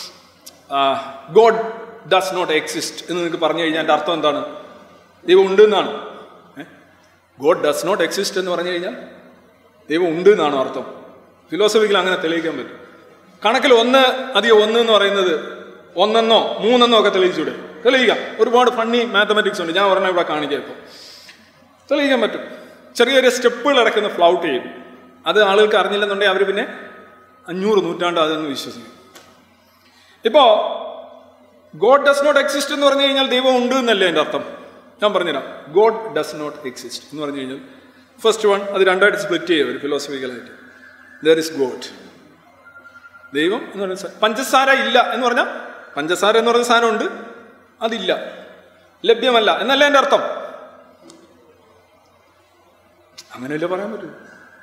God does not exist എന്ന് നിങ്ങൾക്ക് പറഞ്ഞു കഴിഞ്ഞാൽ എൻ്റെ അർത്ഥം എന്താണ് ദൈവം ഉണ്ട് എന്നാണ് ഗോഡ് ഡസ് നോട്ട് എക്സിസ്റ്റ് എന്ന് പറഞ്ഞു കഴിഞ്ഞാൽ ദൈവം ഉണ്ട് എന്നാണ് അർത്ഥം ഫിലോസഫിക്കൽ അങ്ങനെ തെളിയിക്കാൻ പറ്റും കണക്കിൽ ഒന്ന് അധികം ഒന്ന് എന്ന് പറയുന്നത് ഒന്നെന്നോ മൂന്നെന്നോ ഒക്കെ തെളിയിച്ചൂടെ തെളിയിക്കാം ഒരുപാട് ഫണ്ണി മാത്തമാറ്റിക്സ് ഉണ്ട് ഞാൻ ഒരെണ്ണം ഇവിടെ കാണിക്കാം ഇപ്പോൾ തെളിയിക്കാൻ പറ്റും ചെറിയ ചെറിയ സ്റ്റെപ്പുകൾ അടക്കുന്ന ഫ്ലൗട്ട് ചെയ്യും അത് ആളുകൾക്ക് അറിഞ്ഞില്ലെന്നുണ്ടെങ്കിൽ അവർ പിന്നെ അഞ്ഞൂറ് നൂറ്റാണ്ട് അതൊന്ന് വിശ്വസിക്കും ഇപ്പോ ഗോഡ് ഡസ് നോട്ട് എക്സിസ്റ്റ് എന്ന് പറഞ്ഞു കഴിഞ്ഞാൽ ദൈവം ഉണ്ട് എന്നല്ലേ എൻ്റെ അർത്ഥം ഞാൻ പറഞ്ഞുതരാം ഗോഡ് ഡസ് നോട്ട് എക്സിസ്റ്റ് എന്ന് പറഞ്ഞു കഴിഞ്ഞാൽ ഫസ്റ്റ് വൺ അത് രണ്ടായിട്ട് സ്പ്ലിറ്റ് ചെയ്യുക ഒരു ഫിലോസഫിക്കലായിട്ട് ദർ ഇസ് ഗോഡ് ദൈവം എന്ന് പറയുന്ന സാ- പഞ്ചസാര ഇല്ല എന്ന് പറഞ്ഞാൽ പഞ്ചസാര എന്ന് പറയുന്ന സാധനമുണ്ട് അതില്ല ലഭ്യമല്ല എന്നല്ല എൻ്റെ അർത്ഥം അങ്ങനെയല്ലേ പറയാൻ പറ്റൂ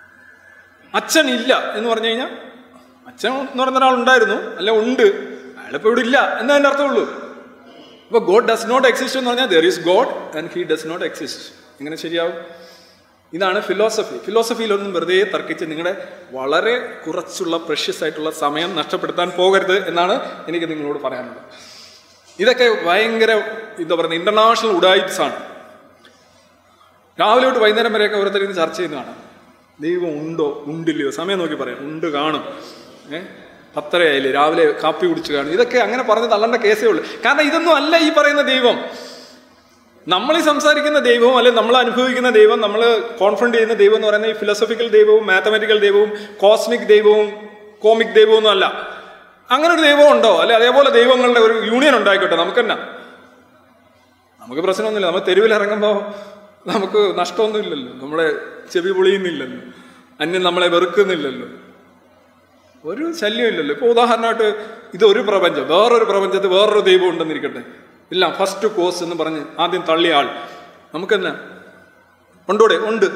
അച്ഛൻ ഇല്ല എന്ന് പറഞ്ഞു കഴിഞ്ഞാൽ അച്ഛൻ എന്ന് പറയുന്ന ഒരാൾ ഉണ്ടായിരുന്നു അല്ല ഉണ്ട് അയാളിപ്പോ ഇവിടെ ഇല്ല എന്നേ അതിന്റെ അർത്ഥമുള്ളൂ അപ്പൊ ഗോഡ് ഡസ് നോട്ട് എക്സിസ്റ്റ് എന്ന് പറഞ്ഞാൽ there is God and he does not exist എങ്ങനെ ശരിയാവും ഇതാണ് ഫിലോസഫി ഫിലോസഫിയിലൊന്നും വെറുതെ തർക്കിച്ച് നിങ്ങളുടെ വളരെ കുറച്ചുള്ള പ്രഷ്യസ് ആയിട്ടുള്ള സമയം നഷ്ടപ്പെടുത്താൻ പോകരുത് എന്നാണ് എനിക്ക് നിങ്ങളോട് പറയാനുള്ളത് ഇതൊക്കെ ഭയങ്കര എന്താ പറയുക ഇന്റർനാഷണൽ ഉഡായിപ്സ് ആണ് രാവിലെ തൊട്ട് വൈകുന്നേരം വരെയൊക്കെ ഓരോരുത്തർ ഇരുന്ന് ചർച്ച ചെയ്യുന്നതാണ് ദൈവം ഉണ്ടോ ഉണ്ടില്ലയോ സമയം നോക്കി പറയാം ഉണ്ട് കാണും ഏ പത്തരയായില്ലേ രാവിലെ കാപ്പി കുടിച്ച് കാണും ഇതൊക്കെ അങ്ങനെ പറഞ്ഞ് തള്ളേണ്ട കേസേ ഉള്ളൂ കാരണം ഇതൊന്നും അല്ല ഈ പറയുന്ന ദൈവം നമ്മൾ ഈ സംസാരിക്കുന്ന ദൈവവും അല്ലെങ്കിൽ നമ്മൾ അനുഭവിക്കുന്ന ദൈവം നമ്മൾ കോൺഫ്രണ്ട് ചെയ്യുന്ന ദൈവം എന്ന് പറയുന്ന ഈ ഫിലോസഫിക്കൽ ദൈവവും മാത്തമാറ്റിക്കൽ ദൈവവും കോസ്മിക് ദൈവവും കോമിക് ദൈവവും ഒന്നും അല്ല അങ്ങനെ ഒരു ദൈവം ഉണ്ടോ അല്ലെ അതേപോലെ ദൈവങ്ങളുടെ ഒരു യൂണിയൻ ഉണ്ടായിക്കോട്ടെ നമുക്കെന്നാ നമുക്ക് പ്രശ്നമൊന്നുമില്ല നമ്മൾ തെരുവിൽ ഇറങ്ങുമ്പോൾ നമുക്ക് നഷ്ടമൊന്നുമില്ലല്ലോ നമ്മളെ ചെവി പൊളിയുന്നില്ലല്ലോ അന്യൻ നമ്മളെ വെറുക്കുന്നില്ലല്ലോ ഒരു ശല്യമില്ലല്ലോ ഇപ്പോൾ ഉദാഹരണമായിട്ട് ഇത് ഒരു പ്രപഞ്ചം വേറൊരു പ്രപഞ്ചത്തിൽ വേറൊരു ദൈവം ഉണ്ടെന്നിരിക്കട്ടെ ഇല്ല ഫസ്റ്റ് കോസ് എന്ന് പറഞ്ഞ് ആദ്യം തള്ളിയ ആൾ നമുക്കെന്നാ ഉണ്ടോടെ ഉണ്ട്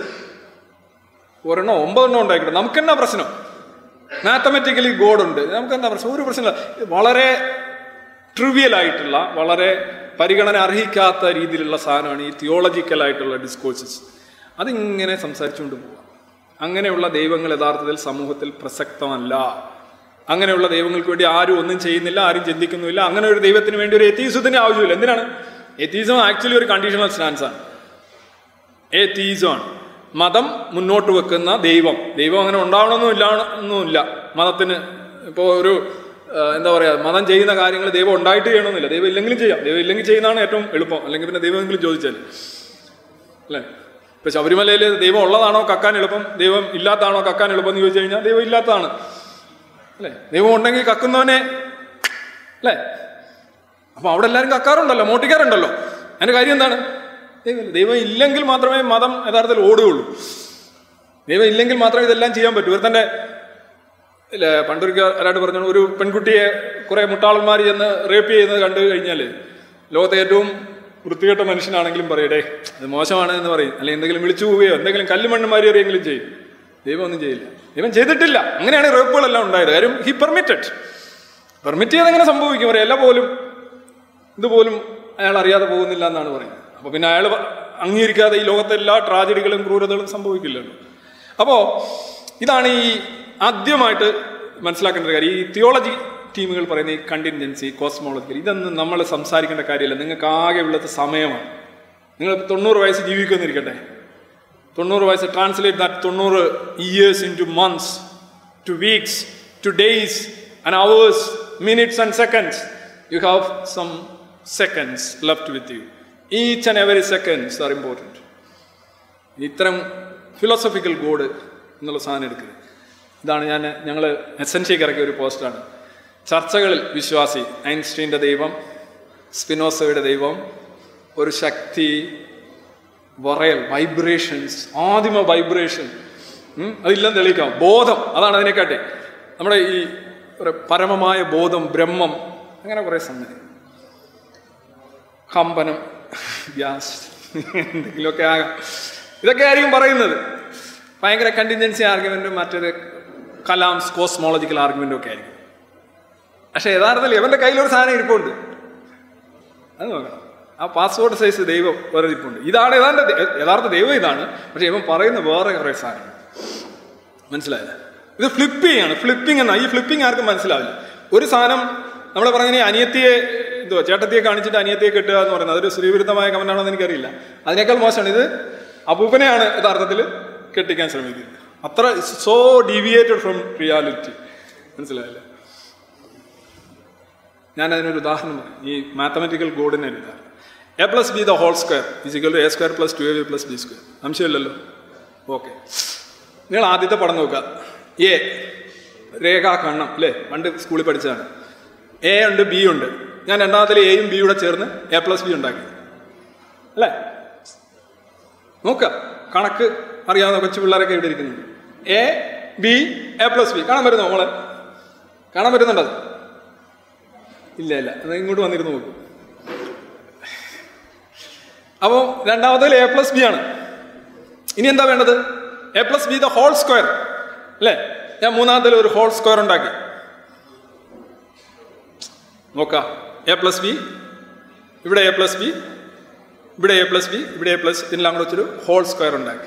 ഒരെണ്ണോ ഒമ്പതെണ്ണോ ഉണ്ടായിക്കട്ടെ നമുക്കെന്നാ പ്രശ്നം മാത്തമെറ്റിക്കലി ഗോഡ് ഉണ്ട് നമുക്കെന്താ പ്രശ്നം ഒരു പ്രശ്നമില്ല വളരെ ട്രിവിയൽ ആയിട്ടുള്ള വളരെ പരിഗണന അർഹിക്കാത്ത രീതിയിലുള്ള സാധനമാണ് ഈ തിയോളജിക്കൽ ആയിട്ടുള്ള ഡിസ്കോഴ്സസ് അതിങ്ങനെ സംസാരിച്ചുകൊണ്ട് പോവാം അങ്ങനെയുള്ള ദൈവങ്ങൾ യഥാർത്ഥത്തിൽ സമൂഹത്തിൽ പ്രസക്തമല്ല അങ്ങനെയുള്ള ദൈവങ്ങൾക്ക് വേണ്ടി ആരും ഒന്നും ചെയ്യുന്നില്ല ആരും ചിന്തിക്കുന്നുമില്ല അങ്ങനെ ഒരു ദൈവത്തിന് വേണ്ടി ഒരു എത്തീസത്തിന് ആവശ്യമില്ല എന്തിനാണ് എത്തീസം ആക്ച്വലി ഒരു കണ്ടീഷണൽ സ്റ്റാൻസ് ആണ് എത്തീസമാണ് മതം മുന്നോട്ട് വെക്കുന്ന ദൈവം ദൈവം അങ്ങനെ ഉണ്ടാവണമെന്നില്ല ഒന്നുമില്ല മതത്തിന് ഇപ്പോൾ ഒരു ആ, എന്താ പറയുക മതം ചെയ്യുന്ന കാര്യങ്ങൾ ദൈവം ഉണ്ടായിട്ട് ചെയ്യണമെന്നില്ല ദൈവം ഇല്ലെങ്കിലും ചെയ്യാം ദൈവം ഇല്ലെങ്കിൽ ചെയ്യുന്നതാണ് ഏറ്റവും എളുപ്പം അല്ലെങ്കിൽ പിന്നെ ദൈവമെങ്കിലും ചോദിച്ചാൽ അല്ലേ ഇപ്പൊ ശബരിമലയിൽ ദൈവം ഉള്ളതാണോ കക്കാൻ എളുപ്പം ദൈവം ഇല്ലാത്തതാണോ കക്കാൻ എളുപ്പം എന്ന് ചോദിച്ചു കഴിഞ്ഞാൽ ദൈവം ഇല്ലാത്തതാണ് അല്ലേ ദൈവം ഉണ്ടെങ്കിൽ കക്കുന്നവനെ അല്ലേ അപ്പൊ അവിടെ എല്ലാവരും കക്കാറുണ്ടല്ലോ മോട്ടിക്കാറുണ്ടല്ലോ അതിന്റെ കാര്യം എന്താണ് ദൈവം ദൈവം ഇല്ലെങ്കിൽ മാത്രമേ മതം യഥാർത്ഥത്തിൽ ഓടുകയുള്ളൂ ദൈവം ഇല്ലെങ്കിൽ മാത്രമേ ഇതെല്ലാം ചെയ്യാൻ പറ്റൂ ഒരുത്തന്റെ ഇല്ല പണ്ടൊരിക്കൽ ഒരാട്ട് പറഞ്ഞു ഒരു പെൺകുട്ടിയെ കുറെ മുട്ടാളന്മാർ ചെന്ന് റേപ്പ് ചെയ്യുന്നത് കണ്ടു കഴിഞ്ഞാൽ ലോകത്തെ ഏറ്റവും വൃത്തികെട്ട മനുഷ്യനാണെങ്കിലും പറയടേ അത് മോശമാണ് എന്ന് പറയും അല്ലെങ്കിൽ എന്തെങ്കിലും വിളിച്ചു പോവുകയോ എന്തെങ്കിലും കല്ലുമണ്ണ് മാറിയെങ്കിലും ചെയ്യും ദൈവം ഒന്നും ചെയ്യില്ല ദൈവം ചെയ്തിട്ടില്ല അങ്ങനെയാണ് ഈ റേപ്പുകളെല്ലാം ഉണ്ടായത് കാര്യം ഹി പെർമിറ്റഡ് പെർമിറ്റ് ചെയ്ത് എങ്ങനെ സംഭവിക്കും പറയാം എല്ലാ പോലും ഇതുപോലും അയാൾ അറിയാതെ പോകുന്നില്ല എന്നാണ് പറയുന്നത് അപ്പൊ പിന്നെ അയാൾ അംഗീകരിക്കാതെ ഈ ലോകത്തെ എല്ലാ ട്രാജഡികളും ക്രൂരതകളും സംഭവിക്കില്ലല്ലോ അപ്പോ ഇതാണ് ഈ ആദ്യമായിട്ട് മനസ്സിലാക്കേണ്ട ഒരു കാര്യം ഈ തിയോളജി ടീമുകൾ പറയുന്ന ഈ കണ്ടിൻജൻസി കോസ്മോളജിക്കൽ ഇതൊന്നും നമ്മൾ സംസാരിക്കേണ്ട കാര്യമില്ല നിങ്ങൾക്ക് ആകെ ഉള്ളത് സമയമാണ് നിങ്ങൾ തൊണ്ണൂറ് വയസ്സ് ജീവിക്കുമെന്നിരിക്കട്ടെ തൊണ്ണൂറ് വയസ്സ് ട്രാൻസ്ലേറ്റ് ദാറ്റ് തൊണ്ണൂറ് years into months to weeks to days and hours minutes and seconds you have some seconds left with you each and every seconds are important ഇത്തരം ഫിലോസഫിക്കൽ ഗോഡ് എന്നുള്ള സാധനം എടുക്കുന്നത് ഇതാണ് ഞാൻ ഞങ്ങൾ എസൻഷ്യക്ക് ഇറക്കിയ ഒരു പോസ്റ്റാണ് ചർച്ചകളിൽ വിശ്വാസി ഐൻസ്റ്റീൻ്റെ ദൈവം സ്പിനോസയുടെ ദൈവം ഒരു ശക്തി വറയൽ വൈബ്രേഷൻസ് ആദിമ വൈബ്രേഷൻ അതില്ലെന്ന് തെളിയിക്കാം ബോധം അതാണ് അതിനെക്കാട്ടി നമ്മുടെ ഈ ഒരു പരമമായ ബോധം ബ്രഹ്മം അങ്ങനെ കുറേ സംഗതി കമ്പനം ഗ്യാസ് എന്തെങ്കിലുമൊക്കെ ആകാം ഇതൊക്കെ ആയിരിക്കും പറയുന്നത് ഭയങ്കര കണ്ടിൻജൻസി ആർഗ്യുമെന്റും മറ്റൊരു കലാംസ് കോസ്മോളജിക്കൽ ആർഗ്യുമെന്റും ഒക്കെ ആയിരിക്കും പക്ഷെ യഥാർത്ഥത്തിൽ ഇവന്റെ കയ്യിലൊരു സാധനം ഇരിപ്പുണ്ട് അത് നോക്കണം ആ പാസ്പോർട്ട് സൈസ് ദൈവം വേറെ ഇരിപ്പുണ്ട് ഇതാണ് ഏതാണ്ട് ദൈ- യഥാർത്ഥ ദൈവം ഇതാണ് പക്ഷെ ഇവൻ പറയുന്ന വേറെ കുറേ സാധനം മനസ്സിലായില്ല ഇത് ഫ്ലിപ്പ് ചെയ്യാണ് ഫ്ലിപ്പിംഗ് എന്നാ ഈ ഫ്ലിപ്പിംഗ് ആർക്കും മനസ്സിലാവില്ല ഒരു സാധനം നമ്മൾ പറഞ്ഞ അനിയത്തിയെ എന്തോ ചേട്ടത്തിയെ കാണിച്ചിട്ട് അനിയത്തിയെ കെട്ടുക എന്ന് പറയുന്നത് അതൊരു സ്ത്രീവിരുദ്ധമായ കമന്റാണോ എന്ന് എനിക്കറിയില്ല അതിനേക്കാൾ മോശമാണ് ഇത് അപൂപ്പനെയാണ് യഥാർത്ഥത്തിൽ കെട്ടിക്കാൻ ശ്രമിക്കുന്നത് അത്ര സോ ഡീവിയേറ്റഡ് ഫ്രം റിയാലിറ്റി മനസ്സിലായില്ലേ ഞാൻ അതിനൊരു ഉദാഹരണം പറയാം ഈ മാത്തമെറ്റിക്കൽ ഗോഡിനെ ഒരു ഉദാഹരണം A plus B the whole square is equal to A square plus two A B plus B square സംശയമില്ലല്ലോ ഓക്കെ നിങ്ങൾ ആദ്യത്തെ പടം നോക്കുക എ രേഖാ കണ്ണം അല്ലേ പണ്ട് സ്കൂളിൽ പഠിച്ചതാണ് എ ഉണ്ട് ബി ഉണ്ട് ഞാൻ രണ്ടാമത്തിൽ എയും ബിയും കൂടെ ചേർന്ന് എ പ്ലസ് ബി ഉണ്ടാക്കി അല്ലേ നോക്കുക കണക്ക് അറിയാവുന്ന കൊച്ചു പിള്ളേരൊക്കെ ഇവിടെ ഇരിക്കുന്നുണ്ട് A B A plus B കാണാൻ പറ്റുന്നോ മോളെ കാണാൻ പറ്റുന്നുണ്ടോ അത്? ഇല്ല ഇല്ല അത് ഇങ്ങോട്ട് വന്നിരുന്ന് നോക്കൂ അപ്പോൾ രണ്ടാമത്തേൽ എ പ്ലസ് ബി ആണ് ഇനി എന്താ വേണ്ടത് A plus B the whole square അല്ലേ ഞാൻ മൂന്നാമത്തിൽ ഒരു ഹോൾ സ്ക്വയർ ഉണ്ടാക്കി നോക്കാം എ പ്ലസ് ബി ഇവിടെ എ പ്ലസ് ബി ഇവിടെ എ പ്ലസ് ബി ഇവിടെ എ പ്ലസ് ഇതിനെല്ലാം കൂടെ വെച്ചൊരു ഹോൾ സ്ക്വയർ ഉണ്ടാക്കി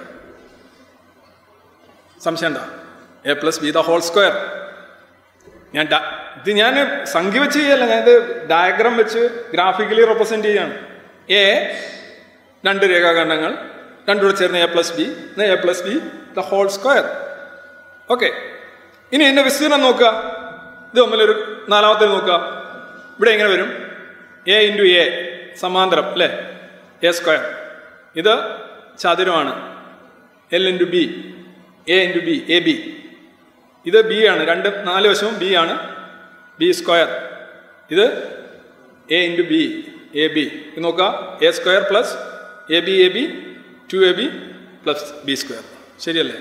സംശയം എന്താ A plus B the whole square ഞാൻ ഡ- ഇത് ഞാൻ സംഖ്യ വെച്ച് ചെയ്യല്ല ഞാൻ ഇത് ഡയഗ്രാം വെച്ച് ഗ്രാഫിക്കലി റെപ്രസെന്റ് ചെയ്യാണ് എ രണ്ട് രേഖാഖണ്ഡങ്ങൾ രണ്ടുകൂടെ ചേർന്ന് A plus B A plus B the whole square okay ഇനി ഇതിന്റെ വിസ്തീർണം നോക്കുക ഇത് തമ്മിലൊരു നാലാമത്തെ നോക്കുക ഇവിടെ എങ്ങനെ വരും എ ഇൻറ്റു എ സമാന്തരം അല്ലേ എ സ്ക്വയർ ഇത് ചതുരമാണ് L into B A into B A B ഇത് ബി ആണ് രണ്ട് നാല് വശവും ബി ആണ് ബി സ്ക്വയർ ഇത് A into B A B ഇത് നോക്കുക A square plus A B A B two A B plus B square ശരിയല്ലേ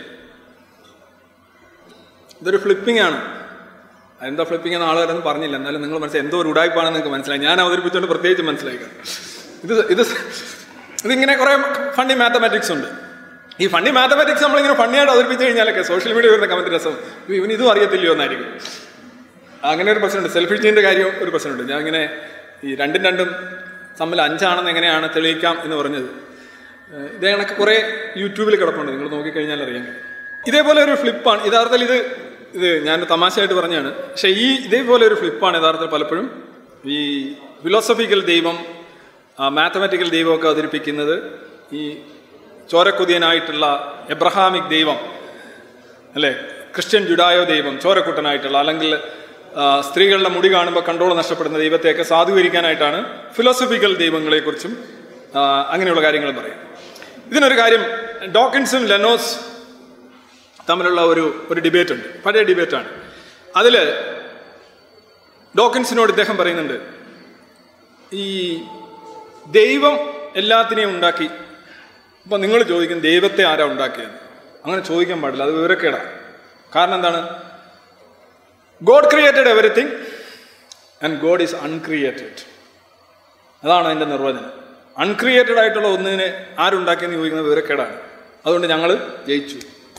ഇതൊരു ഫ്ലിപ്പിംഗ് ആണ് എന്താ ഫ്ലിപ്പിംഗ് എന്ന് ആളുകാരൊന്നും പറഞ്ഞില്ല എന്നാലും നിങ്ങൾ മനസ്സിലായി എന്തോ ഒരു ഉടായ്പാണെന്ന് നിങ്ങൾക്ക് മനസ്സിലായി ഞാൻ അവതരിപ്പിച്ചുകൊണ്ട് പ്രത്യേകിച്ച് മനസ്സിലാക്കുക ഇത് ഇത് ഇതിങ്ങനെ കുറേ ഫണ്ടി മാത്തമാറ്റിക്സ് ഉണ്ട് ഈ ഫണ്ടി മാത്തമാറ്റിക്സ് നമ്മളിങ്ങനെ ഫണ്ണിയായിട്ട് അവതരിപ്പിച്ച് കഴിഞ്ഞാലൊക്കെ സോഷ്യൽ മീഡിയ വരുന്ന കമന്റ് രസം "അയ്യോ, ഇവന് ഇതും അറിയത്തില്ലയോ എന്നായിരിക്കും അങ്ങനെ ഒരു പ്രശ്നമുണ്ട് സെൽഫിഷിൻ്റെ കാര്യം ഒരു പ്രശ്നമുണ്ട് ഞാൻ ഇങ്ങനെ ഈ രണ്ടും രണ്ടും തമ്മിൽ അഞ്ചാണെന്ന് എങ്ങനെയാണ് തെളിയിക്കാം എന്ന് പറഞ്ഞത് ഏഹ് ഇതേ കണക്ക് കുറേ യൂട്യൂബിൽ കിടപ്പുണ്ട് നിങ്ങൾ നോക്കിക്കഴിഞ്ഞാൽ അറിയാം ഇതേപോലെ ഒരു ഫ്ലിപ്പാണ് യഥാർത്ഥത്തിൽ ഇത് ഇത് ഞാൻ തമാശയായിട്ട് പറഞ്ഞാണ് പക്ഷെ ഈ ഇതേപോലെ ഒരു ഫ്ലിപ്പാണ് യഥാർത്ഥത്തിൽ പലപ്പോഴും ഈ ഫിലോസഫിക്കൽ ദൈവം മാത്തമാറ്റിക്കൽ ദൈവമൊക്കെ അവതരിപ്പിക്കുന്നത് ഈ ചോരക്കുതിയനായിട്ടുള്ള എബ്രഹാമിക് ദൈവം അല്ലേ ക്രിസ്ത്യൻ ജുഡായോ ദൈവം ചോരക്കുട്ടനായിട്ടുള്ള അല്ലെങ്കിൽ ആ, സ്ത്രീകളുടെ മുടി കാണുമ്പോൾ കൺട്രോൾ നഷ്ടപ്പെടുന്ന ദൈവത്തെയൊക്കെ സാധൂകരിക്കാനായിട്ടാണ് ഫിലോസഫിക്കൽ ദൈവങ്ങളെക്കുറിച്ചും ആ, അങ്ങനെയുള്ള കാര്യങ്ങൾ പറയും ഇതിനൊരു കാര്യം ഡോക്കിൻസും ലെനോസ് തമ്മിലുള്ള ഒരു ഒരു ഡിബേറ്റ് ഉണ്ട് പഴയ ഡിബേറ്റാണ് അതിൽ ഡോക്കിൻസിനോട് ഇദ്ദേഹം പറയുന്നുണ്ട് ഈ ദൈവം എല്ലാത്തിനെയും ഉണ്ടാക്കി ഇപ്പം നിങ്ങൾ ചോദിക്കും ദൈവത്തെ ആരാ ഉണ്ടാക്കിയത് അങ്ങനെ ചോദിക്കാൻ പാടില്ല അത് വിവരക്കേടാണ് കാരണം എന്താണ് God created everything and God is uncreated അതാണ് അതിൻ്റെ നിർവചനം അൺക്രിയേറ്റഡ് ആയിട്ടുള്ള ഒന്നിനെ ആരുണ്ടാക്കിയെന്ന് ചോദിക്കുന്നത് വിവരക്കേടാണ് അതുകൊണ്ട് ഞങ്ങൾ ജയിച്ചു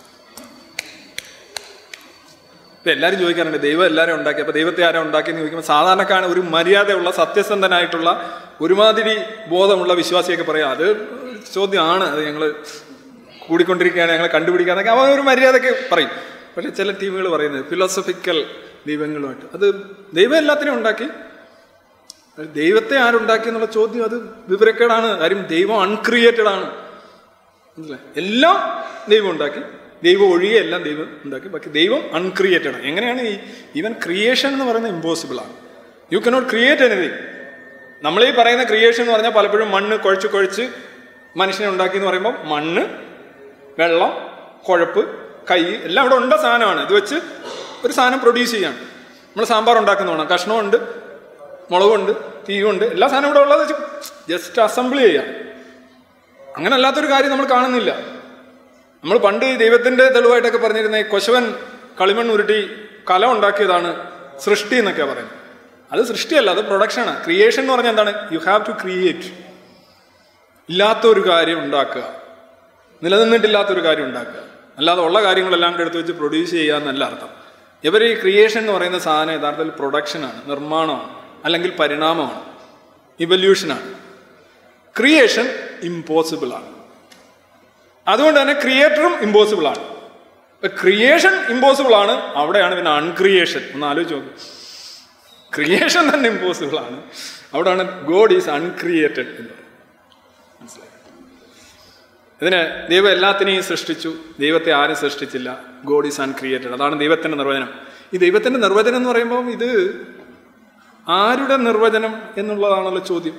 ഇപ്പം എല്ലാവരും ചോദിക്കാറുണ്ട് ദൈവം എല്ലാവരും ഉണ്ടാക്കി അപ്പോൾ ദൈവത്തെ ആരാ ഉണ്ടാക്കിയെന്ന് ചോദിക്കുമ്പോൾ സാധാരണക്കാണ് ഒരു മര്യാദയുള്ള സത്യസന്ധനായിട്ടുള്ള ഒരുമാതിരി ബോധമുള്ള വിശ്വാസിയൊക്കെ പറയാം അത് ചോദ്യമാണ് അത് ഞങ്ങൾ കൂടിക്കൊണ്ടിരിക്കുകയാണ് ഞങ്ങൾ കണ്ടുപിടിക്കാന്നൊക്കെ അവൻ ഒരു മര്യാദയ്ക്ക് പറയും പക്ഷേ ചില ടീമുകൾ പറയുന്നത് ഫിലോസഫിക്കൽ ദൈവങ്ങളുമായിട്ട് അത് ദൈവം എല്ലാത്തിനെയും ഉണ്ടാക്കി ദൈവത്തെ ആരുണ്ടാക്കി എന്നുള്ള ചോദ്യം അത് വിവരക്കേടാണ് കാര്യം ദൈവം അൺക്രിയേറ്റഡ് ആണ് മനസ്സിലായി എല്ലാം ദൈവം ഉണ്ടാക്കി ദൈവം ഒഴികെ എല്ലാം ദൈവം ഉണ്ടാക്കി ബാക്കി ദൈവം അൺക്രിയേറ്റഡ് ആണ് എങ്ങനെയാണ് ഈ ഈവൻ ക്രിയേഷൻ എന്ന് പറയുന്നത് ഇമ്പോസിബിൾ ആണ് യു കനോട്ട് ക്രിയേറ്റ് എനിത്തിങ് നമ്മൾ ഈ പറയുന്ന ക്രിയേഷൻ എന്ന് പറഞ്ഞാൽ പലപ്പോഴും മണ്ണ് കുഴച്ച് കുഴച്ച് മനുഷ്യനെ ഉണ്ടാക്കി എന്ന് പറയുമ്പോൾ മണ്ണ് വെള്ളം കുഴപ്പ് കൈ എല്ലാം ഇവിടെ ഉണ്ട സാധനമാണ് ഇത് വെച്ച് ഒരു സാധനം പ്രൊഡ്യൂസ് ചെയ്യാണ് നമ്മൾ സാമ്പാർ ഉണ്ടാക്കുന്നതാണ് കഷ്ണമുണ്ട് മുളകുണ്ട് തീയുണ്ട് എല്ലാ സാധനവും ഇവിടെ ഉള്ളത് വെച്ച് ജസ്റ്റ് അസംബിൾ ചെയ്യാം അങ്ങനെ അല്ലാത്തൊരു കാര്യം നമ്മൾ കാണുന്നില്ല നമ്മൾ പണ്ട് ഈ ദൈവത്തിന്റെ തെളിവായിട്ടൊക്കെ പറഞ്ഞിരുന്ന ഈ കൊശവൻ കളിമൺ ഉരുട്ടി കല ഉണ്ടാക്കിയതാണ് സൃഷ്ടി എന്നൊക്കെയാണ് പറയുന്നത് അത് സൃഷ്ടിയല്ല അത് പ്രൊഡക്ഷനാണ് ക്രിയേഷൻ എന്ന് പറഞ്ഞാൽ എന്താണ് യു ഹാവ് ടു ക്രിയേറ്റ് ഇല്ലാത്ത ഒരു കാര്യം ഉണ്ടാക്കുക നിലനിന്നിട്ടില്ലാത്തൊരു കാര്യം ഉണ്ടാക്കുക അല്ലാതെ ഉള്ള കാര്യങ്ങളെല്ലാം കൂടെ എടുത്ത് വെച്ച് പ്രൊഡ്യൂസ് ചെയ്യുക എന്നല്ല അർത്ഥം ഇവർ ഈ ക്രിയേഷൻ എന്ന് പറയുന്ന സാധനം യഥാർത്ഥത്തിൽ പ്രൊഡക്ഷനാണ് നിർമ്മാണമാണ് അല്ലെങ്കിൽ പരിണാമമാണ് ഇവല്യൂഷനാണ് ക്രിയേഷൻ ഇമ്പോസിബിൾ ആണ് അതുകൊണ്ട് തന്നെ ക്രിയേറ്ററും ഇമ്പോസിബിൾ ആണ് ക്രിയേഷൻ ഇമ്പോസിബിൾ ആണ് അവിടെയാണ് പിന്നെ അൺക്രിയേഷൻ ഒന്ന് ആലോചിച്ച് നോക്ക് ക്രിയേഷൻ തന്നെ ഇമ്പോസിബിൾ ആണ് അവിടെയാണ് ഗോഡ് ഈസ് അൺക്രിയേറ്റഡ് എന്ന് പറയുന്നത് മനസ്സിലായി ഇതിന് ദൈവം എല്ലാത്തിനെയും സൃഷ്ടിച്ചു ദൈവത്തെ ആരും സൃഷ്ടിച്ചില്ല ഗോഡ് ഈസ് അൺക്രിയേറ്റഡ് അതാണ് ദൈവത്തിന്റെ നിർവചനം ഈ ദൈവത്തിന്റെ നിർവചനം എന്ന് പറയുമ്പോൾ ഇത് ആരുടെ നിർവചനം എന്നുള്ളതാണല്ലോ ചോദ്യം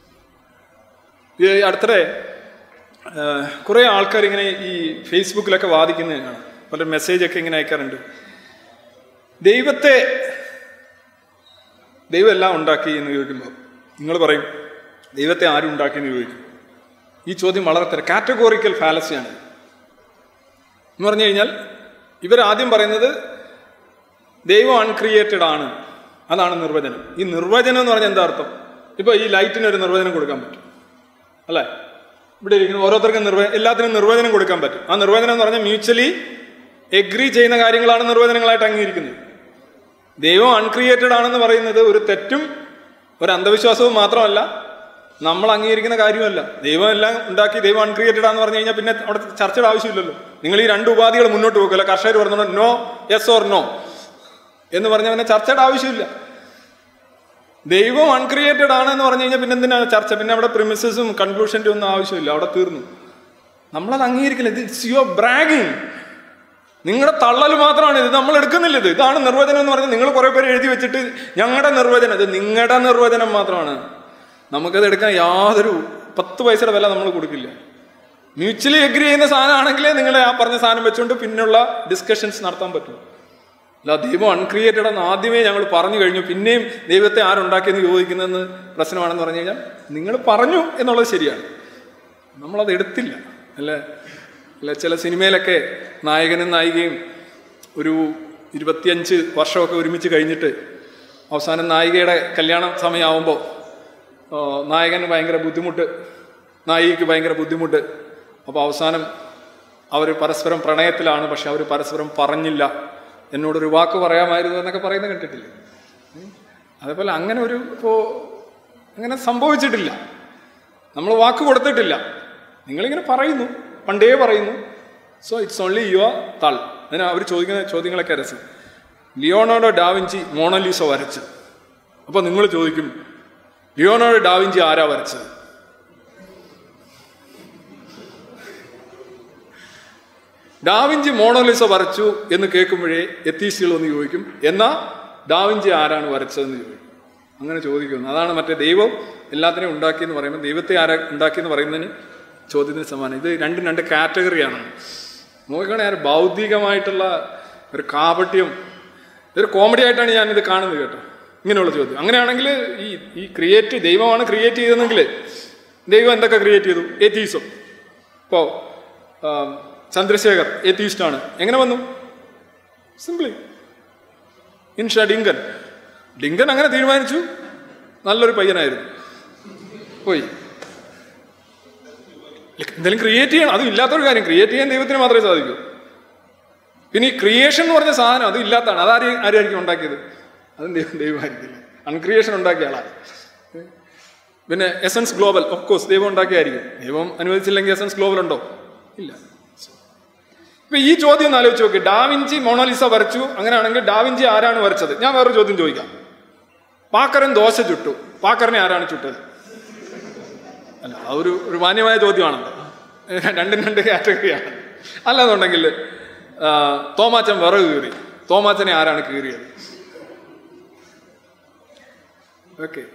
ഈ അടുത്തിടെ കുറേ ആൾക്കാർ ഇങ്ങനെ ഈ ഫേസ്ബുക്കിലൊക്കെ വാദിക്കുന്നത് കാണാം പല മെസ്സേജൊക്കെ ഇങ്ങനെ അയക്കാറുണ്ട് ദൈവത്തെ ദൈവം എല്ലാം ഉണ്ടാക്കി എന്ന് ചോദിക്കുമ്പോൾ നിങ്ങൾ പറയും ദൈവത്തെ ആരും ഉണ്ടാക്കി എന്ന് ചോദിക്കും ഈ ചോദ്യം വളരെ തര കാറ്റഗോറിക്കൽ ഫാലസിയാണ് എന്ന് പറഞ്ഞു കഴിഞ്ഞാൽ ഇവരാദ്യം പറയുന്നത് ദൈവം അൺക്രിയേറ്റഡ് ആണ് അതാണ് നിർവചനം ഈ നിർവചനം എന്ന് പറഞ്ഞാൽ എന്താ അർത്ഥം ഇപ്പൊ ഈ ലൈറ്റിന് ഒരു നിർവചനം കൊടുക്കാൻ പറ്റും അല്ലേ ഇവിടെ ഇരിക്കുന്ന ഓരോരുത്തർക്കും നിർവ എല്ലാത്തിനും നിർവചനം കൊടുക്കാൻ പറ്റും ആ നിർവചനം എന്ന് പറഞ്ഞാൽ മ്യൂച്വലി എഗ്രി ചെയ്യുന്ന കാര്യങ്ങളാണ് നിർവചനങ്ങളായിട്ട് അംഗീകരിക്കുന്നത് ദൈവം അൺക്രിയേറ്റഡ് ആണെന്ന് പറയുന്നത് ഒരു തെറ്റും ഒരു അന്ധവിശ്വാസവും മാത്രമല്ല നമ്മൾ അംഗീകരിക്കുന്ന കാര്യമല്ല ദൈവം എല്ലാം ഉണ്ടാക്കി ദൈവം അൺക്രിയേറ്റഡ് ആണെന്ന് പറഞ്ഞു കഴിഞ്ഞാൽ പിന്നെ അവിടെ ചർച്ചയുടെ ആവശ്യമില്ലല്ലോ നിങ്ങൾ ഈ രണ്ട് ഉപാധികൾ മുന്നോട്ട് വെക്കില്ല കർഷകർ പറഞ്ഞു നോ യെസ് ഓർ നോ എന്ന് പറഞ്ഞാൽ പിന്നെ ചർച്ചയുടെ ആവശ്യമില്ല ദൈവം അൺക്രിയേറ്റഡ് ആണ് എന്ന് പറഞ്ഞു കഴിഞ്ഞാൽ പിന്നെ എന്തിനാണ് ചർച്ച പിന്നെ അവിടെ പ്രിമിസസും കൺക്ലൂഷൻ്റെ ഒന്നും ആവശ്യമില്ല അവിടെ തീർന്നു നമ്മളത് അംഗീകരിക്കില്ല ഇത് ഇറ്റ്സ് യുവർ ബ്രാഗിങ് നിങ്ങളുടെ തള്ളൽ മാത്രമാണ് ഇത് നമ്മൾ എടുക്കുന്നില്ല ഇത് ഇതാണ് നിർവചനം എന്ന് പറഞ്ഞാൽ നിങ്ങൾ കുറെ പേര് എഴുതി വെച്ചിട്ട് ഞങ്ങളുടെ നിർവചനം ഇത് നിങ്ങളുടെ നിർവചനം മാത്രമാണ് നമുക്കത് എടുക്കാൻ യാതൊരു പത്ത് പൈസയുടെ വില നമ്മൾ കൊടുക്കില്ല മ്യൂച്വലി എഗ്രി ചെയ്യുന്ന സാധനമാണെങ്കിലേ നിങ്ങൾ ആ പറഞ്ഞ സാധനം വെച്ചുകൊണ്ട് പിന്നുള്ള ഡിസ്കഷൻസ് നടത്താൻ പറ്റും അല്ല ദൈവം അൺക്രിയേറ്റഡ് എന്ന് ആദ്യമേ ഞങ്ങൾ പറഞ്ഞു കഴിഞ്ഞു പിന്നെയും ദൈവത്തെ ആരുണ്ടാക്കിയെന്ന് ചോദിക്കുന്നതെന്ന് പ്രശ്നമാണെന്ന് പറഞ്ഞു കഴിഞ്ഞാൽ നിങ്ങൾ പറഞ്ഞു എന്നുള്ളത് ശരിയാണ് നമ്മളത് എടുത്തില്ല അല്ലേ അല്ല ചില സിനിമയിലൊക്കെ നായകനും നായികയും ഒരു ഇരുപത്തിയഞ്ച് വർഷമൊക്കെ ഒരുമിച്ച് കഴിഞ്ഞിട്ട് അവസാനം നായികയുടെ കല്യാണ സമയമാവുമ്പോൾ നായകന് ഭയങ്കര ബുദ്ധിമുട്ട് നായികയ്ക്ക് ഭയങ്കര ബുദ്ധിമുട്ട് അപ്പോൾ അവസാനം അവർ പരസ്പരം പ്രണയത്തിലാണ് പക്ഷെ അവർ പരസ്പരം പറഞ്ഞില്ല എന്നോടൊരു വാക്ക് പറയാമായിരുന്നു എന്നൊക്കെ പറയുന്നത് കേട്ടിട്ടില്ലേ ഉം. അതേപോലെ അങ്ങനെ ഒരു ഇപ്പോൾ അങ്ങനെ സംഭവിച്ചിട്ടില്ല നമ്മൾ വാക്ക് കൊടുത്തിട്ടില്ല നിങ്ങളിങ്ങനെ പറയുന്നു പണ്ടേ പറയുന്നു so it's only your thought അതിന് അവർ ചോദിക്കുന്ന ചോദ്യങ്ങളൊക്കെ രസം ലിയോണോഡോ ഡാവിഞ്ചി മോണലീസോ വരച്ചു അപ്പോൾ നിങ്ങൾ ചോദിക്കും ലിയോണോഡോ ഡാവിഞ്ചി ആരാ വരച്ചത് ഡാവിഞ്ചി മോണോലിസ വരച്ചു എന്ന് കേൾക്കുമ്പോഴേ എത്തീസ്റ്റുകൾ ഒന്ന് ചോദിക്കും എന്നാ ഡാവിഞ്ചി ആരാണ് വരച്ചതെന്ന് ചോദിക്കും അങ്ങനെ ചോദിക്കുന്നു അതാണ് മറ്റേ ദൈവം എല്ലാത്തിനെയും ഉണ്ടാക്കിയെന്ന് പറയുമ്പോൾ ദൈവത്തെ ആരാ ഉണ്ടാക്കിയെന്ന് പറയുന്നതിന് ചോദ്യത്തിന് സമാനം ഇത് രണ്ടും രണ്ട് കാറ്റഗറിയാണ് നോക്കുകയാണെങ്കിൽ ആ ഒരു ഭൗതികമായിട്ടുള്ള ഒരു കാപട്യം ഇതൊരു കോമഡി ആയിട്ടാണ് ഞാൻ ഇത് കാണുന്നത് കേട്ടോ ഇങ്ങനെയുള്ള ചോദ്യം അങ്ങനെയാണെങ്കിൽ ഈ ഈ ക്രിയേറ്റ് ദൈവമാണ് ക്രിയേറ്റ് ചെയ്തതെങ്കിൽ ദൈവം എന്തൊക്കെ ക്രിയേറ്റ് ചെയ്തു എത്തീസം ഇപ്പോൾ ചന്ദ്രശേഖർ എത്തീസ്റ്റാണ് എങ്ങനെ വന്നു സിംപ്ലി ഇൻഷ ഡിങ്കൻ ഡിങ്കൻ അങ്ങനെ തീരുമാനിച്ചു നല്ലൊരു പയ്യനായിരുന്നു പോയി എന്തെങ്കിലും ക്രിയേറ്റ് ചെയ്യണം അതും ഇല്ലാത്തൊരു കാര്യം ക്രിയേറ്റ് ചെയ്യാൻ ദൈവത്തിന് മാത്രമേ സാധിക്കൂ പിന്നെ ഈ ക്രിയേഷൻ എന്ന് പറഞ്ഞ സാധനം അത് ഇല്ലാത്തതാണ് അതാര് ആരായിരിക്കും ഉണ്ടാക്കിയത് അതും ദൈവം ദൈവമായിരിക്കില്ല അൺക്രിയേഷൻ ഉണ്ടാക്കിയ ആളാണ് പിന്നെ എസൻസ് ഗ്ലോബൽ ഓഫ് കോഴ്സ് ദൈവം ഉണ്ടാക്കിയായിരിക്കും ദൈവം അനുവദിച്ചില്ലെങ്കിൽ എസൻസ് ഗ്ലോബൽ ഉണ്ടോ ഇല്ല ഇപ്പൊ ഈ ചോദ്യം ഒന്ന് ആലോചിച്ച് നോക്കി ഡാവിഞ്ചി മൊണോലിസ വരച്ചു അങ്ങനെയാണെങ്കിൽ ഡാവിഞ്ചി ആരാണ് വരച്ചത് ഞാൻ വേറൊരു ചോദ്യം ചോദിക്കാം പാക്കരൻ ദോശ ചുട്ടു പാക്കറിനെ ആരാണ് ചുട്ടത് അല്ല ആ ഒരു ഒരു മാന്യമായ ചോദ്യമാണല്ലോ രണ്ടും രണ്ട് കാറ്റഗറിയാണ് അല്ലാന്നുണ്ടെങ്കിൽ ആ, തോമാച്ചൻ വിറക് കീറി തോമാച്ചനെ ആരാണ് കീറിയത് ഓക്കെ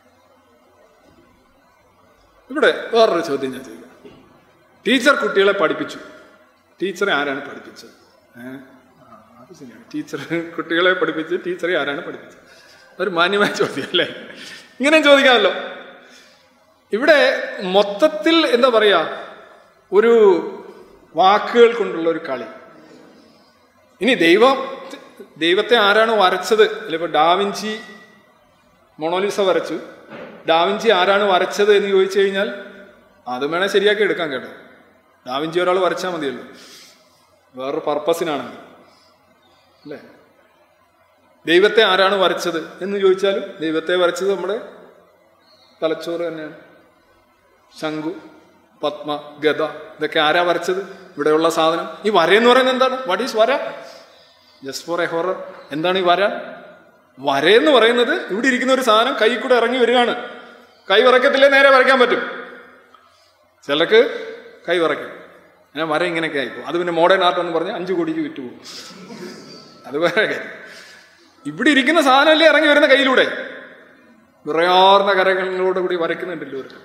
ഇവിടെ വേറൊരു ചോദ്യം ഞാൻ ചോദിക്കാം ടീച്ചർ കുട്ടികളെ പഠിപ്പിച്ചു ടീച്ചറെ ആരാണ് പഠിപ്പിച്ചത് ഏഹ് അത് ശരിയാണ് ടീച്ചർ കുട്ടികളെ പഠിപ്പിച്ച് ടീച്ചറെ ആരാണ് പഠിപ്പിച്ചത് ഒരു മാന്യമായ ചോദ്യം അല്ലേ ഇങ്ങനെയും ചോദിക്കാമല്ലോ ഇവിടെ മൊത്തത്തിൽ എന്താ പറയാ ഒരു വാക്കുകൾ കൊണ്ടുള്ള ഒരു കളി ഇനി ദൈവം ദൈവത്തെ ആരാണ് വരച്ചത് അല്ലെ ഇപ്പൊ ഡാവിഞ്ചി മൊണോലിസ വരച്ചു ഡാവിഞ്ചി ആരാണ് വരച്ചത് എന്ന് ചോദിച്ചു കഴിഞ്ഞാൽ അതും വേണേൽ ശരിയാക്കി എടുക്കാൻ കേട്ടോ ഡാവിഞ്ചി ഒരാൾ വരച്ചാൽ മതിയല്ലോ വേറൊരു പർപ്പസിനാണെങ്കിൽ അല്ലേ ദൈവത്തെ ആരാണ് വരച്ചത് എന്ന് ചോദിച്ചാലും ദൈവത്തെ വരച്ചത് നമ്മുടെ തലച്ചോറ് തന്നെയാണ് ശംഖു പത്മ ഗത ഇതൊക്കെ ആരാ വരച്ചത് ഇവിടെയുള്ള സാധനം ഈ വര എന്ന് പറയുന്നത് എന്താണ് വാട്ട് ഈസ് വര ജസ്റ്റ് ഫോർ എ ഹോറർ എന്താണ് ഈ വര വര എന്ന് പറയുന്നത് ഇവിടെ ഇരിക്കുന്ന ഒരു സാധനം കൈ കൂടെ ഇറങ്ങി വരികയാണ് കൈ വിറക്കത്തില്ലേ നേരെ വരയ്ക്കാൻ പറ്റും ചിലർക്ക് കൈ വിറയ്ക്കും ഞാൻ വര ഇങ്ങനെയൊക്കെ ആയിപ്പോ അത് പിന്നെ മോഡേൺ ആർട്ട് എന്ന് പറഞ്ഞ് അഞ്ചു കോടിക്ക് വിറ്റുപോകും അത് വേറെ കാര്യം ഇവിടെ ഇരിക്കുന്ന സാധനമല്ലേ ഇറങ്ങി വരുന്ന കയ്യിലൂടെ വിറയാർന്ന കരകളോട് കൂടി വരയ്ക്കുന്നുണ്ടല്ലോ ഒരു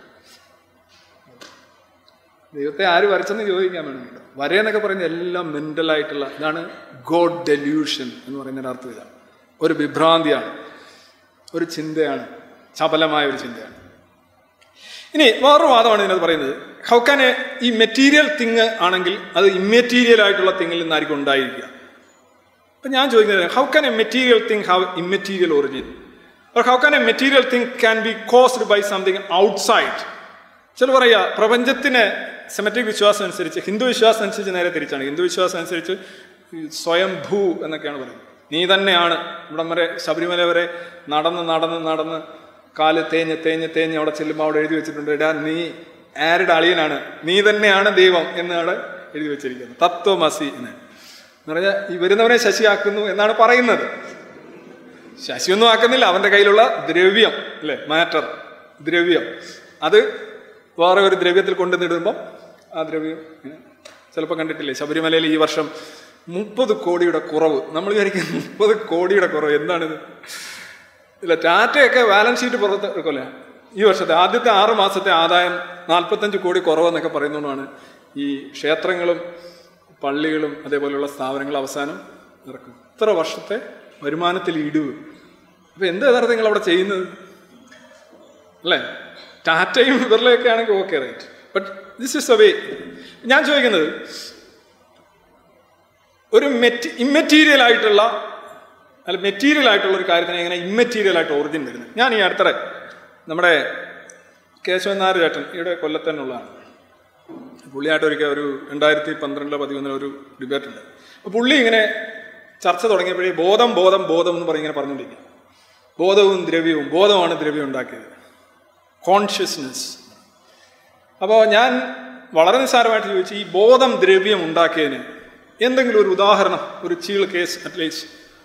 ദൈവത്തെ ആര് വരച്ചെന്ന് ചോദിക്കാൻ വേണമെങ്കിൽ വരയെന്നൊക്കെ പറയുന്നത് എല്ലാം മെന്റലായിട്ടുള്ള ഇതാണ് ഗോഡ് ഡെല്യൂഷൻ എന്ന് പറയുന്നതിന്റെ അർത്ഥം ഇതാണ് ഒരു വിഭ്രാന്തിയാണ് ഒരു ചിന്തയാണ് ചപലമായ ഒരു ചിന്തയാണ് ഇനി വേറൊരു വാദമാണ് ഇതിനകത്ത് പറയുന്നത് ഹൗ കാൻ എ ഈ മെറ്റീരിയൽ തിങ് ആണെങ്കിൽ അത് ഇമ്മെറ്റീരിയൽ ആയിട്ടുള്ള തിങ്ങിൽ നിന്നായിരിക്കും ഉണ്ടായിരിക്കുക അപ്പൊ ഞാൻ ചോദിക്കുന്നത് how can a material thing have immaterial origin or how can a material thing can be caused by something outside ചില പറയാ പ്രപഞ്ചത്തിന് സെമറ്റിക് വിശ്വാസം അനുസരിച്ച് ഹിന്ദു വിശ്വാസം അനുസരിച്ച് നേരെ തിരിച്ചാണ് ഹിന്ദു വിശ്വാസം അനുസരിച്ച് ഈ സ്വയംഭൂ എന്നൊക്കെയാണ് പറയുന്നത് നീ തന്നെയാണ് ഇവിടം വരെ ശബരിമല വരെ നടന്ന് നടന്ന് നടന്ന് കാല് തേഞ്ഞ് തേഞ്ഞ് തേഞ്ഞ് അവിടെ ചെല്ലുമ്പോൾ അവിടെ എഴുതി വെച്ചിട്ടുണ്ട് എടാ നീ ആരുടെ അളിയനാണ് നീ തന്നെയാണ് ദൈവം എന്ന് അവിടെ എഴുതി വെച്ചിരിക്കുന്നത് തത്വമസി എന്ന് എന്ന് പറഞ്ഞാൽ ഈ വരുന്നവനെ ശശിയാക്കുന്നു എന്നാണ് പറയുന്നത് ശശിയൊന്നും ആക്കുന്നില്ല അവന്റെ കയ്യിലുള്ള ദ്രവ്യം അല്ലെ മാറ്റർ ദ്രവ്യം അത് വേറെ ഒരു ദ്രവ്യത്തിൽ കൊണ്ടുവന്നിടുമ്പം ആ ദ്രവ്യം ചിലപ്പോൾ കണ്ടിട്ടില്ലേ ശബരിമലയിൽ ഈ വർഷം മുപ്പത് കോടിയുടെ കുറവ് നമ്മൾ വിചാരിക്കും മുപ്പത് കോടിയുടെ കുറവ് എന്താണിത് ഇല്ല ടാറ്റയൊക്കെ ബാലൻസ് ഷീറ്റ് പുറത്ത് എടുക്കല്ലേ ഈ വർഷത്തെ ആദ്യത്തെ ആറ് മാസത്തെ ആദായം നാൽപ്പത്തഞ്ച് കോടി കുറവെന്നൊക്കെ പറയുന്നതുകൊണ്ടാണ് ഈ ക്ഷേത്രങ്ങളും പള്ളികളും അതേപോലെയുള്ള സ്ഥാപനങ്ങൾ അവസാനം ഇറക്കും ഇത്ര വർഷത്തെ വരുമാനത്തിൽ ഇടിവ് അപ്പൊ എന്താ യഥാർത്ഥം നിങ്ങൾ അവിടെ ചെയ്യുന്നത് അല്ലേ ടാറ്റയും ഇവരിലൊക്കെ ആണെങ്കിൽ okay right but this is a way ഞാൻ ചോദിക്കുന്നത് ഒരു മെറ്റി ഇമ്മെറ്റീരിയൽ ആയിട്ടുള്ള അല്ല മെറ്റീരിയൽ ആയിട്ടുള്ള ഒരു കാര്യത്തിന് എങ്ങനെ ഇമ്മെറ്റീരിയൽ ആയിട്ട് ഒറിജിൻ വരുന്നത് ഞാൻ ഈ അടുത്തിടെ നമ്മുടെ കേശവൻ നായർ ചേട്ടൻ ഇവിടെ കൊല്ലത്തന്നുള്ളതാണ് പുള്ളിയായിട്ട് ഒരിക്കൽ ഒരു രണ്ടായിരത്തി പന്ത്രണ്ടിലോ പതിമൂന്നിലോ ഒരു ഡിബേറ്റ് ഉണ്ട് അപ്പോൾ പുള്ളി ഇങ്ങനെ ചർച്ച തുടങ്ങിയപ്പോഴേ ബോധം ബോധം ബോധം എന്ന് പറഞ്ഞ് ഇങ്ങനെ പറഞ്ഞുകൊണ്ടിരിക്കുക ബോധവും ദ്രവ്യവും ബോധമാണ് ദ്രവ്യം ഉണ്ടാക്കിയത് കോൺഷ്യസ്നെസ് അപ്പോൾ ഞാൻ വളരെ നിസ്സാരമായിട്ട് ചോദിച്ചു ഈ ബോധം ദ്രവ്യം ഉണ്ടാക്കിയതിന് എന്തെങ്കിലും ഒരു ഉദാഹരണം ഒരു ചീൾ കേസ് അറ്റ്ലീസ്റ്റ്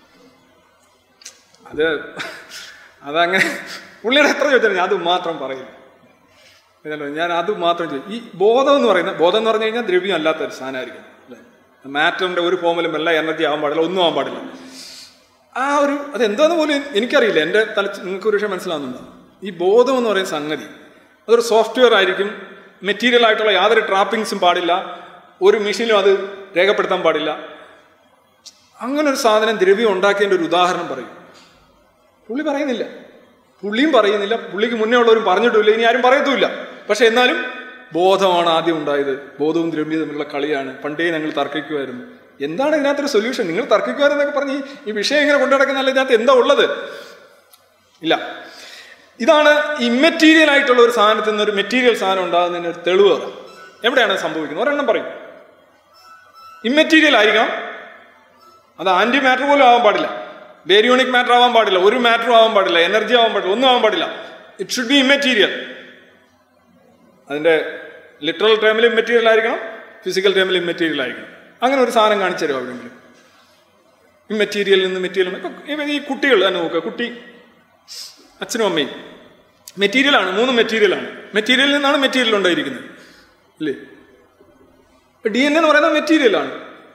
അത് അതങ്ങനെ പുള്ളിയുടെ എത്ര ചോദിച്ചാലും ഞാൻ അത് മാത്രം പറയില്ല ഇതല്ലോ ഞാൻ അത് മാത്രം ചോദിച്ചു ഈ ബോധം എന്ന് പറയുന്നത് ബോധം എന്ന് പറഞ്ഞു കഴിഞ്ഞാൽ ദ്രവ്യം അല്ലാത്ത ഒരു സാധനമായിരിക്കും അല്ലേ മാറ്ററിന്റെ ഒരു ഫോമിലും എല്ലാം എനർജി ആവാൻ പാടില്ല ഒന്നും ആവാൻ പാടില്ല ആ ഒരു അതെന്താന്ന് പോലും എനിക്കറിയില്ല എൻ്റെ തല നിങ്ങൾക്ക് ഒരു വിഷയം മനസ്സിലാവുന്നുണ്ടോ ഈ ബോധം എന്ന് പറയുന്ന സംഗതി അതൊരു സോഫ്റ്റ്വെയർ ആയിരിക്കും മെറ്റീരിയൽ ആയിട്ടുള്ള യാതൊരു ട്രാപ്പിങ്സും പാടില്ല ഒരു മെഷീനും അത് രേഖപ്പെടുത്താൻ പാടില്ല അങ്ങനെ ഒരു സാധനം ദ്രവ്യം ഉണ്ടാക്കിയതിൻ്റെ ഒരു ഉദാഹരണം പറയും പുള്ളി പറയുന്നില്ല പുള്ളിയും പറയുന്നില്ല പുള്ളിക്ക് മുന്നേ ഉള്ളവരും പറഞ്ഞിട്ടില്ല ഇനി ആരും പറയത്തുമില്ല പക്ഷെ എന്നാലും ബോധമാണ് ആദ്യം ഉണ്ടായത് ബോധവും ദ്രവ്യവും തമ്മിലുള്ള കളിയാണ് പണ്ടേ ഞങ്ങൾ തർക്കിക്കുമായിരുന്നു എന്താണ് ഇതിനകത്തൊരു സൊല്യൂഷൻ നിങ്ങൾ തർക്കിക്കുമായിരുന്നൊക്കെ പറഞ്ഞ് ഈ- ഈ വിഷയം ഇങ്ങനെ കൊണ്ടു നടക്കുന്നല്ല ഇതിനകത്ത് എന്താ ഉള്ളത് ഇല്ല ഇതാണ് ഇമ്മെറ്റീരിയൽ ആയിട്ടുള്ള ഒരു സാധനത്തിൽ നിന്ന് ഒരു മെറ്റീരിയൽ സാധനം ഉണ്ടാകുന്നതിന് ഒരു തെളിവ് പറ. എവിടെയാണ് സംഭവിക്കുന്നത് ഒരെണ്ണം പറയും ഇമ്മെറ്റീരിയൽ ആയിരിക്കണം അത് ആന്റി മാറ്റർ പോലും ആവാൻ പാടില്ല ബേരിയോണിക് മാറ്റർ ആവാൻ പാടില്ല ഒരു മാറ്ററും ആവാൻ പാടില്ല എനർജി ആവാൻ പാടില്ല ഒന്നും ആവാൻ പാടില്ല ഇറ്റ് ഷുഡ് ബി ഇമ്മെറ്റീരിയൽ അതിന്റെ ലിറ്ററൽ ടേമിൽ ഇമ്മെറ്റീരിയൽ ആയിരിക്കണം ഫിസിക്കൽ ടേമിൽ ഇമ്മെറ്റീരിയൽ ആയിരിക്കണം അങ്ങനെ ഒരു സാധനം കാണിച്ചു തരുമോ എവിടെയെങ്കിലും ഇമ്മെറ്റീരിയലിൽ നിന്ന് മെറ്റീരിയൽ ഇപ്പൊ ഈ കുട്ടികൾ തന്നെ നോക്കുക കുട്ടി അച്ഛനും അമ്മയും മെറ്റീരിയലാണ് മൂന്ന് മെറ്റീരിയലാണ് മെറ്റീരിയലിൽ നിന്നാണ് മെറ്റീരിയൽ ഉണ്ടായിരിക്കുന്നത് അല്ലേ ഡി എൻ എന്ന് പറയുന്നത് മെറ്റീരിയലാണ്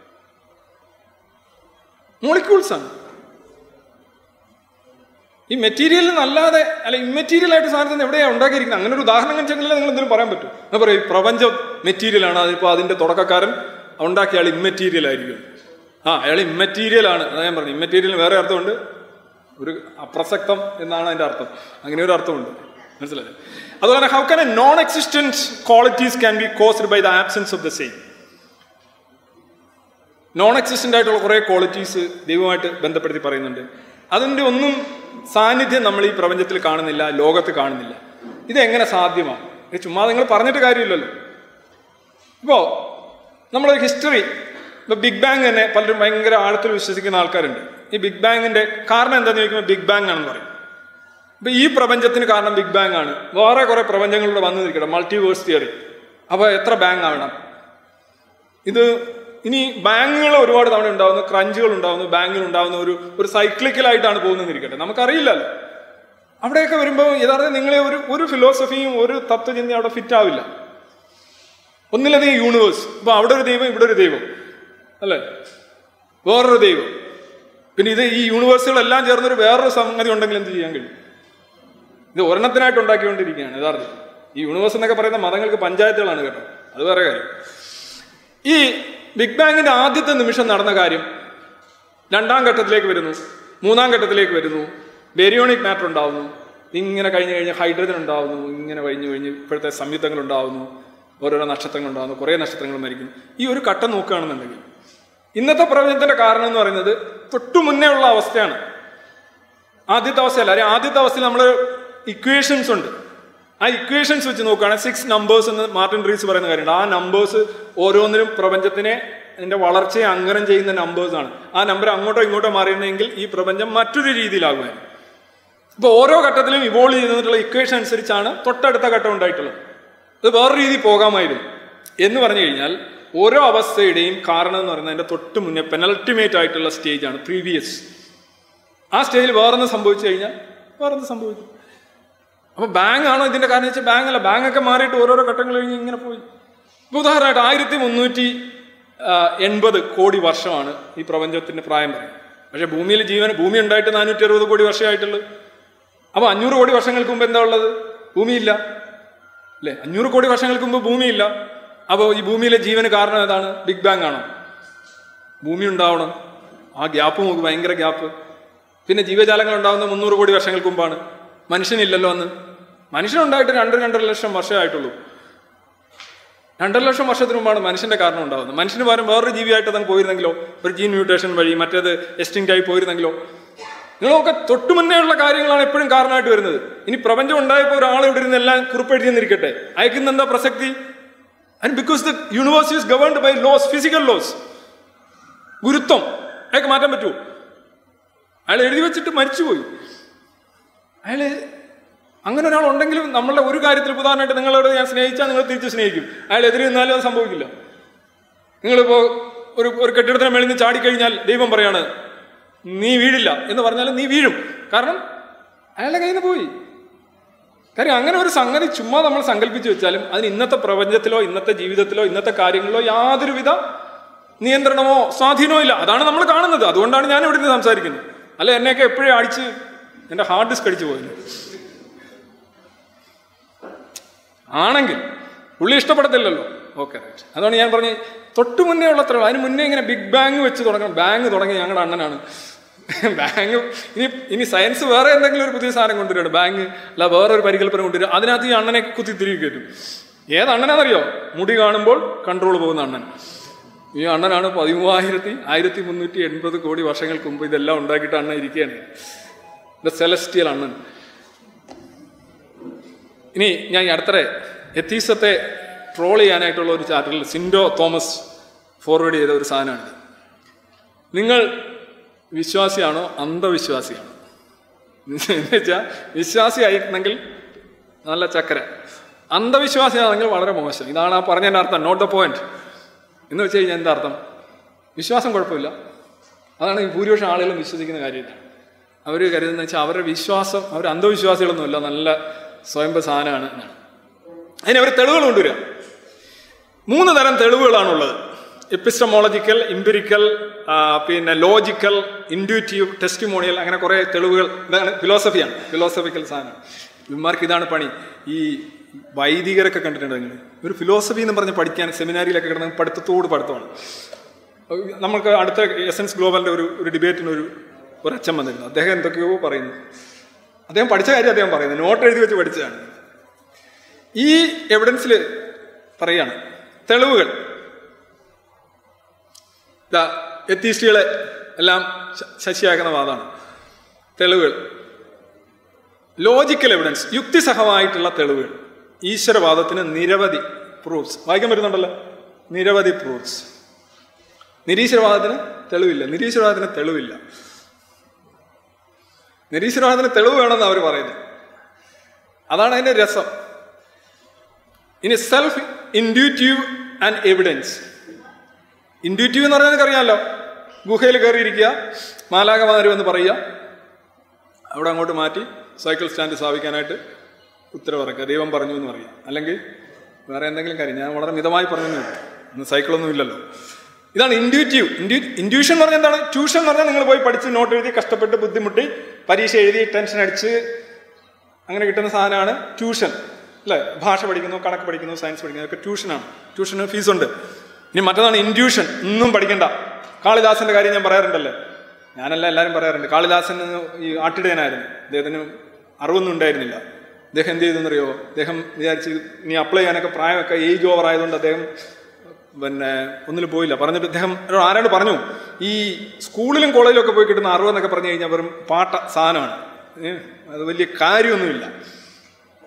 മോളിക്യൂൾസ് ആണ് ഈ മെറ്റീരിയലിൽ നിന്നല്ലാതെ അല്ല ഇമ്മെറ്റീരിയൽ ആയിട്ട് സാധനത്തിന് എവിടെയാണ് ഉണ്ടാക്കിയിരിക്കുന്നത് അങ്ങനെ ഒരു ഉദാഹരണം കാണിച്ചെങ്കിലേ നിങ്ങൾ എന്തെങ്കിലും പറയാൻ പറ്റും എന്താ പറയുക പ്രപഞ്ചം മെറ്റീരിയലാണ് അതിപ്പോൾ അതിന്റെ തുടക്കക്കാരൻ ഉണ്ടാക്കിയ ആൾ ഇമ്മെറ്റീരിയൽ ആയിരിക്കും ആ അയാൾ ഇമ്മെറ്റീരിയൽ ആണ് അതാ ഞാൻ പറഞ്ഞു ഇമ്മെറ്റീരിയൽ വേറെ അർത്ഥമുണ്ട് ഒരു അപ്രസക്തം എന്നാണ് അതിന്റെ അർത്ഥം അങ്ങനെ ഒരു അർത്ഥമുണ്ട് മനസ്സിലായി അതുപോലെ how can a non existence qualities can be caused by the absence of the same non existent ആയിട്ടുള്ള കുറേ ക്വാളിറ്റീസ് ദൈവമായിട്ട് ബന്ധപ്പെടുത്തി പറയുന്നുണ്ട് അതിൻ്റെ ഒന്നും സാന്നിധ്യം നമ്മൾ ഈ പ്രപഞ്ചത്തിൽ കാണുന്നില്ല ലോകത്ത് കാണുന്നില്ല ഇതെങ്ങനെ സാധ്യമാണ് ഇത് ചുമ്മാ നിങ്ങൾ പറഞ്ഞിട്ട് കാര്യമില്ലല്ലോ ഇപ്പോൾ നമ്മളൊരു ഹിസ്റ്ററി ഇപ്പോൾ ബിഗ് ബാങ് തന്നെ പലരും ഭയങ്കര ആഴത്തിൽ വിശ്വസിക്കുന്ന ആൾക്കാരുണ്ട് ഈ ബിഗ് ബാങ്ങിന്റെ കാരണം എന്താണെന്ന് ചോദിക്കുമ്പോൾ ബിഗ് ബാങ് ആണെന്ന് പറയും ഇപ്പൊ ഈ പ്രപഞ്ചത്തിന് കാരണം ബിഗ് ബാങ് ആണ് വേറെ കുറെ പ്രപഞ്ചങ്ങളിലൂടെ വന്നു നിൽക്കണം മൾട്ടിവേഴ്സ് തിയറി അപ്പൊ എത്ര ബാങ്ക് ആവണം ഇത് ഇനി ബാങ്കുകൾ ഒരുപാട് തവണ ഉണ്ടാവുന്നു ക്രഞ്ചുകൾ ഉണ്ടാവുന്നു ബാങ്കിൽ ഉണ്ടാവുന്ന ഒരു ഒരു സൈക്ലിക്കലായിട്ടാണ് പോകുന്നതെന്നിരിക്കട്ടെ നമുക്കറിയില്ലല്ലോ അവിടെയൊക്കെ വരുമ്പോൾ യഥാർത്ഥം നിങ്ങളെ ഒരു ഒരു ഫിലോസഫിയും ഒരു തത്വചിന്തയും അവിടെ ഫിറ്റ് ആവില്ല ഒന്നിലധികം യൂണിവേഴ്സ് ഇപ്പൊ അവിടെ ഒരു ദൈവം ഇവിടെ ഒരു ദൈവം അല്ലേ വേറൊരു ദൈവം പിന്നെ ഇത് ഈ യൂണിവേഴ്സുകളെല്ലാം ചേർന്നൊരു വേറൊരു സംഗതി ഉണ്ടെങ്കിൽ എന്ത് ചെയ്യാൻ കഴിയും ഇത് ഒരെണ്ണത്തിനായിട്ട് ഉണ്ടാക്കിക്കൊണ്ടിരിക്കുകയാണ് യഥാർത്ഥം ഈ യൂണിവേഴ്സ് എന്നൊക്കെ പറയുന്ന മതങ്ങൾക്ക് പഞ്ചായത്തുകളാണ് കേട്ടോ അത് വേറെ കാര്യം ഈ ബിഗ് ബാങ്ങിന്റെ ആദ്യത്തെ നിമിഷം നടന്ന കാര്യം രണ്ടാം ഘട്ടത്തിലേക്ക് വരുന്നു മൂന്നാം ഘട്ടത്തിലേക്ക് വരുന്നു ബെരിയോണിക് മാറ്റർ ഉണ്ടാവുന്നു ഇങ്ങനെ കഴിഞ്ഞ് കഴിഞ്ഞ് ഹൈഡ്രജൻ ഉണ്ടാവുന്നു ഇങ്ങനെ കഴിഞ്ഞ് കഴിഞ്ഞ് ഇപ്പോഴത്തെ സംയുക്തങ്ങൾ ഉണ്ടാവുന്നു ഓരോരോ നക്ഷത്രങ്ങൾ ഉണ്ടാവുന്നു കുറേ നക്ഷത്രങ്ങൾ മരിക്കുന്നു ഈ ഒരു ഘട്ടം നോക്കുകയാണെന്നുണ്ടെങ്കിൽ ഇന്നത്തെ പ്രപഞ്ചത്തിന്റെ കാരണം എന്ന് പറയുന്നത് തൊട്ടു മുന്നേ ഉള്ള അവസ്ഥയാണ് ആദ്യത്തെ അവസ്ഥയല്ല അല്ലെങ്കിൽ ആദ്യത്തെ അവസ്ഥയിൽ നമ്മൾ ഇക്വേഷൻസ് ഉണ്ട് ആ ഇക്വേഷൻസ് വെച്ച് നോക്കുകയാണെങ്കിൽ സിക്സ് നമ്പേഴ്സ് എന്ന് മാർട്ടിൻ റീസ് പറയുന്ന കാര്യമുണ്ട് ആ നമ്പേഴ്സ് ഓരോന്നിനും പ്രപഞ്ചത്തിനെ അതിന്റെ വളർച്ചയെ അങ്കരം ചെയ്യുന്ന നമ്പേഴ്സ് ആണ് ആ നമ്പർ അങ്ങോട്ടോ ഇങ്ങോട്ടോ മാറിയിരുന്നെങ്കിൽ ഈ പ്രപഞ്ചം മറ്റൊരു രീതിയിലാകുമായിരുന്നു ഇപ്പോൾ ഓരോ ഘട്ടത്തിലും ഇവോൾവ് ചെയ്തിട്ടുള്ള ഇക്വേഷൻ അനുസരിച്ചാണ് തൊട്ടടുത്ത ഘട്ടം ഉണ്ടായിട്ടുള്ളത് അത് വേറെ രീതിയിൽ പോകാമായിരുന്നു എന്ന് പറഞ്ഞു കഴിഞ്ഞാൽ ഓരോ അവസ്ഥയുടെയും കാരണം എന്ന് പറയുന്നത് അതിന്റെ തൊട്ട് മുന്നേ പെനൽട്ടിമേറ്റ് ആയിട്ടുള്ള സ്റ്റേജാണ് പ്രീവിയസ് ആ സ്റ്റേജിൽ വേറൊന്ന് സംഭവിച്ചു കഴിഞ്ഞാൽ വേറൊന്ന് സംഭവിക്കും അപ്പൊ ബാങ്ക് ആണോ ഇതിന്റെ കാരണം വെച്ചാൽ ബാങ്ക് അല്ല ബാങ്ക് ഒക്കെ മാറിയിട്ട് ഓരോരോ ഘട്ടങ്ങൾ കഴിഞ്ഞ് ഇങ്ങനെ പോയി ഇപ്പൊ ഉദാഹരണമായിട്ട് ആയിരത്തി മുന്നൂറ്റി എൺപത് കോടി വർഷമാണ് ഈ പ്രപഞ്ചത്തിന്റെ പ്രായം പറയുന്നത് പക്ഷെ ഭൂമിയിൽ ജീവൻ ഭൂമി ഉണ്ടായിട്ട് നാനൂറ്റി അറുപത് കോടി വർഷമായിട്ടുള്ളൂ അപ്പൊ അഞ്ഞൂറ് കോടി വർഷങ്ങൾക്ക് മുമ്പ് എന്താ ഉള്ളത് ഭൂമിയില്ല അല്ലെ അഞ്ഞൂറ് കോടി വർഷങ്ങൾക്ക് മുമ്പ് ഭൂമിയില്ല അപ്പോൾ ഈ ഭൂമിയിലെ ജീവന് കാരണം ഏതാണ് ബിഗ് ബാങ് ആണോ ഭൂമി ഉണ്ടാവണം ആ ഗ്യാപ്പ് നോക്ക് ഭയങ്കര ഗ്യാപ്പ് പിന്നെ ജീവജാലങ്ങൾ ഉണ്ടാകുന്ന മുന്നൂറ് കോടി വർഷങ്ങൾക്ക് മുമ്പാണ് മനുഷ്യനില്ലല്ലോ അന്ന് മനുഷ്യനുണ്ടായിട്ട് രണ്ട് രണ്ടര ലക്ഷം വർഷമായിട്ടുള്ളൂ രണ്ടര ലക്ഷം വർഷത്തിന് മുമ്പാണ് മനുഷ്യന്റെ കാരണം ഉണ്ടാകുന്നത് മനുഷ്യന് പകരം വേറൊരു ജീവിയായിട്ട് അതങ്ങ് പോയിരുന്നെങ്കിലോ ഒരു ജീൻ മ്യൂട്ടേഷൻ വഴി മറ്റേത് എസ്റ്റിംഗ് ആയി പോയിരുന്നെങ്കിലോ നിങ്ങളൊക്കെ തൊട്ടു മുന്നേ ഉള്ള കാര്യങ്ങളാണ് എപ്പോഴും കാരണമായിട്ട് വരുന്നത് ഇനി പ്രപഞ്ചം ഉണ്ടായപ്പോൾ ഒരാൾ ഇവിടെ ഇരുന്ന് എല്ലാം കുറിപ്പെഴുതിയെന്നിരിക്കട്ടെ അയക്കുന്ന എന്താ പ്രസക്തി and because the universe is governed by laws physical laws ഗുരുത്വം അയാൾക്ക് മാറ്റാൻ പറ്റുമോ അയാൾ എഴുതി വെച്ചിട്ട് മരിച്ചുപോയി അയാള് അങ്ങനെ ഒരാൾ ഉണ്ടെങ്കിലും നമ്മളുടെ ഒരു കാര്യത്തിൽ ഉദാഹരണമായിട്ട് നിങ്ങളോട് ഞാൻ സ്നേഹിച്ചാൽ നിങ്ങൾ തിരിച്ച് സ്നേഹിക്കും അയാൾ എതിരെ നിന്നാലും അത് സംഭവിക്കില്ല നിങ്ങളിപ്പോ ഒരു ഒരു കെട്ടിടത്തിന് മേളിൽ നിന്ന് ചാടിക്കഴിഞ്ഞാൽ ദൈവം പറയാണ് നീ വീഴില്ല എന്ന് പറഞ്ഞാൽ നീ വീഴും കാരണം അയാളുടെ കയ്യിൽ നിന്ന് പോയി കാര്യം അങ്ങനെ ഒരു സംഗതി ചുമ്മാ നമ്മൾ സങ്കല്പിച്ച് വെച്ചാലും അതിന് ഇന്നത്തെ പ്രപഞ്ചത്തിലോ ഇന്നത്തെ ജീവിതത്തിലോ ഇന്നത്തെ കാര്യങ്ങളിലോ യാതൊരുവിധ നിയന്ത്രണമോ സ്വാധീനമോ ഇല്ല അതാണ് നമ്മൾ കാണുന്നത് അതുകൊണ്ടാണ് ഞാൻ ഇവിടെ നിന്ന് സംസാരിക്കുന്നത് അല്ല എന്നെയൊക്കെ എപ്പോഴും അടിച്ച് എൻ്റെ ഹാർഡ് ഡിസ്ക് അടിച്ചു പോയത് ആണെങ്കിൽ പുള്ളി ഇഷ്ടപ്പെടത്തില്ലല്ലോ ഓക്കെ റൈറ്റ് അതാണ് ഞാൻ പറഞ്ഞത് തൊട്ട് മുന്നേ ഉള്ള അത്ര അതിന് മുന്നേ ഇങ്ങനെ ബിഗ് ബാങ് വെച്ച് തുടങ്ങണം ബാങ്ക് തുടങ്ങി ഞങ്ങളുടെ അണ്ണനാണ് ബാങ്ക് ഇനി ഇനി സയൻസ് വേറെ എന്തെങ്കിലും ഒരു പുതിയ സാധനം കൊണ്ടുവരികയാണ് ബാങ്ക് അല്ല വേറെ ഒരു പരികല്പന കൊണ്ടുവരിക അതിനകത്ത് ഈ അണ്ണനെ കുത്തി തിരികെ കയറ്റും ഏത് അണ്ണനാണെന്നറിയോ മുടി കാണുമ്പോൾ കൺട്രോൾ പോകുന്ന അണ്ണൻ ഈ അണ്ണനാണ് പതിമൂവായിരത്തി ആയിരത്തി മുന്നൂറ്റി എൺപത് കോടി വർഷങ്ങൾക്ക് മുമ്പ് ഇതെല്ലാം ഉണ്ടാക്കിയിട്ട് അണ്ണൻ ഇരിക്കുകയാണ് ദ സെലസ്റ്റിയൽ അണ്ണൻ ഇനി ഞാൻ ഈ അടുത്തറെ എത്തീസത്തെ ട്രോൾ ചെയ്യാനായിട്ടുള്ള ഒരു ചാപ്റ്ററിൽ സിൻഡോ തോമസ് ഫോർവേഡ് ചെയ്ത ഒരു സാധനമാണിത് നിങ്ങൾ വിശ്വാസിയാണോ അന്ധവിശ്വാസിയാണോ എന്ന് വെച്ചാൽ വിശ്വാസിയായിരുന്നെങ്കിൽ നല്ല ചക്കര അന്ധവിശ്വാസിയാണെങ്കിൽ വളരെ മോശം ഇതാണ് ആ പറഞ്ഞതിൻ്റെ അർത്ഥം നോട്ട് ദ പോയിന്റ് എന്ന് വെച്ച് കഴിഞ്ഞാൽ എന്താ അർത്ഥം വിശ്വാസം കുഴപ്പമില്ല അതാണ് ഈ ഭൂരിപക്ഷം ആളുകളും വിശ്വസിക്കുന്ന കാര്യമില്ല അവർ കരുതുന്ന വെച്ചാൽ അവരുടെ വിശ്വാസം അവർ അന്ധവിശ്വാസികളൊന്നുമില്ല നല്ല സ്വയംഭ സാധനമാണ് എന്നാണ് അതിന് അവർ തെളിവുകൾ കൊണ്ടുവരിക മൂന്ന് തരം തെളിവുകളാണുള്ളത് എപ്പിസ്റ്റമോളജിക്കൽ ഇംപിരിക്കൽ പിന്നെ ലോജിക്കൽ ഇൻഡ്യൂറ്റീവ് ടെസ്റ്റിമോണിയൽ അങ്ങനെ കുറേ തെളിവുകൾ ഇതാണ് ഫിലോസഫിയാണ് ഫിലോസഫിക്കൽ സാധനം ഇവന്മാർക്ക് ഇതാണ് പണി ഈ വൈദികരൊക്കെ കണ്ടിട്ടുണ്ട് നിങ്ങൾ ഒരു ഫിലോസഫി എന്ന് പറഞ്ഞ് പഠിക്കാൻ സെമിനാരിയിലൊക്കെ കിടന്ന പഠിത്തത്തോട് പഠിത്തമാണ് നമുക്ക് അടുത്ത എസൻസ് ഗ്ലോബലിന്റെ ഒരു ഒരു ഡിബേറ്റിന് ഒരു ഒരു അച്ഛൻ വന്നിരുന്നു അദ്ദേഹം എന്തൊക്കെയോ പറയുന്നു അദ്ദേഹം പഠിച്ച കാര്യം അദ്ദേഹം പറയുന്നത് നോട്ട് എഴുതി വെച്ച് പഠിച്ചതാണ് ഈ എവിഡൻസിൽ പറയാണ് തെളിവുകൾ ഇതാ എത്തീസ്റ്റുകളെ എല്ലാം ശ- ശശിയാക്കുന്ന വാദമാണ് തെളിവുകൾ ലോജിക്കൽ എവിഡൻസ് യുക്തിസഹമായിട്ടുള്ള തെളിവുകൾ ഈശ്വരവാദത്തിന് നിരവധി പ്രൂഫ്സ് വായിക്കാൻ പറ്റുന്നുണ്ടല്ലോ നിരവധി പ്രൂഫ്സ് നിരീശ്വരവാദത്തിന് തെളിവില്ല നിരീശ്വരവാദത്തിന് തെളിവില്ല നിരീശ്വരവാദത്തിന് തെളിവ് വേണമെന്ന് അവർ പറയുന്നത് അതാണ് അതിന്റെ രസം ഇനി self intuitive and evidence intuitive എന്ന് പറഞ്ഞാൽ അറിയാമല്ലോ ഗുഹയിൽ കയറിയിരിക്കുക മാലാകമാർ വന്ന് പറയുക അവിടെ അങ്ങോട്ട് മാറ്റി സൈക്കിൾ സ്റ്റാൻഡ് സ്ഥാപിക്കാനായിട്ട് ഉത്തരവിറക്കുക ദൈവം പറഞ്ഞു എന്ന് പറയാം അല്ലെങ്കിൽ വേറെ എന്തെങ്കിലും കാര്യം ഞാൻ വളരെ മിതമായി പറഞ്ഞു ഇന്ന് സൈക്കിളൊന്നും ഇല്ലല്ലോ ഇതാണ് ഇൻഡ്യൂറ്റീവ് ഇൻഡ്യൂ ഇൻഡ്യൂഷൻ എന്ന് പറഞ്ഞാൽ എന്താണ് ട്യൂഷൻ എന്ന് പറഞ്ഞാൽ നിങ്ങൾ പോയി പഠിച്ച് നോട്ട് എഴുതി കഷ്ടപ്പെട്ട് ബുദ്ധിമുട്ടി പരീക്ഷ എഴുതി ടെൻഷൻ അടിച്ച് അങ്ങനെ കിട്ടുന്ന സാധനമാണ് ട്യൂഷൻ അല്ലേ ഭാഷ പഠിക്കുന്നു കണക്ക് പഠിക്കുന്നു സയൻസ് പഠിക്കുന്നു ഒക്കെ ട്യൂഷനാണ് ട്യൂഷന് ഫീസുണ്ട് ഇനി മറ്റതാണ് ഇൻഡ്യൂഷൻ ഒന്നും പഠിക്കണ്ട കാളിദാസന്റെ കാര്യം ഞാൻ പറയാറുണ്ടല്ലേ ഞാനല്ല എല്ലാവരും പറയാറുണ്ട് കാളിദാസൻ എന്ന് ഈ ആട്ടിടയനായിരുന്നു അദ്ദേഹത്തിന് അറിവൊന്നും ഉണ്ടായിരുന്നില്ല അദ്ദേഹം എന്ത് ചെയ്തെന്നറിയോ അദ്ദേഹം വിചാരിച്ച് ഇനി അപ്ലൈ ചെയ്യാനൊക്കെ പ്രായമൊക്കെ ഏജ് ഓവർ ആയതുകൊണ്ട് അദ്ദേഹം പിന്നെ ഒന്നിലും പോയില്ല പറഞ്ഞിട്ട് അദ്ദേഹം ഒരു ആരോട് പറഞ്ഞു ഈ സ്കൂളിലും കോളേജിലും ഒക്കെ പോയി കിട്ടുന്ന അറിവെന്നൊക്കെ പറഞ്ഞു കഴിഞ്ഞാൽ വെറും പാട്ട സാധനമാണ് ഏ, അത് വലിയ കാര്യമൊന്നുമില്ല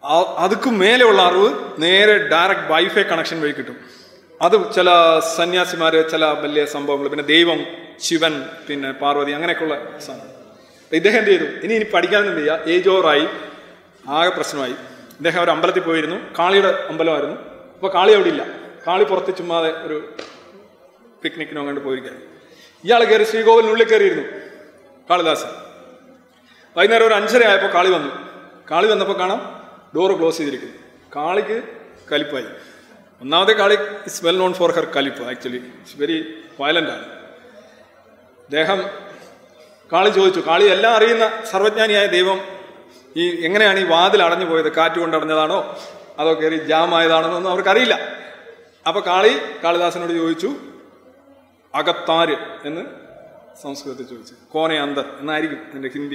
ആ- അതുക്ക് മേലെയുള്ള അറിവ് നേരെ ഡയറക്റ്റ് വൈഫൈ കണക്ഷൻ വഴി കിട്ടും അത് ചില സന്യാസിമാര് ചില വലിയ സംഭവങ്ങൾ പിന്നെ ദൈവം ശിവൻ പിന്നെ പാർവതി അങ്ങനെയൊക്കെയുള്ള സാധനം അപ്പൊ ഇദ്ദേഹം എന്ത് ചെയ്തു ഇനി ഇനി പഠിക്കാനൊന്നും വയ്യ ഏജ് ഓവറായി ആകെ പ്രശ്നമായി ഇദ്ദേഹം ഒരു അമ്പലത്തിൽ പോയിരുന്നു കാളിയുടെ അമ്പലമായിരുന്നു അപ്പോൾ കാളി അവിടെ ഇല്ല കാളി പുറത്ത് ചുമ്മാതെ ഒരു പിക്നിക്കിനോ അങ്ങോട്ട് പോയിരിക്കാൻ ഇയാൾ കയറി ശ്രീകോവിലിനുള്ളിൽ കയറിയിരുന്നു കാളിദാസൻ വൈകുന്നേരം ഒരു അഞ്ചര ആയപ്പോൾ കാളി വന്നു കാളി വന്നപ്പോൾ കാണാം ഡോറ് ക്ലോസ് ചെയ്തിരിക്കുന്നു കാളിക്ക് കലിപ്പായി ഒന്നാമത്തെ Kali is well known for her കലിപ്പ് ആക്ച്വലി ഇറ്റ്സ് വെരി വയലൻ്റ് ആണ് അദ്ദേഹം കാളി ചോദിച്ചു കാളി എല്ലാം അറിയുന്ന സർവജ്ഞാനിയായ ദൈവം ഈ എങ്ങനെയാണ് ഈ വാതിൽ അടഞ്ഞു പോയത് കാറ്റ് കൊണ്ട് അടഞ്ഞതാണോ അതോ കയറി ജാം ആയതാണോ എന്നൊന്നും അവർക്കറിയില്ല അപ്പൊ കാളി കാളിദാസനോട് ചോദിച്ചു അകത്താര് എന്ന് സംസ്കൃതത്തിൽ ചോദിച്ചു കോനെ അന്തർ എന്നായിരിക്കും എന്റെ ഹിന്ദി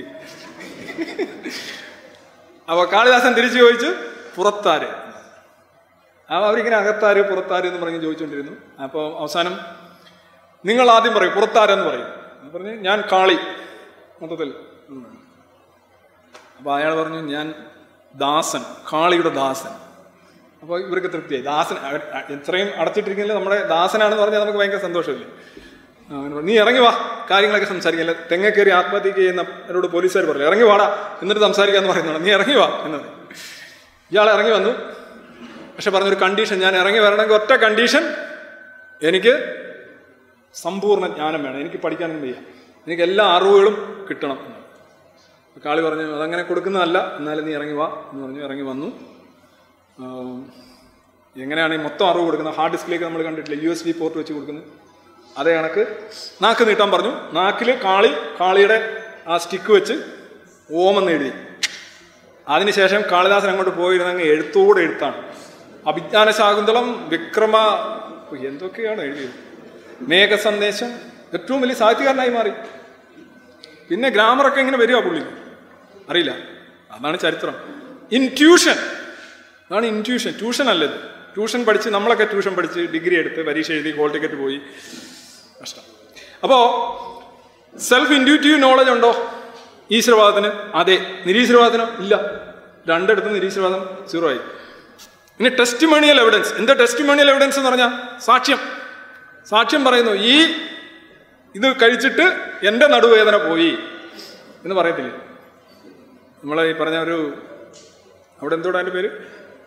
അപ്പൊ കാളിദാസൻ തിരിച്ചു ചോദിച്ചു പുറത്താര് അപ്പൊ അവരിങ്ങനെ അകത്താര് പുറത്താര് എന്ന് പറഞ്ഞ് ചോദിച്ചുകൊണ്ടിരുന്നു അപ്പോൾ അവസാനം നിങ്ങൾ ആദ്യം പറയും പുറത്താരെന്ന് പറയും ഞാൻ പറഞ്ഞു ഞാൻ കാളി മൊത്തത്തിൽ എന്ന് പറഞ്ഞു. അപ്പൊ അയാൾ പറഞ്ഞു ഞാൻ ദാസൻ കാളിയുടെ ദാസൻ അപ്പോൾ ഇവർക്ക് തൃപ്തിയായി ദാസൻ അവർ എത്രയും അടച്ചിട്ടിരിക്കുന്നില്ല നമ്മുടെ ദാസനാണെന്ന് പറഞ്ഞാൽ നമുക്ക് ഭയങ്കര സന്തോഷമില്ലേ ആ, അവന് പറഞ്ഞു, നീ ഇറങ്ങി വാ കാര്യങ്ങളൊക്കെ സംസാരിക്കില്ല തെങ്ങ കയറി ആത്മഹത്യ ചെയ്യുന്ന എന്നോട് പോലീസുകാർ പറഞ്ഞു ഇറങ്ങി വാടാ എന്നിട്ട് സംസാരിക്കാന്ന് പറയുന്നതാണ് നീ ഇറങ്ങി വാ എന്നത് ഇയാൾ ഇറങ്ങി വന്നു പക്ഷെ പറഞ്ഞൊരു കണ്ടീഷൻ ഞാൻ ഇറങ്ങി വരണമെങ്കിൽ ഒറ്റ കണ്ടീഷൻ എനിക്ക് സമ്പൂർണ്ണ ജ്ഞാനം വേണം എനിക്ക് പഠിക്കാനൊന്നും വയ്യ എനിക്ക് എല്ലാ അറിവുകളും കിട്ടണം എന്ന്. കാളി പറഞ്ഞു അതങ്ങനെ കൊടുക്കുന്നതല്ല എന്നാലും നീ ഇറങ്ങി വാ എന്ന് പറഞ്ഞു ഇറങ്ങി വന്നു ആം, എങ്ങനെയാണ് ഈ മൊത്തം അറിവ് കൊടുക്കുന്നത് ഹാർഡ് ഡിസ്കിലേക്ക് നമ്മൾ കണ്ടിട്ടില്ല യു എസ് ബി പോർട്ട് വെച്ച് കൊടുക്കുന്നത് അതേ കണക്ക് നാക്ക് നീട്ടാൻ പറഞ്ഞു നാക്കിൽ കാളി കാളിയുടെ ആ സ്റ്റിക്ക് വെച്ച് ഓമെന്ന് എഴുതി അതിനുശേഷം കാളിദാസൻ അങ്ങോട്ട് പോയിരുന്ന അങ്ങ് എഴുത്തോടെ എഴുത്താണ് അഭിജ്ഞാന ശാകുന്തളം വിക്രമ ഓ, എന്തൊക്കെയാണ് എഴുതിയത് മേഘ സന്ദേശം ഏറ്റവും വലിയ സാഹിത്യകാരനായി മാറി പിന്നെ ഗ്രാമറൊക്കെ എങ്ങനെ വരിക പുള്ളി അറിയില്ല അതാണ് ചരിത്രം ഇൻറ്റ്യൂഷൻ അതാണ് ഇൻറ്റ്യൂഷൻ ട്യൂഷൻ അല്ലത് ട്യൂഷൻ പഠിച്ച് നമ്മളൊക്കെ ട്യൂഷൻ പഠിച്ച് ഡിഗ്രി എടുത്ത് പരീക്ഷ എഴുതി ഹോൾ ടിക്കറ്റ് പോയി കഷ്ടം അപ്പോ സെൽഫ് ഇൻഡ്യൂറ്റീവ് നോളജ് ഉണ്ടോ ഈശ്വരവാദത്തിന് അതെ നിരീശ്വരവാദത്തിനോ ഇല്ല രണ്ടിടത്തും നിരീശ്വരവാദം സീറോ ആയി ഇനി ടെസ്റ്റിമോണിയൽ എവിഡൻസ് എന്താ ടെസ്റ്റിമോണിയൽ എവിഡൻസ് എന്ന് പറഞ്ഞാൽ സാക്ഷ്യം സാക്ഷ്യം പറയുന്നു ഈ ഇത് കഴിച്ചിട്ട് എൻ്റെ നടുവേദന പോയി എന്ന് പറയത്തില്ലേ നമ്മളെ ഈ പറഞ്ഞ ഒരു അവിടെ എന്തോടാ എൻ്റെ പേര്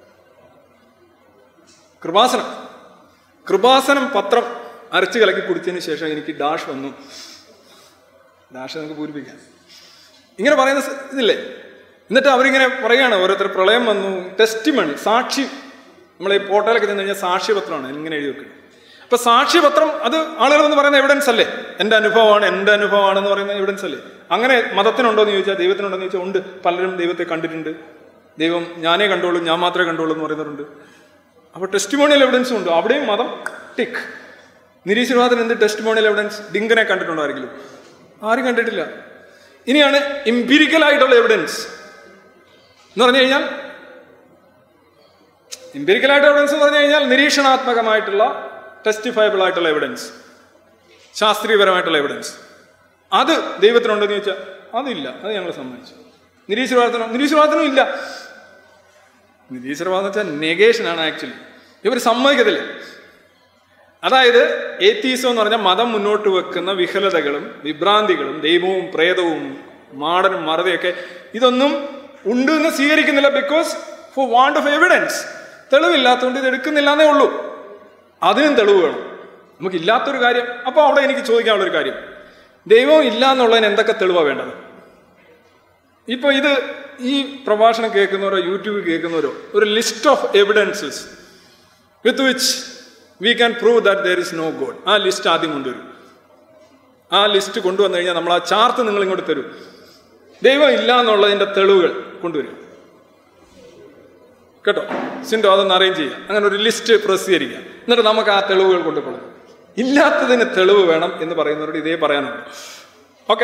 കൃപാസനം കൃപാസനം പത്രം അരച്ച് കലക്കി കുടിച്ചതിന് ശേഷം എനിക്ക് ഡാഷ് വന്നു ഡാഷ് നമുക്ക് പൂരിപ്പിക്കാം ഇങ്ങനെ പറയുന്ന സ- ഇതില്ലേ എന്നിട്ട് അവരിങ്ങനെ പറയാണ് ഓരോരുത്തർ പ്രളയം വന്നു ടെസ്റ്റ് മണി സാക്ഷി നമ്മൾ ഈ പോർട്ടലൊക്കെ ചെന്ന് കഴിഞ്ഞാൽ സാക്ഷ്യപത്രമാണ് ഇങ്ങനെ എഴുതി വെക്കുന്നത് അപ്പൊ സാക്ഷ്യപത്രം അത് ആളുകൾ എന്ന് പറയുന്ന എവിഡൻസ് അല്ലേ എൻ്റെ അനുഭവമാണ് എൻ്റെ അനുഭവമാണെന്ന് പറയുന്ന എവിഡൻസ് അല്ലേ അങ്ങനെ മതത്തിനുണ്ടോ എന്ന് ചോദിച്ചാൽ ദൈവത്തിനുണ്ടോ എന്ന് ചോദിച്ചാൽ ഉണ്ട് പലരും ദൈവത്തെ കണ്ടിട്ടുണ്ട് ദൈവം ഞാനേ കണ്ടോളൂ ഞാൻ മാത്രമേ കണ്ടോളൂ എന്ന് പറയുന്നവരുണ്ട് അപ്പോൾ ടെസ്റ്റിമോണിയൽ എവിഡൻസും ഉണ്ട് അവിടെയും മതം ടിക്ക് നിരീശ്വരവാദത്തിന് എന്ത് ടെസ്റ്റിമോണിയൽ എവിഡൻസ് ഡിങ്കനെ കണ്ടിട്ടുണ്ടോ ആരെങ്കിലും ആരും കണ്ടിട്ടില്ല ഇനിയാണ് ഇംപീരിക്കൽ ആയിട്ടുള്ള എവിഡൻസ് എന്ന് പറഞ്ഞു കഴിഞ്ഞാൽ ഇംപീരിക്കൽ ആയിട്ട് എവിഡൻസ് എന്ന് പറഞ്ഞു കഴിഞ്ഞാൽ നിരീക്ഷണാത്മകമായിട്ടുള്ള ടെസ്റ്റിഫയബിൾ ആയിട്ടുള്ള എവിഡൻസ് ശാസ്ത്രീയപരമായിട്ടുള്ള എവിഡൻസ് അത് ദൈവത്തിനുണ്ടെന്ന് ചോദിച്ചാൽ അതില്ല അത് ഞങ്ങൾ സമ്മതിച്ചു നിരീശ്വരവാദത്തിനോ നിരീശ്വരവാദത്തിനും ഇല്ല നിരീശ്വരവാദം വെച്ചാൽ നെഗേഷൻ ആണ് ആക്ച്വലി ഇവർ സമ്മതിക്കത്തില്ല അതായത് ഏത്തീസം എന്ന് പറഞ്ഞാൽ മതം മുന്നോട്ട് വെക്കുന്ന വിഹലതകളും വിഭ്രാന്തികളും ദൈവവും പ്രേതവും മാടനും മറതയൊക്കെ ഇതൊന്നും ഉണ്ട് എന്ന് സ്വീകരിക്കുന്നില്ല because for want of evidence തെളിവില്ലാത്തതുകൊണ്ട് ഇത് എടുക്കുന്നില്ല എന്നേ ഉള്ളൂ അതിനും തെളിവ് വേണം നമുക്കില്ലാത്തൊരു കാര്യം അപ്പോൾ അവിടെ എനിക്ക് ചോദിക്കാനുള്ളൊരു കാര്യം ദൈവം ഇല്ല എന്നുള്ളതിന് എന്തൊക്കെ തെളിവാണ് വേണ്ടത് ഇപ്പൊ ഇത് ഈ പ്രഭാഷണം കേൾക്കുന്നവരോ യൂട്യൂബ് കേൾക്കുന്നവരോ ഒരു list of evidences with which we can prove that there is no god ആ ലിസ്റ്റ് ആദ്യം കൊണ്ടുവരും ആ ലിസ്റ്റ് കൊണ്ടുവന്നു കഴിഞ്ഞാൽ നമ്മൾ ആ ചാർട്ട് നിങ്ങൾ ഇങ്ങോട്ട് തരും ദൈവം ഇല്ല എന്നുള്ളതിന്റെ തെളിവുകൾ കൊണ്ടുവരും കേട്ടോ സിൻഡോ അതൊന്ന് അറേഞ്ച് ചെയ്യുക അങ്ങനെ ഒരു ലിസ്റ്റ് പ്രസിദ്ധീകരിക്കുക എന്നിട്ട് നമുക്ക് ആ തെളിവുകൾ കൊണ്ടുപോകണം ഇല്ലാത്തതിന് തെളിവ് വേണം എന്ന് പറയുന്നവരോട് ഇതേ പറയാനുള്ളൂ ഓക്കെ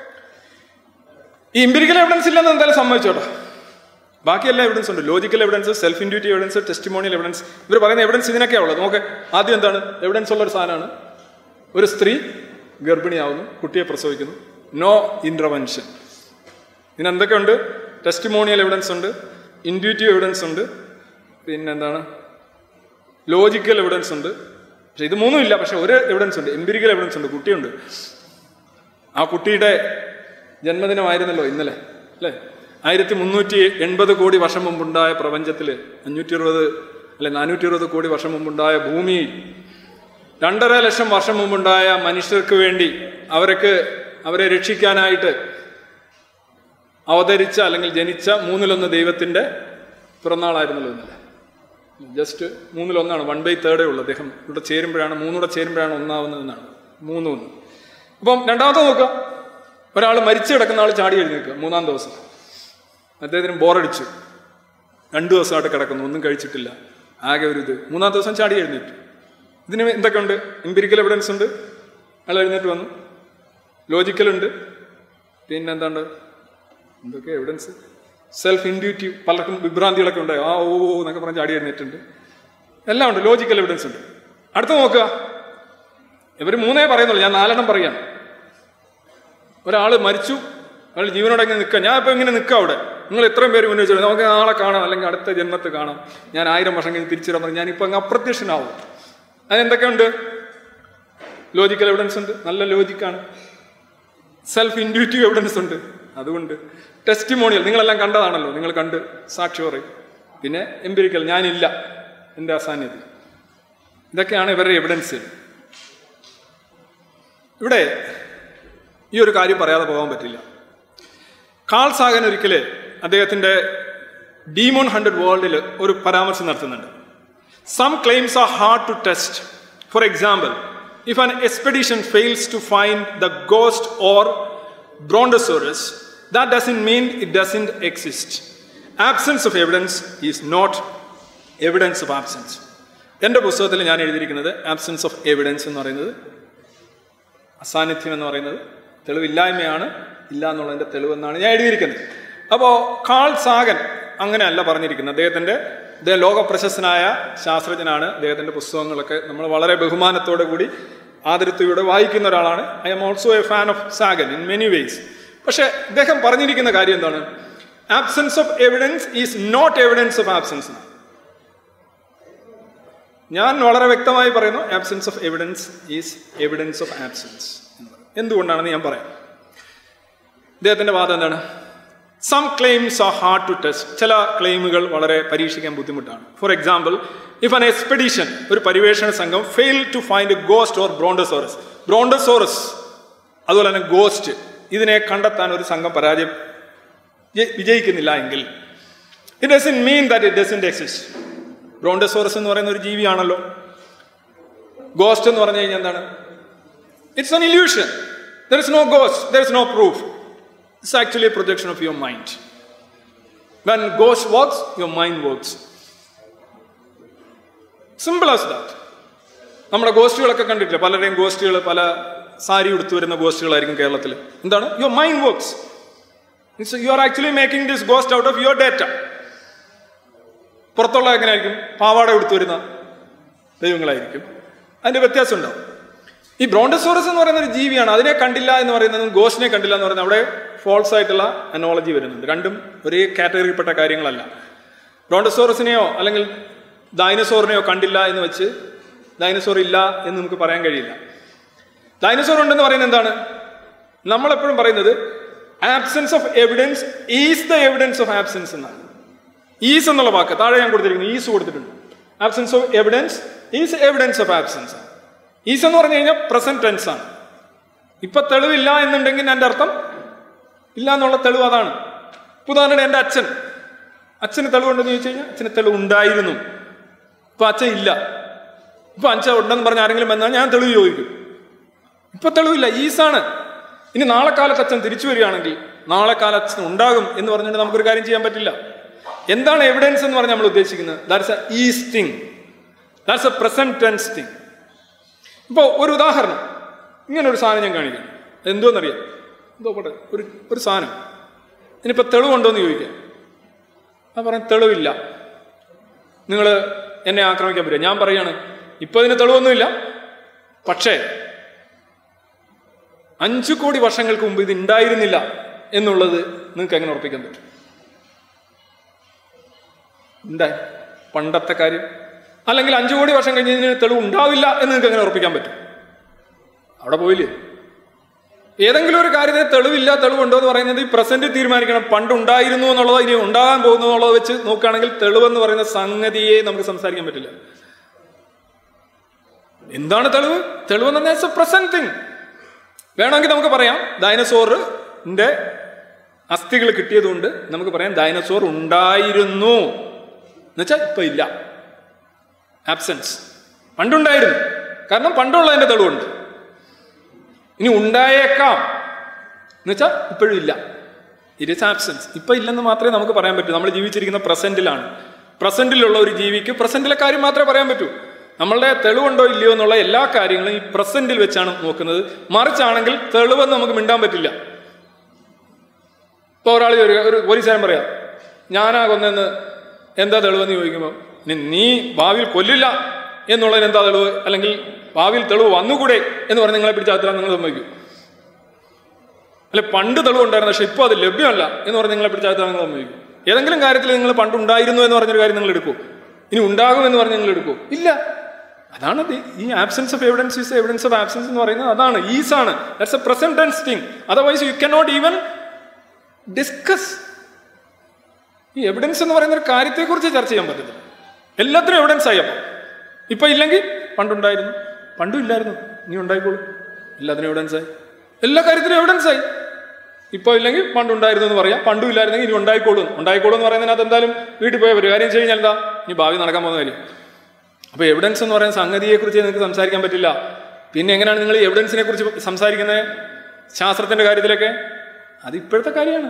ഈ ഇമ്പിരിക്കൽ എവിഡൻസ് ഇല്ലെന്ന് എന്തായാലും സമ്മതിച്ചോട്ടോ ബാക്കിയെല്ലാം എവിഡൻസ് ഉണ്ട് logical evidence self intuitive evidence testimonial evidence ഇവർ പറയുന്ന എവിഡൻസ് ഇതിനൊക്കെയാ ഉള്ളത് നമുക്ക് ആദ്യം എന്താണ് എവിഡൻസ് ഉള്ള ഒരു സാധനമാണ് ഒരു സ്ത്രീ ഗർഭിണിയാവുന്നു കുട്ടിയെ പ്രസവിക്കുന്നു നോ ഇൻ്റർവെൻഷൻ ഇതിന് എന്തൊക്കെയുണ്ട് ടെസ്റ്റിമോണിയൽ എവിഡൻസ് ഉണ്ട് ഇൻഡ്യൂറ്റീവ് എവിഡൻസ് ഉണ്ട് പിന്നെന്താണ് ലോജിക്കൽ എവിഡൻസ് ഉണ്ട് പക്ഷെ ഇത് മൂന്നും ഇല്ല പക്ഷെ ഒരു എവിഡൻസ് ഉണ്ട് എംപിരിക്കൽ എവിഡൻസ് ഉണ്ട് കുട്ടിയുണ്ട് ആ കുട്ടിയുടെ ജന്മദിനമായിരുന്നല്ലോ ഇന്നലെ അല്ലേ ആയിരത്തി മുന്നൂറ്റി എൺപത് കോടി വർഷം മുമ്പുണ്ടായ പ്രപഞ്ചത്തിൽ അഞ്ഞൂറ്റി ഇരുപത് അല്ലെ നാനൂറ്റി ഇരുപത് കോടി വർഷം മുമ്പുണ്ടായ ഭൂമിയിൽ രണ്ടര ലക്ഷം വർഷം മുമ്പുണ്ടായ മനുഷ്യർക്ക് വേണ്ടി അവർക്ക് അവരെ രക്ഷിക്കാനായിട്ട് അവതരിച്ച അല്ലെങ്കിൽ ജനിച്ച മൂന്നിലൊന്ന് ദൈവത്തിൻ്റെ പിറന്നാളായിരുന്നല്ലോ ഇന്നലെ ജസ്റ്റ് മൂന്നിലൊന്നാണ് വൺ ബൈ തേർഡേ ഉള്ളൂ അദ്ദേഹം ഇവിടെ ചേരുമ്പോഴാണ് മൂന്നൂടെ ചേരുമ്പോഴാണ് ഒന്നാവുന്നതെന്നാണ് മൂന്ന് ഒന്ന് അപ്പം രണ്ടാമത്തെ നോക്കുക ഒരാൾ മരിച്ചു കിടക്കുന്ന ആൾ ചാടി എഴുന്നേൽക്കുക മൂന്നാം ദിവസം അദ്ദേഹത്തിന് ബോറടിച്ചു രണ്ടു ദിവസമായിട്ട് കിടക്കുന്നു ഒന്നും കഴിച്ചിട്ടില്ല ആകെ ഒരു ഇത് മൂന്നാം ദിവസം ചാടി എഴുന്നേറ്റു ഇതിന് എന്തൊക്കെ ഉണ്ട് എംപിരിക്കൽ എവിഡൻസ് ഉണ്ട് അയാൾ എഴുന്നേറ്റ് വന്നു ലോജിക്കൽ ഉണ്ട് പിന്നെന്താണ്ട് എന്തൊക്കെ എവിഡൻസ് സെൽഫ് ഇൻഡ്യൂറ്റീവ് പലർക്കും വിഭ്രാന്തികളൊക്കെ ഉണ്ട് ആ ഓ ഓ എന്നൊക്കെ പറഞ്ഞ് ചാടി എഴുന്നേറ്റുണ്ട് എല്ലാം ഉണ്ട് ലോജിക്കൽ എവിഡൻസ് ഉണ്ട് അടുത്ത നോക്കുക ഇവർ മൂന്നേ പറയുന്നുള്ളൂ ഞാൻ നാലെണ്ണം പറയാം ഒരാൾ മരിച്ചു അയാൾ ജീവനോടെ ഇങ്ങനെ നിൽക്കുക ഞാൻ ഇപ്പം ഇങ്ങനെ നിൽക്കുക അവിടെ നിങ്ങൾ എത്രയും പേര് മുന്നേ വെച്ചു നമുക്ക് നാളെ കാണാം അല്ലെങ്കിൽ അടുത്ത ജന്മത്ത് കാണാം ഞാൻ ആയിരം വർഷം കഴിഞ്ഞ് തിരിച്ചു വരാൻ പറഞ്ഞു ഞാനിപ്പോൾ അങ്ങ് അപ്രത്യക്ഷനാവും അതിനെന്തൊക്കെയുണ്ട് ലോജിക്കൽ എവിഡൻസ് ഉണ്ട് നല്ല ലോജിക്കാണ് സെൽഫ് ഇൻഡ്യൂറ്റീവ് എവിഡൻസ് ഉണ്ട് അതുകൊണ്ട് ടെസ്റ്റിമോണിയൽ നിങ്ങളെല്ലാം കണ്ടതാണല്ലോ നിങ്ങൾ കണ്ട് സാക്ഷി പറയും പിന്നെ എംപിരിക്കൽ ഞാനില്ല എൻ്റെ അസാന്നിധ്യം ഇതൊക്കെയാണ് ഇവരുടെ എവിഡൻസ് ഇവിടെ ഈ ഒരു കാര്യം പറയാതെ പോകാൻ പറ്റില്ല കാൾ സാഗൻ ഒരിക്കല് അദ്ദേഹത്തിന്റെ ഡീമോൺ ഹൺഡ്രഡ് വേൾഡിൽ ഒരു പരാമർശം നടത്തുന്നുണ്ട് some claims are hard to test for example if an expedition fails to find the ghost or brontosaurus that doesn't mean it doesn't exist absence of evidence is not evidence of absence എൻ്റെ പുസ്തകത്തിൽ ഞാൻ എഴുതിയിരിക്കുന്നത് absence of evidence എന്ന് പറയുന്നത് അസാന്നിധ്യം എന്ന് പറയുന്നത് തെളിവില്ലായ്മയാണ് ഇല്ല എന്നുള്ളതിൻ്റെ തെളിവെന്നാണ് ഞാൻ എഴുതിയിരിക്കുന്നത് അപ്പോൾ കാൾ സാഗൻ അങ്ങനെയല്ല പറഞ്ഞിരിക്കുന്നത് അദ്ദേഹത്തിൻ്റെ അദ്ദേഹം ലോക പ്രശസ്തനായ ശാസ്ത്രജ്ഞനാണ് അദ്ദേഹത്തിൻ്റെ പുസ്തകങ്ങളൊക്കെ നമ്മൾ വളരെ ബഹുമാനത്തോടു കൂടി ആദരത്തോടെ വായിക്കുന്ന ഒരാളാണ് I am also a fan of Sagan in many ways പക്ഷേ അദ്ദേഹം പറഞ്ഞിരിക്കുന്ന കാര്യം എന്താണ് absence of evidence is not evidence of absence ഞാൻ വളരെ വ്യക്തമായി പറയുന്നു absence of evidence is evidence of absence എന്തുകൊണ്ടാണെന്ന് ഞാൻ പറയാം ഇദ്ദേഹത്തിന്റെ വാദം എന്താണ് some claims are hard to test ചില ക്ലെയിമുകൾ വളരെ പരീക്ഷിക്കാൻ ബുദ്ധിമുട്ടാണ് for example if an expedition ഒരു പരിവേഷണ സംഘം fail to find ghost or brontosaurus ബ്രോണ്ടസോറസ് അതുപോലെ തന്നെ ഗോസ്റ്റ് ഇതിനെ കണ്ടെത്താൻ ഒരു സംഘം പരാജയം ജയി- വിജയിക്കുന്നില്ല എങ്കിൽ it doesn't mean that it doesn't exist brontosaurus എന്ന് പറയുന്ന ഒരു ജീവിയാണല്ലോ ഗോസ്റ്റ് എന്ന് പറഞ്ഞു കഴിഞ്ഞാൽ എന്താണ് it's an illusion there is no ghost there is no proof it's actually a projection of your mind when ghost works your mind works simple as that നമ്മുടെ ഗോസ്റ്റുകളൊക്കെ കണ്ടിട്ടില്ല പലരുടെയും ഗോസ്റ്റുകൾ പല സാരി ഉടുത്തു വരുന്ന ഗോസ്റ്റുകളായിരിക്കും കേരളത്തിൽ എന്താണ് your mind works means you are actually making this ghost out of your data പുറത്തുള്ള എങ്ങനെയായിരിക്കും പാവാട ഉടുത്തു വരുന്ന ദൈവങ്ങളായിരിക്കും അതിന്റെ വ്യത്യാസം ഉണ്ടാവും ഈ ബ്രോണ്ടസോറസ് എന്ന് പറയുന്ന ഒരു ജീവിയാണ് അതിനെ കണ്ടില്ല എന്ന് പറയുന്നതും ഗോസ്റ്റിനെ കണ്ടില്ല എന്ന് പറയുന്നത് അവിടെ ഫോൾസ് ആയിട്ടുള്ള അനോളജി വരുന്നുണ്ട് രണ്ടും ഒരേ കാറ്റഗറിയിൽപ്പെട്ട കാര്യങ്ങളല്ല ബ്രോണ്ടസോറസിനെയോ അല്ലെങ്കിൽ ഡൈനസോറിനെയോ കണ്ടില്ല എന്ന് വെച്ച് ഡൈനസോർ ഇല്ല എന്ന് നമുക്ക് പറയാൻ കഴിയില്ല ഡൈനസോർ ഉണ്ടെന്ന് പറയുന്നത് എന്താണ് നമ്മളെപ്പോഴും പറയുന്നത് absence of evidence is the evidence of absence എന്നാണ് ഈസ് എന്നുള്ള വാക്ക് താഴെ ഞാൻ കൊടുത്തിരിക്കുന്നു ഈസ് കൊടുത്തിട്ടുണ്ട് absence of evidence is evidence of absence is എന്ന് പറഞ്ഞു കഴിഞ്ഞാൽ പ്രസന്റ് ടെൻസ് ആണ് ഇപ്പൊ തെളിവില്ല എന്നുണ്ടെങ്കിൽ എൻ്റെ അർത്ഥം ഇല്ല എന്നുള്ള തെളിവ് അതാണ് ഇപ്പൊ ഉദാഹരണം എൻ്റെ അച്ഛൻ അച്ഛന് തെളിവുണ്ടെന്ന് ചോദിച്ചു കഴിഞ്ഞാൽ അച്ഛന് തെളിവ് ഉണ്ടായിരുന്നു ഇപ്പൊ അച്ഛൻ ഇല്ല ഇപ്പൊ അച്ഛൻ ഉണ്ടെന്ന് പറഞ്ഞ ആരെങ്കിലും വന്നാൽ ഞാൻ തെളിവ് ചോദിക്കും ഇപ്പൊ തെളിവില്ല ഈസാണ് ഇനി നാളെ കാലത്ത് അച്ഛൻ തിരിച്ചു വരികയാണെങ്കിൽ നാളെ കാലത്ത് അച്ഛൻ ഉണ്ടാകും എന്ന് പറഞ്ഞിട്ട് നമുക്കൊരു കാര്യം ചെയ്യാൻ പറ്റില്ല എന്താണ് എവിഡൻസ് എന്ന് പറഞ്ഞാൽ നമ്മൾ ഉദ്ദേശിക്കുന്നത് that's a is thing that's a present tense thing ഇപ്പോൾ ഒരു ഉദാഹരണം ഇങ്ങനെ ഒരു സാധനം ഞാൻ കാണിക്കാം എന്തോന്നറിയാം എന്തോ പോട്ടെ ഒരു ഒരു സാധനം ഇനിയിപ്പോൾ തെളിവുണ്ടോ എന്ന് ചോദിക്കാം ഞാൻ പറയാം തെളിവില്ല നിങ്ങൾ എന്നെ ആക്രമിക്കാൻ പറ്റുക ഞാൻ പറയാണ് ഇപ്പോൾ ഇതിന് തെളിവൊന്നുമില്ല പക്ഷേ അഞ്ചു കോടി വർഷങ്ങൾക്ക് മുമ്പ് ഇത് ഉണ്ടായിരുന്നില്ല എന്നുള്ളത് നിങ്ങൾക്ക് എങ്ങനെ ഉറപ്പിക്കാൻ പറ്റും ഉണ്ടായി പണ്ടത്തെ കാര്യം അല്ലെങ്കിൽ അഞ്ചു കോടി വർഷം കഴിഞ്ഞതിന് തെളിവ് ഉണ്ടാവില്ല എന്ന് നിങ്ങൾക്ക് എങ്ങനെ ഉറപ്പിക്കാൻ പറ്റും അവിടെ പോയില്ലേ ഏതെങ്കിലും ഒരു കാര്യത്തിന് തെളിവില്ല തെളിവുണ്ടോ എന്ന് പറയുന്നത് ഈ പ്രസന്റ് തീരുമാനിക്കണം പണ്ട് ഉണ്ടായിരുന്നു എന്നുള്ളത് ഇനി ഉണ്ടാകാൻ പോകുന്നു എന്നുള്ളത് വെച്ച് നോക്കുകയാണെങ്കിൽ തെളിവെന്ന് പറയുന്ന സംഗതിയെ നമുക്ക് സംസാരിക്കാൻ പറ്റില്ല എന്താണ് തെളിവ് തെളിവ് എന്ന് പറഞ്ഞാൽ പ്രസന്റ് തിങ് വേണമെങ്കിൽ നമുക്ക് പറയാം ഡൈനസോറിന്റെ അസ്ഥികൾ കിട്ടിയതുകൊണ്ട് നമുക്ക് പറയാം ഡൈനസോർ ഉണ്ടായിരുന്നു എന്നുവെച്ചാൽ ഇപ്പൊ ഇല്ല ആബ്സെൻസ് പണ്ടുണ്ടായിരുന്നു കാരണം പണ്ടുള്ളതിന്റെ തെളിവുണ്ട് ഇനി ഉണ്ടായേക്കാം എന്നുവെച്ചാൽ ഇപ്പോഴും ഇല്ല ഇറ്റ് ഇസ് ആബ്സെൻസ് ഇപ്പൊ ഇല്ലെന്ന് മാത്രമേ നമുക്ക് പറയാൻ പറ്റൂ നമ്മൾ ജീവിച്ചിരിക്കുന്ന പ്രസന്റിലാണ് പ്രസന്റിലുള്ള ഒരു ജീവിക്ക് പ്രസന്റിലെ കാര്യം മാത്രമേ പറയാൻ പറ്റൂ നമ്മളുടെ തെളിവുണ്ടോ ഇല്ലയോ എന്നുള്ള എല്ലാ കാര്യങ്ങളും ഈ പ്രസന്റിൽ വെച്ചാണ് നോക്കുന്നത് മറിച്ചാണെങ്കിൽ തെളിവെന്ന് നമുക്ക് മിണ്ടാൻ പറ്റില്ല ഇപ്പൊ ഒരാൾ ഒരു ഒരു പോലീസുകാരൻ പറയാം ഞാനാ കൊന്നെന്ന് എന്താ തെളിവെന്ന് ചോദിക്കുമ്പോൾ "ഇനി നീ ഭാവിയിൽ കൊല്ലില്ല എന്നുള്ളതിന് എന്താ തെളിവ് അല്ലെങ്കിൽ ഭാവിയിൽ തെളിവ് വന്നുകൂടെ എന്ന് പറഞ്ഞ് നിങ്ങളെ പിടിച്ചാൽ നിങ്ങൾ സമ്മതിക്കും അല്ലെ പണ്ട് തെളിവുണ്ടായിരുന്നു പക്ഷെ ഇപ്പോൾ അത് ലഭ്യമല്ല എന്ന് പറഞ്ഞ് നിങ്ങളെ പിടിച്ചാൽ നിങ്ങൾ സമ്മതിക്കും ഏതെങ്കിലും കാര്യത്തിൽ നിങ്ങൾ പണ്ട് ഉണ്ടായിരുന്നു എന്ന് പറഞ്ഞൊരു കാര്യം നിങ്ങൾ എടുക്കൂ ഇനി ഉണ്ടാകും എന്ന് പറഞ്ഞ് നിങ്ങൾ എടുക്കൂ ഇല്ല അതാണ് ഇത്. ഈ absence of evidence is evidence of absence എന്ന് പറയുന്നത് അതാണ് ഈസ് ആണ് that's a present tense thing otherwise you cannot even discuss ഈ എവിഡൻസ് എന്ന് പറയുന്ന ഒരു കാര്യത്തെക്കുറിച്ച് ചർച്ച ചെയ്യാൻ പറ്റത്തില്ല എല്ലാത്തിനും എവിഡൻസ് ആയി അപ്പം ഇപ്പൊ ഇല്ലെങ്കിൽ പണ്ടുണ്ടായിരുന്നു പണ്ടും ഇല്ലായിരുന്നു ഇനി ഉണ്ടായിക്കോളും എല്ലാത്തിനും എവിഡൻസ് ആയി എല്ലാ കാര്യത്തിനും എവിഡൻസ് ആയി ഇപ്പൊ ഇല്ലെങ്കിൽ പണ്ടുണ്ടായിരുന്നു എന്ന് പറയാം പണ്ടും ഇല്ലായിരുന്നെങ്കിൽ ഇനി ഉണ്ടായിക്കോളും ഉണ്ടായിക്കോളും എന്ന് പറയുന്നതിനകത്ത് എന്തായാലും വീട്ടിൽ പോയ ഒരു കാര്യം ചെയ്ത് കഴിഞ്ഞാൽ എന്താ ഇനി ഭാവി നടക്കാൻ പോകുന്ന കാര്യം അപ്പൊ എവിഡൻസ് എന്ന് പറയുന്ന സംഗതിയെക്കുറിച്ച് നിങ്ങൾക്ക് സംസാരിക്കാൻ പറ്റില്ല പിന്നെ എങ്ങനെയാണ് നിങ്ങൾ എവിഡൻസിനെ കുറിച്ച് സംസാരിക്കുന്നത് ശാസ്ത്രത്തിന്റെ കാര്യത്തിലൊക്കെ അത് ഇപ്പോഴത്തെ കാര്യമാണ്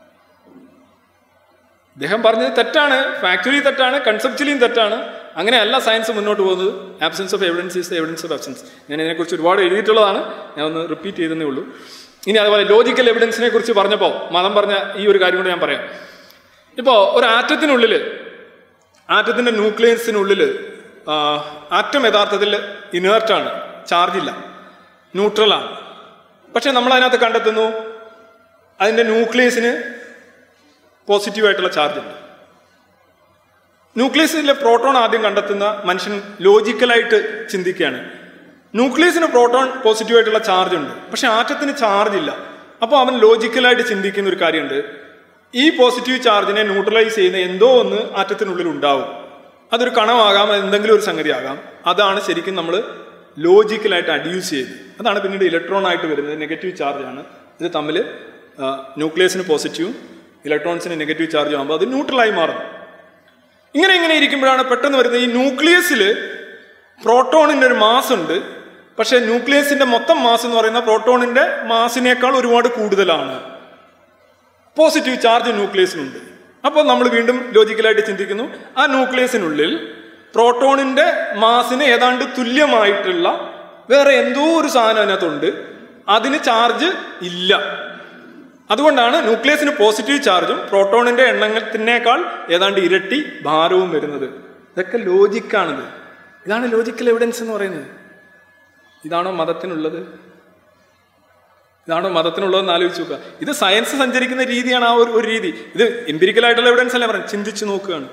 അദ്ദേഹം പറഞ്ഞത് തെറ്റാണ് ഫാക്ച്വലി തെറ്റാണ് കൺസെപ്ച്വലിയും തെറ്റാണ് അങ്ങനെയല്ല സയൻസ് മുന്നോട്ട് പോകുന്നത് absence of evidence is evidence of absence ഞാൻ ഇതിനെക്കുറിച്ച് ഒരുപാട് എഴുതിയിട്ടുള്ളതാണ് ഞാൻ ഒന്ന് റിപ്പീറ്റ് ചെയ്തേ ഉള്ളൂ ഇനി അതുപോലെ ലോജിക്കൽ എവിഡൻസിനെ കുറിച്ച് പറഞ്ഞപ്പോൾ മതം പറഞ്ഞ ഈ ഒരു കാര്യം കൂടെ ഞാൻ പറയാം ഇപ്പോൾ ഒരു ആറ്റത്തിനുള്ളിൽ ആറ്റത്തിന്റെ ന്യൂക്ലിയസിനുള്ളിൽ ആറ്റം യഥാർത്ഥത്തിൽ ഇനേർട്ടാണ് ചാർജ് ഇല്ല ന്യൂട്രലാണ് പക്ഷെ നമ്മൾ അതിനകത്ത് കണ്ടെത്തുന്നു അതിന്റെ ന്യൂക്ലിയസിന് പോസിറ്റീവായിട്ടുള്ള ചാർജ് ഉണ്ട് ന്യൂക്ലിയസിലെ പ്രോട്ടോൺ ആദ്യം കണ്ടെത്തുന്ന മനുഷ്യൻ ലോജിക്കലായിട്ട് ചിന്തിക്കുകയാണ് ന്യൂക്ലിയസിന് പ്രോട്ടോൺ പോസിറ്റീവായിട്ടുള്ള ചാർജ് ഉണ്ട് പക്ഷെ ആറ്റത്തിന് ചാർജ് ഇല്ല അപ്പോൾ അവൻ ലോജിക്കലായിട്ട് ചിന്തിക്കുന്ന ഒരു കാര്യമുണ്ട് ഈ പോസിറ്റീവ് ചാർജിനെ ന്യൂട്രലൈസ് ചെയ്യുന്ന എന്തോ ഒന്ന് ആറ്റത്തിനുള്ളിൽ ഉണ്ടാവും അതൊരു കണമാകാം എന്തെങ്കിലും ഒരു സംഗതി ആകാം അതാണ് ശരിക്കും നമ്മൾ ലോജിക്കലായിട്ട് അഡ്യൂസ് ചെയ്ത് അതാണ് പിന്നീട് ഇലക്ട്രോൺ ആയിട്ട് വരുന്നത് നെഗറ്റീവ് ചാർജ് ആണ് ഇത് തമ്മിൽ ന്യൂക്ലിയസിന് പോസിറ്റീവും ഇലക്ട്രോൺസിന് നെഗറ്റീവ് ചാർജ് ആകുമ്പോൾ അത് ന്യൂട്രലായി മാറുന്നു ഇങ്ങനെ ഇങ്ങനെ ഇരിക്കുമ്പോഴാണ് പെട്ടെന്ന് വരുന്നത് ഈ ന്യൂക്ലിയസിൽ പ്രോട്ടോണിന്റെ ഒരു മാസ് ഉണ്ട് പക്ഷേ ന്യൂക്ലിയസിന്റെ മൊത്തം മാസ് എന്ന് പറയുന്ന പ്രോട്ടോണിന്റെ മാസിനേക്കാൾ ഒരുപാട് കൂടുതലാണ് പോസിറ്റീവ് ചാർജ് ന്യൂക്ലിയസിനുണ്ട് അപ്പോൾ നമ്മൾ വീണ്ടും ലോജിക്കലായിട്ട് ചിന്തിക്കുന്നു ആ ന്യൂക്ലിയസിനുള്ളിൽ പ്രോട്ടോണിന്റെ മാസിന് ഏതാണ്ട് തുല്യമായിട്ടുള്ള വേറെ എന്തോ ഒരു സാധനം അതിനകത്തുണ്ട് അതിന് ചാർജ് ഇല്ല അതുകൊണ്ടാണ് ന്യൂക്ലിയസിന് പോസിറ്റീവ് ചാർജും പ്രോട്ടോണിന്റെ എണ്ണത്തിനേക്കാൾ ഏതാണ്ട് ഇരട്ടി ഭാരവും വരുന്നത് ഇതൊക്കെ ലോജിക്കാണിത് ഇതാണ് ലോജിക്കൽ എവിഡൻസ് എന്ന് പറയുന്നത് ഇതാണോ മതത്തിനുള്ളത് ഇതാണോ മതത്തിനുള്ളതെന്ന് ആലോചിച്ച് നോക്കുക ഇത് സയൻസ് സഞ്ചരിക്കുന്ന രീതിയാണ് ആ ഒരു ഒരു രീതി ഇത് എംപിരിക്കൽ ആയിട്ടുള്ള എവിഡൻസ് അല്ലേ പറയുന്നത് ചിന്തിച്ച് നോക്കുകയാണ്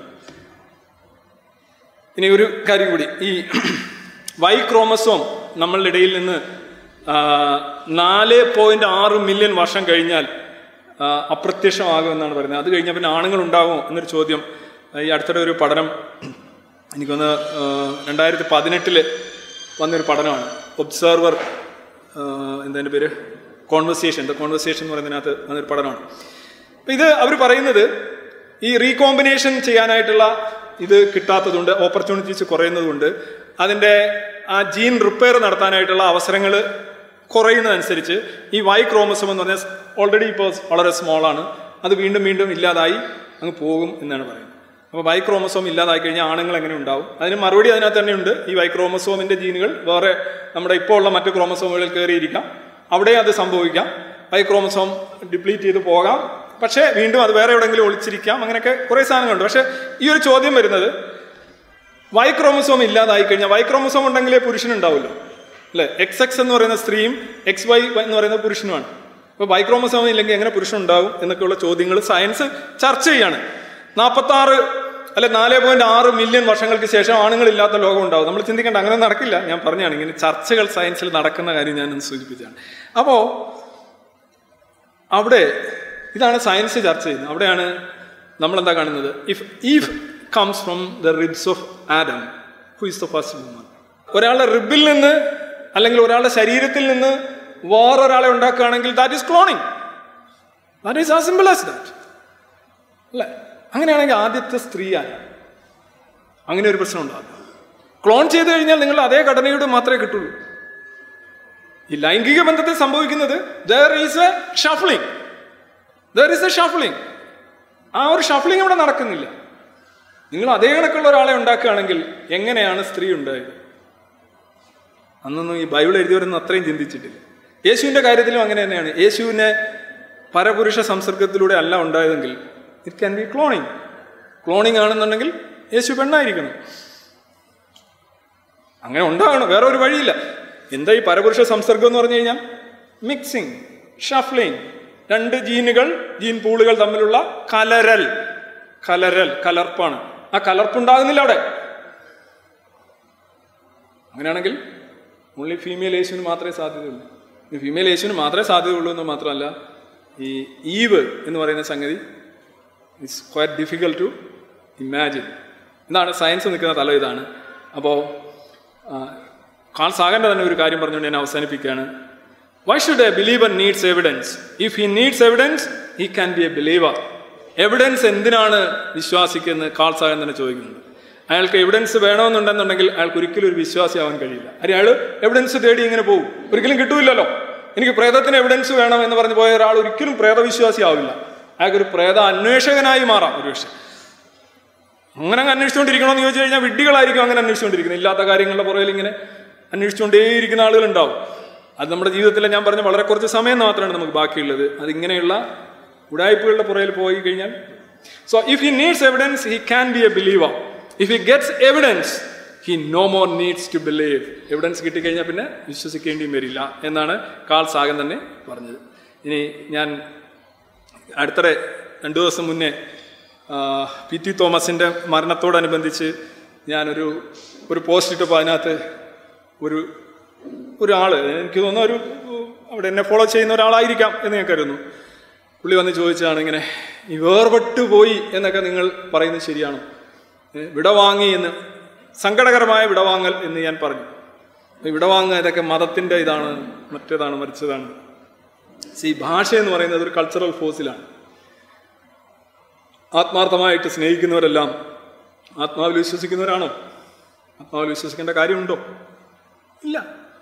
ഇനി ഒരു കാര്യം കൂടി ഈ വൈ ക്രോമസോം നമ്മളുടെ ഇടയിൽ നിന്ന് ആ, നാല് പോയിന്റ് ആറ് മില്യൺ വർഷം കഴിഞ്ഞാൽ ആ, അപ്രത്യക്ഷമാകുമെന്നാണ് പറയുന്നത് അത് കഴിഞ്ഞാൽ പിന്നെ ആണുങ്ങൾ ഉണ്ടാകുമോ എന്നൊരു ചോദ്യം ഈ അടുത്തിടെ ഒരു പഠനം എനിക്കൊന്ന് രണ്ടായിരത്തി പതിനെട്ടില് വന്നൊരു പഠനമാണ് ഒബ്സർവർ എന്തതിൻ്റെ പേര് കോൺവെർസേഷൻ ദ കോൺവെർസേഷൻ എന്ന് പറയുന്നതിനകത്ത് വന്നൊരു പഠനമാണ് അപ്പം ഇത് അവർ പറയുന്നത് ഈ റീകോമ്പിനേഷൻ ചെയ്യാനായിട്ടുള്ള ഇത് കിട്ടാത്തതുകൊണ്ട് ഓപ്പർച്യൂണിറ്റീസ് കുറയുന്നതുകൊണ്ട് അതിൻ്റെ ആ ജീൻ റിപ്പയർ നടത്താനായിട്ടുള്ള അവസരങ്ങൾ കുറയുന്നതനുസരിച്ച് ഈ വൈ ക്രോമസോം എന്ന് പറഞ്ഞാൽ ഓൾറെഡി ഇപ്പോൾ വളരെ സ്മോൾ ആണ് അത് വീണ്ടും വീണ്ടും ഇല്ലാതായി അങ്ങ് പോകും എന്നാണ് പറയുന്നത് അപ്പോൾ വൈ ക്രോമസോം ഇല്ലാതായി കഴിഞ്ഞാൽ ആണുങ്ങൾ എങ്ങനെ ഉണ്ടാവും അതിന് മറുപടി അതിനകത്ത് തന്നെ ഉണ്ട് ഈ വൈ ക്രോമസോമിന്റെ ജീനുകൾ വേറെ നമ്മുടെ ഇപ്പോൾ ഉള്ള മറ്റു ക്രോമസോമുകളിൽ കയറിയിരിക്കാം അവിടെ അത് സംഭവിക്കാം വൈ ക്രോമസോം ഡിപ്ലീറ്റ് ചെയ്ത് പോകാം പക്ഷേ വീണ്ടും അത് വേറെ എവിടെയെങ്കിലും ഒളിച്ചിരിക്കാം അങ്ങനെയൊക്കെ കുറേ സാധനങ്ങളുണ്ട് പക്ഷേ ഈ ഒരു ചോദ്യം വരുന്നത് വൈ ക്രോമസോം ഇല്ലാതായി കഴിഞ്ഞാൽ വൈ ക്രോമസോം ഉണ്ടെങ്കിലേ പുരുഷനുണ്ടാവുമല്ലോ അല്ലെ എക്സ് എക്സ് എന്ന് പറയുന്ന സ്ത്രീയും എക്സ് വൈ എന്ന് പറയുന്ന പുരുഷനുമാണ് അപ്പോൾ വൈ ക്രോമസോം ഇല്ലെങ്കിൽ എങ്ങനെ പുരുഷൻ ഉണ്ടാവും എന്നൊക്കെയുള്ള ചോദ്യങ്ങൾ സയൻസ് ചർച്ച ചെയ്യാണ് നാൽപ്പത്തി ആറ് അല്ലെ നാല് പോയിന്റ് ആറ് മില്യൺ വർഷങ്ങൾക്ക് ശേഷം ആണുങ്ങളില്ലാത്ത ലോകം ഉണ്ടാവും നമ്മൾ ചിന്തിക്കേണ്ട അങ്ങനെ നടക്കില്ല ഞാൻ പറഞ്ഞാണ് ഇങ്ങനെ ചർച്ചകൾ സയൻസിൽ നടക്കുന്ന കാര്യം ഞാൻ ഒന്ന് സൂചിപ്പിച്ചാണ് അപ്പോ അവിടെ ഇതാണ് സയൻസ് ചർച്ച ചെയ്യുന്നത് അവിടെയാണ് നമ്മൾ എന്താ കാണുന്നത് if Eve comes from the ribs of Adam who is the first woman ഒരാളുടെ റിബിൽ നിന്ന് അല്ലെങ്കിൽ ഒരാളുടെ ശരീരത്തിൽ നിന്ന് വേറൊരാളെ ഉണ്ടാക്കുകയാണെങ്കിൽ that is cloning that is a simple as that അല്ലേ അങ്ങനെയാണെങ്കിൽ ആദ്യത്തെ സ്ത്രീയാണ് അങ്ങനെ ഒരു പ്രശ്നം ഉണ്ടാകും ക്ലോൺ ചെയ്ത് കഴിഞ്ഞാൽ നിങ്ങൾ അതേ ഘടനയോട് മാത്രമേ കിട്ടുള്ളൂ ഈ ലൈംഗിക ബന്ധത്തിൽ സംഭവിക്കുന്നത് there is a shuffling there is a shuffling ആ ഒരു ഷഫ്ലിംഗ് ഇവിടെ നടക്കുന്നില്ല നിങ്ങൾ അതേ കണക്കുള്ള ഒരാളെ ഉണ്ടാക്കുകയാണെങ്കിൽ എങ്ങനെയാണ് സ്ത്രീ ഉണ്ടായത് അന്നൊന്നും ഈ ബൈബിൾ എഴുതിയവരൊന്നും അത്രയും ചിന്തിച്ചിട്ടില്ല യേശുവിന്റെ കാര്യത്തിലും അങ്ങനെ തന്നെയാണ് യേശുവിനെ പരപുരുഷ സംസർഗത്തിലൂടെ അല്ല ഉണ്ടായതെങ്കിൽ it can be cloning cloning ആണെന്നുണ്ടെങ്കിൽ യേശു പെണ്ണായിരിക്കണം അങ്ങനെ ഉണ്ടാകണം വേറെ ഒരു വഴിയില്ല എന്താ ഈ പരപുരുഷ സംസർഗം എന്ന് പറഞ്ഞു കഴിഞ്ഞാൽ മിക്സിങ് ഷഫ്ലിംഗ് രണ്ട് ജീനുകൾ ജീൻ പൂളുകൾ തമ്മിലുള്ള കലരൽ കലരൽ കലർപ്പാണ് ആ കലർപ്പുണ്ടാകുന്നില്ല അവിടെ അങ്ങനെയാണെങ്കിൽ ഓൺലി ഫീമെയിൽ യേശുവിന് മാത്രമേ സാധ്യതയുള്ളൂ ഈ ഫീമെയിൽ യേശുവിന് മാത്രമേ സാധ്യതയുള്ളൂ എന്ന് മാത്രമല്ല ഈ ഈവ് എന്ന് പറയുന്ന സംഗതി it's quite difficult to imagine എന്താണ് സയൻസ് നിൽക്കുന്ന തല ഇതാണ് അപ്പോൾ കാൾ സാഗന്റെ തന്നെ ഒരു കാര്യം പറഞ്ഞുകൊണ്ട് ഞാൻ അവസാനിപ്പിക്കുകയാണ് why should a believer needs evidence if he needs evidence he can be a believer evidence എന്തിനാണ് വിശ്വാസിക്കുന്നത് കാൾ സാഗൻ തന്നെ ചോദിക്കുന്നുണ്ട് അയാൾക്ക് എവിഡൻസ് വേണമെന്നുണ്ടെന്നുണ്ടെങ്കിൽ അയാൾക്ക് ഒരിക്കലും ഒരു വിശ്വാസിയാവാൻ കഴിയില്ല അരി അയാൾ എവിഡൻസ് തേടി ഇങ്ങനെ പോകും ഒരിക്കലും കിട്ടൂലല്ലോ എനിക്ക് പ്രേതത്തിന് എവിഡൻസ് വേണം എന്ന് പറഞ്ഞ് പോയ ഒരാൾ ഒരിക്കലും പ്രേതവിശ്വാസി ആവില്ല അയാൾക്കൊരു പ്രേത അന്വേഷകനായി മാറാം ഒരു പക്ഷേ അങ്ങനെ അങ്ങ് അന്വേഷിച്ചുകൊണ്ടിരിക്കണമെന്ന് ചോദിച്ചു കഴിഞ്ഞാൽ വിഡ്ഢികളായിരിക്കും അങ്ങനെ അന്വേഷിച്ചുകൊണ്ടിരിക്കുന്നത് ഇല്ലാത്ത കാര്യങ്ങളുടെ പുറകിൽ ഇങ്ങനെ അന്വേഷിച്ചുകൊണ്ടേയിരിക്കുന്ന ആളുകളുണ്ടാവും അത് നമ്മുടെ ജീവിതത്തിൽ ഞാൻ പറഞ്ഞ വളരെ കുറച്ച് സമയം മാത്രമാണ് നമുക്ക് ബാക്കിയുള്ളത് അതിങ്ങനെയുള്ള ഉടായ്പകളുടെ പുറകിൽ പോയി കഴിഞ്ഞാൽ so if he needs evidence he can be a believer if he gets evidence he no more needs to believe evidence കിട്ടിക്കഴിഞ്ഞാൽ പിന്നെ വിശ്വസിക്കേണ്ടിയും വരില്ല എന്നാണ് കാൾ സാഗൻ തന്നെ പറഞ്ഞത് ഇനി ഞാൻ അടുത്തിടെ രണ്ടു ദിവസം മുന്നേ പി ടി തോമസിൻ്റെ മരണത്തോടനുബന്ധിച്ച് ഞാനൊരു ഒരു പോസ്റ്റ് ഇട്ടപ്പോൾ അതിനകത്ത് ഒരു ഒരാൾ എനിക്ക് തോന്നുന്ന ഒരു അവിടെ എന്നെ ഫോളോ ചെയ്യുന്ന ഒരാളായിരിക്കാം എന്ന് ഞാൻ കരുതുന്നു പുള്ളി വന്ന് ചോദിച്ചതാണ് ഇങ്ങനെ ഈ വേർപെട്ടു പോയി എന്നൊക്കെ നിങ്ങൾ പറയുന്നത് ശരിയാണോ ഏ, വിടവാങ്ങി എന്ന് സങ്കടകരമായ വിടവാങ്ങൽ എന്ന് ഞാൻ പറഞ്ഞു ഈ വിടവാങ്ങുക ഇതൊക്കെ മതത്തിൻ്റെ ഇതാണ് മറ്റേതാണ് മരിച്ചതാണ് സി ഭാഷ എന്ന് പറയുന്നത് ഒരു കൾച്ചറൽ ഫോഴ്സിലാണ് ആത്മാർത്ഥമായിട്ട് സ്നേഹിക്കുന്നവരെല്ലാം ആത്മാവിൽ വിശ്വസിക്കുന്നവരാണോ ആത്മാവിൽ വിശ്വസിക്കേണ്ട കാര്യമുണ്ടോ ഇല്ല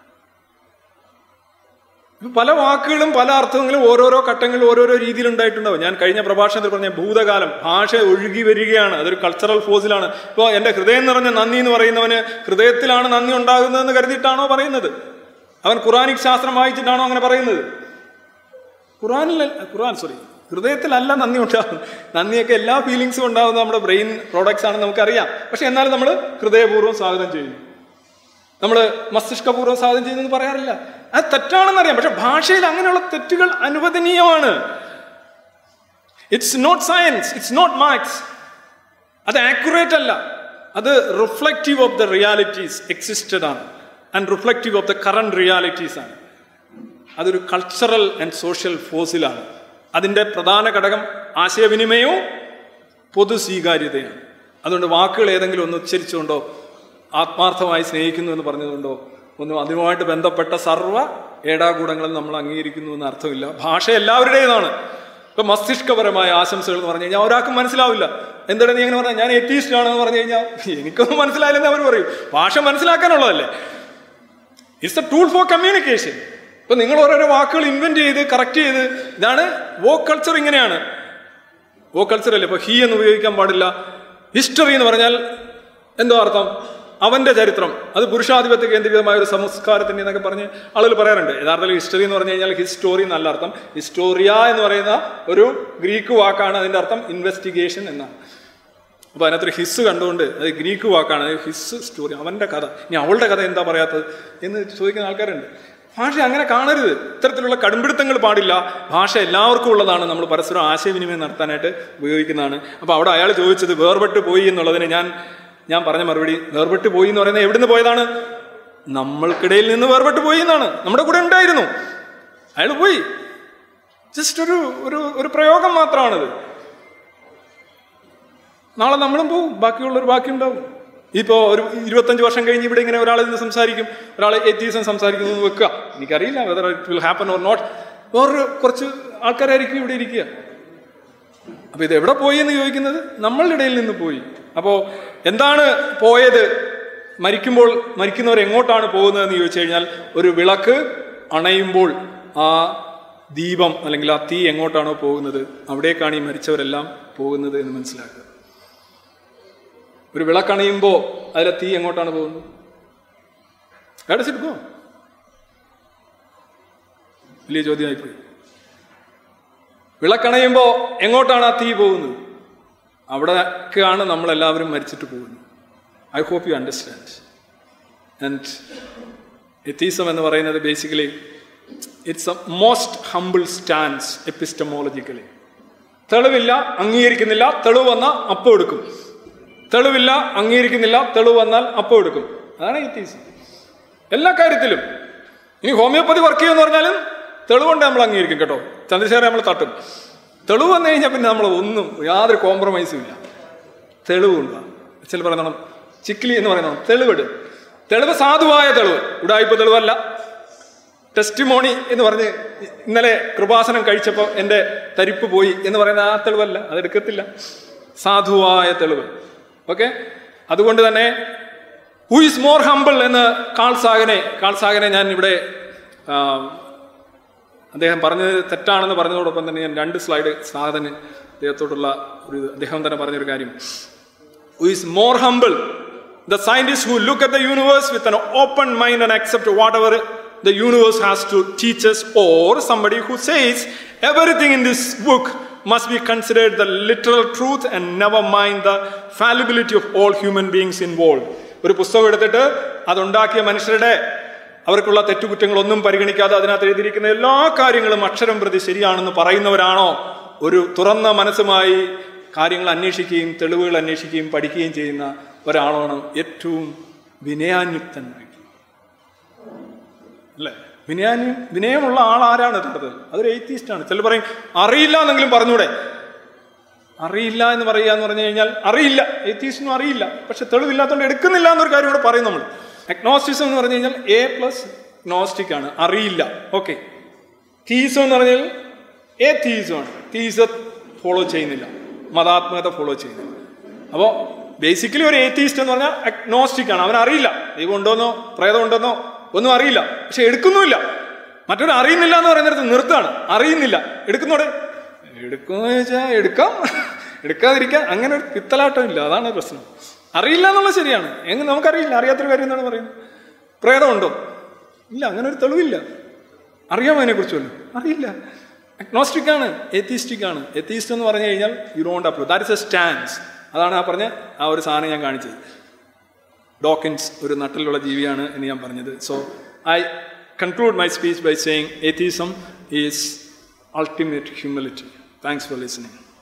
ഇപ്പൊ പല വാക്കുകളും പല അർത്ഥങ്ങളും ഓരോരോ ഘട്ടങ്ങളിൽ ഓരോരോ രീതിയിൽ ഉണ്ടായിട്ടുണ്ടാവും ഞാൻ കഴിഞ്ഞ പ്രഭാഷണത്തിൽ പറഞ്ഞ ഭൂതകാലം ഭാഷ ഒഴുകി വരികയാണ് അതൊരു കൾച്ചറൽ ഫോഴ്സിലാണ് ഇപ്പോൾ എൻ്റെ ഹൃദയം നിറഞ്ഞ നന്ദി എന്ന് പറയുന്നവന് ഹൃദയത്തിലാണ് നന്ദി ഉണ്ടാകുന്നതെന്ന് കരുതിയിട്ടാണോ പറയുന്നത് അവൻ ഖുറാനിക് ശാസ്ത്രം വായിച്ചിട്ടാണോ അങ്ങനെ പറയുന്നത് ഖുറാനിൽ ഖുറാൻ സോറി ഹൃദയത്തിലല്ല നന്ദി ഉണ്ടാകും നന്ദിയൊക്കെ എല്ലാ ഫീലിങ്സും ഉണ്ടാകുന്ന നമ്മുടെ ബ്രെയിൻ പ്രോഡക്ട്സ് ആണെന്ന് നമുക്കറിയാം പക്ഷെ എന്നാലും നമ്മൾ ഹൃദയപൂർവ്വം സ്വാഗതം ചെയ്യുന്നു നമ്മൾ മസ്തിഷ്കപൂർവ്വം സ്വാഗതം ചെയ്യുന്നു പറയാറില്ല അത് തെറ്റാണെന്നറിയാം പക്ഷെ ഭാഷയിൽ അങ്ങനെയുള്ള തെറ്റുകൾ അനുവദനീയമാണ് it's not science it's not Marx അത് ആക്യുറേറ്റ് അല്ല അത് reflective of the realities existed ആണ് and reflective of the current realities ആണ് അതൊരു കൾച്ചറൽ ആൻഡ് സോഷ്യൽ ഫോഴ്സിലാണ് അതിൻ്റെ പ്രധാന ഘടകം ആശയവിനിമയവും പൊതു സ്വീകാര്യതയാണ് അതുകൊണ്ട് വാക്കുകൾ ഏതെങ്കിലും ഒന്ന് ഉച്ചരിച്ചുകൊണ്ടോ ആത്മാർത്ഥമായി സ്നേഹിക്കുന്നു എന്ന് പറഞ്ഞതുകൊണ്ടോ ഒന്നും അതുമായിട്ട് ബന്ധപ്പെട്ട സർവ്വ ഏടാകൂടങ്ങളും നമ്മൾ അംഗീകരിക്കുന്നു എന്ന് അർത്ഥമില്ല ഭാഷ എല്ലാവരുടേതാണ് ഇപ്പൊ മസ്തിഷ്കപരമായ ആശംസകൾ എന്ന് പറഞ്ഞു കഴിഞ്ഞാൽ ഒരാൾക്കും മനസ്സിലാവില്ല എന്താണ് നീ അങ്ങനെ പറഞ്ഞാൽ ഞാൻ എത്തീസ്റ്റ് ആണെന്ന് പറഞ്ഞു കഴിഞ്ഞാൽ എനിക്കൊന്നും മനസ്സിലായില്ലെന്ന് അവർ പറയും ഭാഷ മനസ്സിലാക്കാനുള്ളതല്ലേ it's a tool for communication ഇപ്പൊ നിങ്ങൾ ഓരോരോ വാക്കുകൾ ഇൻവെന്റ് ചെയ്ത് കറക്റ്റ് ചെയ്ത് ഇതാണ് വോക്ക് കൾച്ചർ ഇങ്ങനെയാണ് വോക്ക് കൾച്ചർ അല്ലേ ഇപ്പൊ ഹീ എന്ന് ഉപയോഗിക്കാൻ പാടില്ല ഹിസ്റ്ററി എന്ന് പറഞ്ഞാൽ എന്തോ അർത്ഥം അവന്റെ ചരിത്രം അത് പുരുഷാധിപത്യ കേന്ദ്രീകൃതമായ ഒരു സംസ്കാരത്തിന്റെ എന്നൊക്കെ പറഞ്ഞ് ആളുകൾ പറയാറുണ്ട് യഥാർത്ഥത്തിൽ ഹിസ്റ്ററി എന്ന് പറഞ്ഞു കഴിഞ്ഞാൽ ഹിസ്റ്റോറി എന്നല്ല അർത്ഥം ഹിസ്റ്റോറിയ എന്ന് പറയുന്ന ഒരു ഗ്രീക്ക് വാക്കാണ് അതിന്റെ അർത്ഥം ഇൻവെസ്റ്റിഗേഷൻ എന്നാണ് അപ്പൊ അതിനകത്തൊരു ഹിസ് കണ്ടുകൊണ്ട് അത് ഗ്രീക്ക് വാക്കാണ് അത് ഹിസ് സ്റ്റോറി അവന്റെ കഥ ഇനി അവളുടെ കഥ എന്താ പറയാത്തത് എന്ന് ചോദിക്കുന്ന ആൾക്കാരുണ്ട് ഭാഷ അങ്ങനെ കാണരുത് ഇത്തരത്തിലുള്ള കടുംപിടുത്തങ്ങൾ പാടില്ല ഭാഷ എല്ലാവർക്കും ഉള്ളതാണ് നമ്മൾ പരസ്പരം ആശയവിനിമയം നടത്താനായിട്ട് ഉപയോഗിക്കുന്നതാണ് അപ്പോൾ അവിടെ അയാൾ ചോദിച്ചത് വേർപെട്ട് പോയി എന്നുള്ളതിന് ഞാൻ ഞാൻ പറഞ്ഞ മറുപടി വേർപെട്ട് പോയി എന്ന് പറയുന്നത് എവിടുന്ന് പോയതാണ് നമ്മൾക്കിടയിൽ നിന്ന് വേർപെട്ട് പോയി എന്നാണ് നമ്മുടെ കൂടെ ഉണ്ടായിരുന്നു അയാൾ പോയി ജസ്റ്റ് ഒരു ഒരു ഒരു പ്രയോഗം മാത്രമാണത് നാളെ നമ്മളും പോവും ബാക്കിയുള്ളവർ ബാക്കി ഉണ്ടാവും ഇപ്പോൾ ഒരു ഇരുപത്തഞ്ച് വർഷം കഴിഞ്ഞ് ഇവിടെ ഇങ്ങനെ ഒരാൾ ഇന്ന് സംസാരിക്കും ഒരാൾ എത്തീസം സംസാരിക്കുന്നു എന്ന് വെക്കുക എനിക്കറിയില്ല whether it will happen or not വേറൊരു കുറച്ച് ആൾക്കാരായിരിക്കും ഇവിടെ ഇരിക്കുക അപ്പൊ ഇത് എവിടെ പോയി എന്ന് ചോദിക്കുന്നത് നമ്മളുടെ ഇടയിൽ നിന്ന് പോയി അപ്പോൾ എന്താണ് പോയത് മരിക്കുമ്പോൾ മരിക്കുന്നവർ എങ്ങോട്ടാണ് പോകുന്നത് എന്ന് ചോദിച്ചു കഴിഞ്ഞാൽ ഒരു വിളക്ക് അണയുമ്പോൾ ആ ദീപം അല്ലെങ്കിൽ ആ തീ എങ്ങോട്ടാണോ പോകുന്നത് അവിടേക്കാണ് ഈ മരിച്ചവരെല്ലാം പോകുന്നത് എന്ന് മനസ്സിലാക്കുക ഒരു വിളക്കണയുമ്പോൾ അതിലെ തീ എങ്ങോട്ടാണ് പോകുന്നത് Where does it go? വലിയ ചോദ്യമായിപ്പോയി വിളക്കണയുമ്പോൾ എങ്ങോട്ടാണ് ആ തീ പോകുന്നത് അവിടെയൊക്കെയാണ് നമ്മളെല്ലാവരും മരിച്ചിട്ട് പോകുന്നത് I hope you understand and atheism എന്ന് പറയുന്നത് basically it's a most humble stands epistemologically തെളിവില്ല അംഗീകരിക്കുന്നില്ല തെളിവ് വന്നാൽ അപ്പം എടുക്കും തെളിവില്ല അംഗീകരിക്കുന്നില്ല തെളിവ് വന്നാൽ അപ്പം എടുക്കും അതാണ് എത്തീസം എല്ലാ കാര്യത്തിലും ഇനി ഹോമിയോപ്പതി വർക്ക് ചെയ്യുമെന്ന് പറഞ്ഞാലും തെളിവുണ്ട് നമ്മൾ അംഗീകരിക്കും കേട്ടോ ചന്ദ്രശേഖരൻ നമ്മൾ തട്ടും തെളിവ് വന്നു കഴിഞ്ഞാൽ പിന്നെ നമ്മൾ ഒന്നും യാതൊരു കോംപ്രമൈസും ഇല്ല തെളിവുണ്ട് ചില പറയണം ചിക്കിലി എന്ന് പറയുന്നത് തെളിവിട് തെളിവ് സാധുവായ തെളിവ് ഉടായ്പ തെളിവല്ല ടെസ്റ്റിമോണി എന്ന് പറഞ്ഞ് ഇന്നലെ കൃപാസനം കഴിച്ചപ്പോൾ എൻ്റെ തരിപ്പ് പോയി എന്ന് പറയുന്ന ആ തെളിവല്ല അതെടുക്കത്തില്ല സാധുവായ തെളിവ് ഓക്കെ അതുകൊണ്ട് തന്നെ ഹു ഈസ് മോർ ഹംബിൾ എന്ന് കാൾ സാഗനെ കാൾ സാഗനെ ഞാൻ ഇവിടെ ആ, അദ്ദേഹം പറഞ്ഞത് തെറ്റാണെന്ന് പറഞ്ഞതോടൊപ്പം തന്നെ ഞാൻ രണ്ട് സ്ലൈഡ് സാധന് അദ്ദേഹത്തോടുള്ള ഒരു ഇത് അദ്ദേഹം തന്നെ പറഞ്ഞൊരു കാര്യം who is more humble the scientist who look at the universe with an open mind and accept whatever the universe has to teachers or somebody who says everything in this book must be considered the literal truth and never mind the fallibility of all human beings involved ഒരു പുസ്തകം എടുത്തിട്ട് അതുണ്ടാക്കിയ മനുഷ്യരുടെ അവർക്കുള്ള തെറ്റുകുറ്റങ്ങളൊന്നും പരിഗണിക്കാതെ അതിനകത്ത് എഴുതിയിരിക്കുന്ന എല്ലാ കാര്യങ്ങളും അക്ഷരം പ്രതി ശരിയാണെന്ന് പറയുന്നവരാണോ ഒരു തുറന്ന മനസ്സുമായി കാര്യങ്ങൾ അന്വേഷിക്കുകയും തെളിവുകൾ അന്വേഷിക്കുകയും പഠിക്കുകയും ചെയ്യുന്ന ഒരാളാണ് ഏറ്റവും വിനയാന്യുക്തനായിട്ട് അല്ലേ വിനയാന്യം വിനയമുള്ള ആൾ ആരാണ് യഥാർത്ഥത്തിൽ അതൊരു എയ്ത്തീസ്റ്റ് ആണ് ചിലർ പറയും അറിയില്ല എന്നെങ്കിലും പറഞ്ഞൂടെ അറിയില്ല എന്ന് പറയുക എന്ന് പറഞ്ഞു കഴിഞ്ഞാൽ അറിയില്ല എയ്ത്തീസ്റ്റിനും അറിയില്ല പക്ഷെ തെളിവില്ലാത്തതുകൊണ്ട് എടുക്കുന്നില്ല എന്നൊരു കാര്യം കൂടെ പറയും നമ്മൾ അഗ്നോസ്റ്റിസം എന്ന് പറഞ്ഞു കഴിഞ്ഞാൽ എ പ്ലസ് ഗ്നോസ്റ്റിക് ആണ് അറിയില്ല ഓക്കെ തീസം എന്ന് പറഞ്ഞാൽ എ തീസമാണ് തീസ ഫോളോ ചെയ്യുന്നില്ല മതാത്മകത ഫോളോ ചെയ്യുന്നില്ല അപ്പോൾ ബേസിക്കലി ഒരു ഏത്തീസ്റ്റ് എന്ന് പറഞ്ഞാൽ അഗ്നോസ്റ്റിക് ആണ് അവൻ അറിയില്ല ദൈവം ഉണ്ടോന്നോ പ്രേതം ഉണ്ടോന്നോ ഒന്നും അറിയില്ല പക്ഷെ എടുക്കുന്നുമില്ല മറ്റൊരു അറിയുന്നില്ല എന്ന് പറയുന്നിടത്ത് നിർത്താണ് അറിയുന്നില്ല എടുക്കുന്നോടെ എടുക്കുമെന്ന് ചോദിച്ചാൽ എടുക്കാം എടുക്കാതിരിക്കാം അങ്ങനെ ഒരു പിത്തലാട്ടം ഇല്ല അതാണ് പ്രശ്നം അറിയില്ല എന്നുള്ളത് ശരിയാണ് എങ്ങനെ നമുക്കറിയില്ല അറിയാത്തൊരു കാര്യം എന്താണ് പറയുന്നത് പ്രേതമുണ്ടോ ഇല്ല അങ്ങനെ ഒരു തെളിവില്ല അറിയാമോ അതിനെക്കുറിച്ച് വല്ലതും അറിയില്ല അഗ്നോസ്റ്റിക് ആണ് എത്തീസ്റ്റിക് ആണ് എത്തീസ്റ്റ് എന്ന് പറഞ്ഞു കഴിഞ്ഞാൽ you don't approve that is a stance അതാണ് ആ പറഞ്ഞ ആ ഒരു സാധനം ഞാൻ കാണിച്ചത് ഡോക്കിൻസ് ഒരു നട്ടിലുള്ള ജീവിയാണ് എന്ന് ഞാൻ പറഞ്ഞത് so I conclude my speech by saying atheism is ultimate humility thanks for listening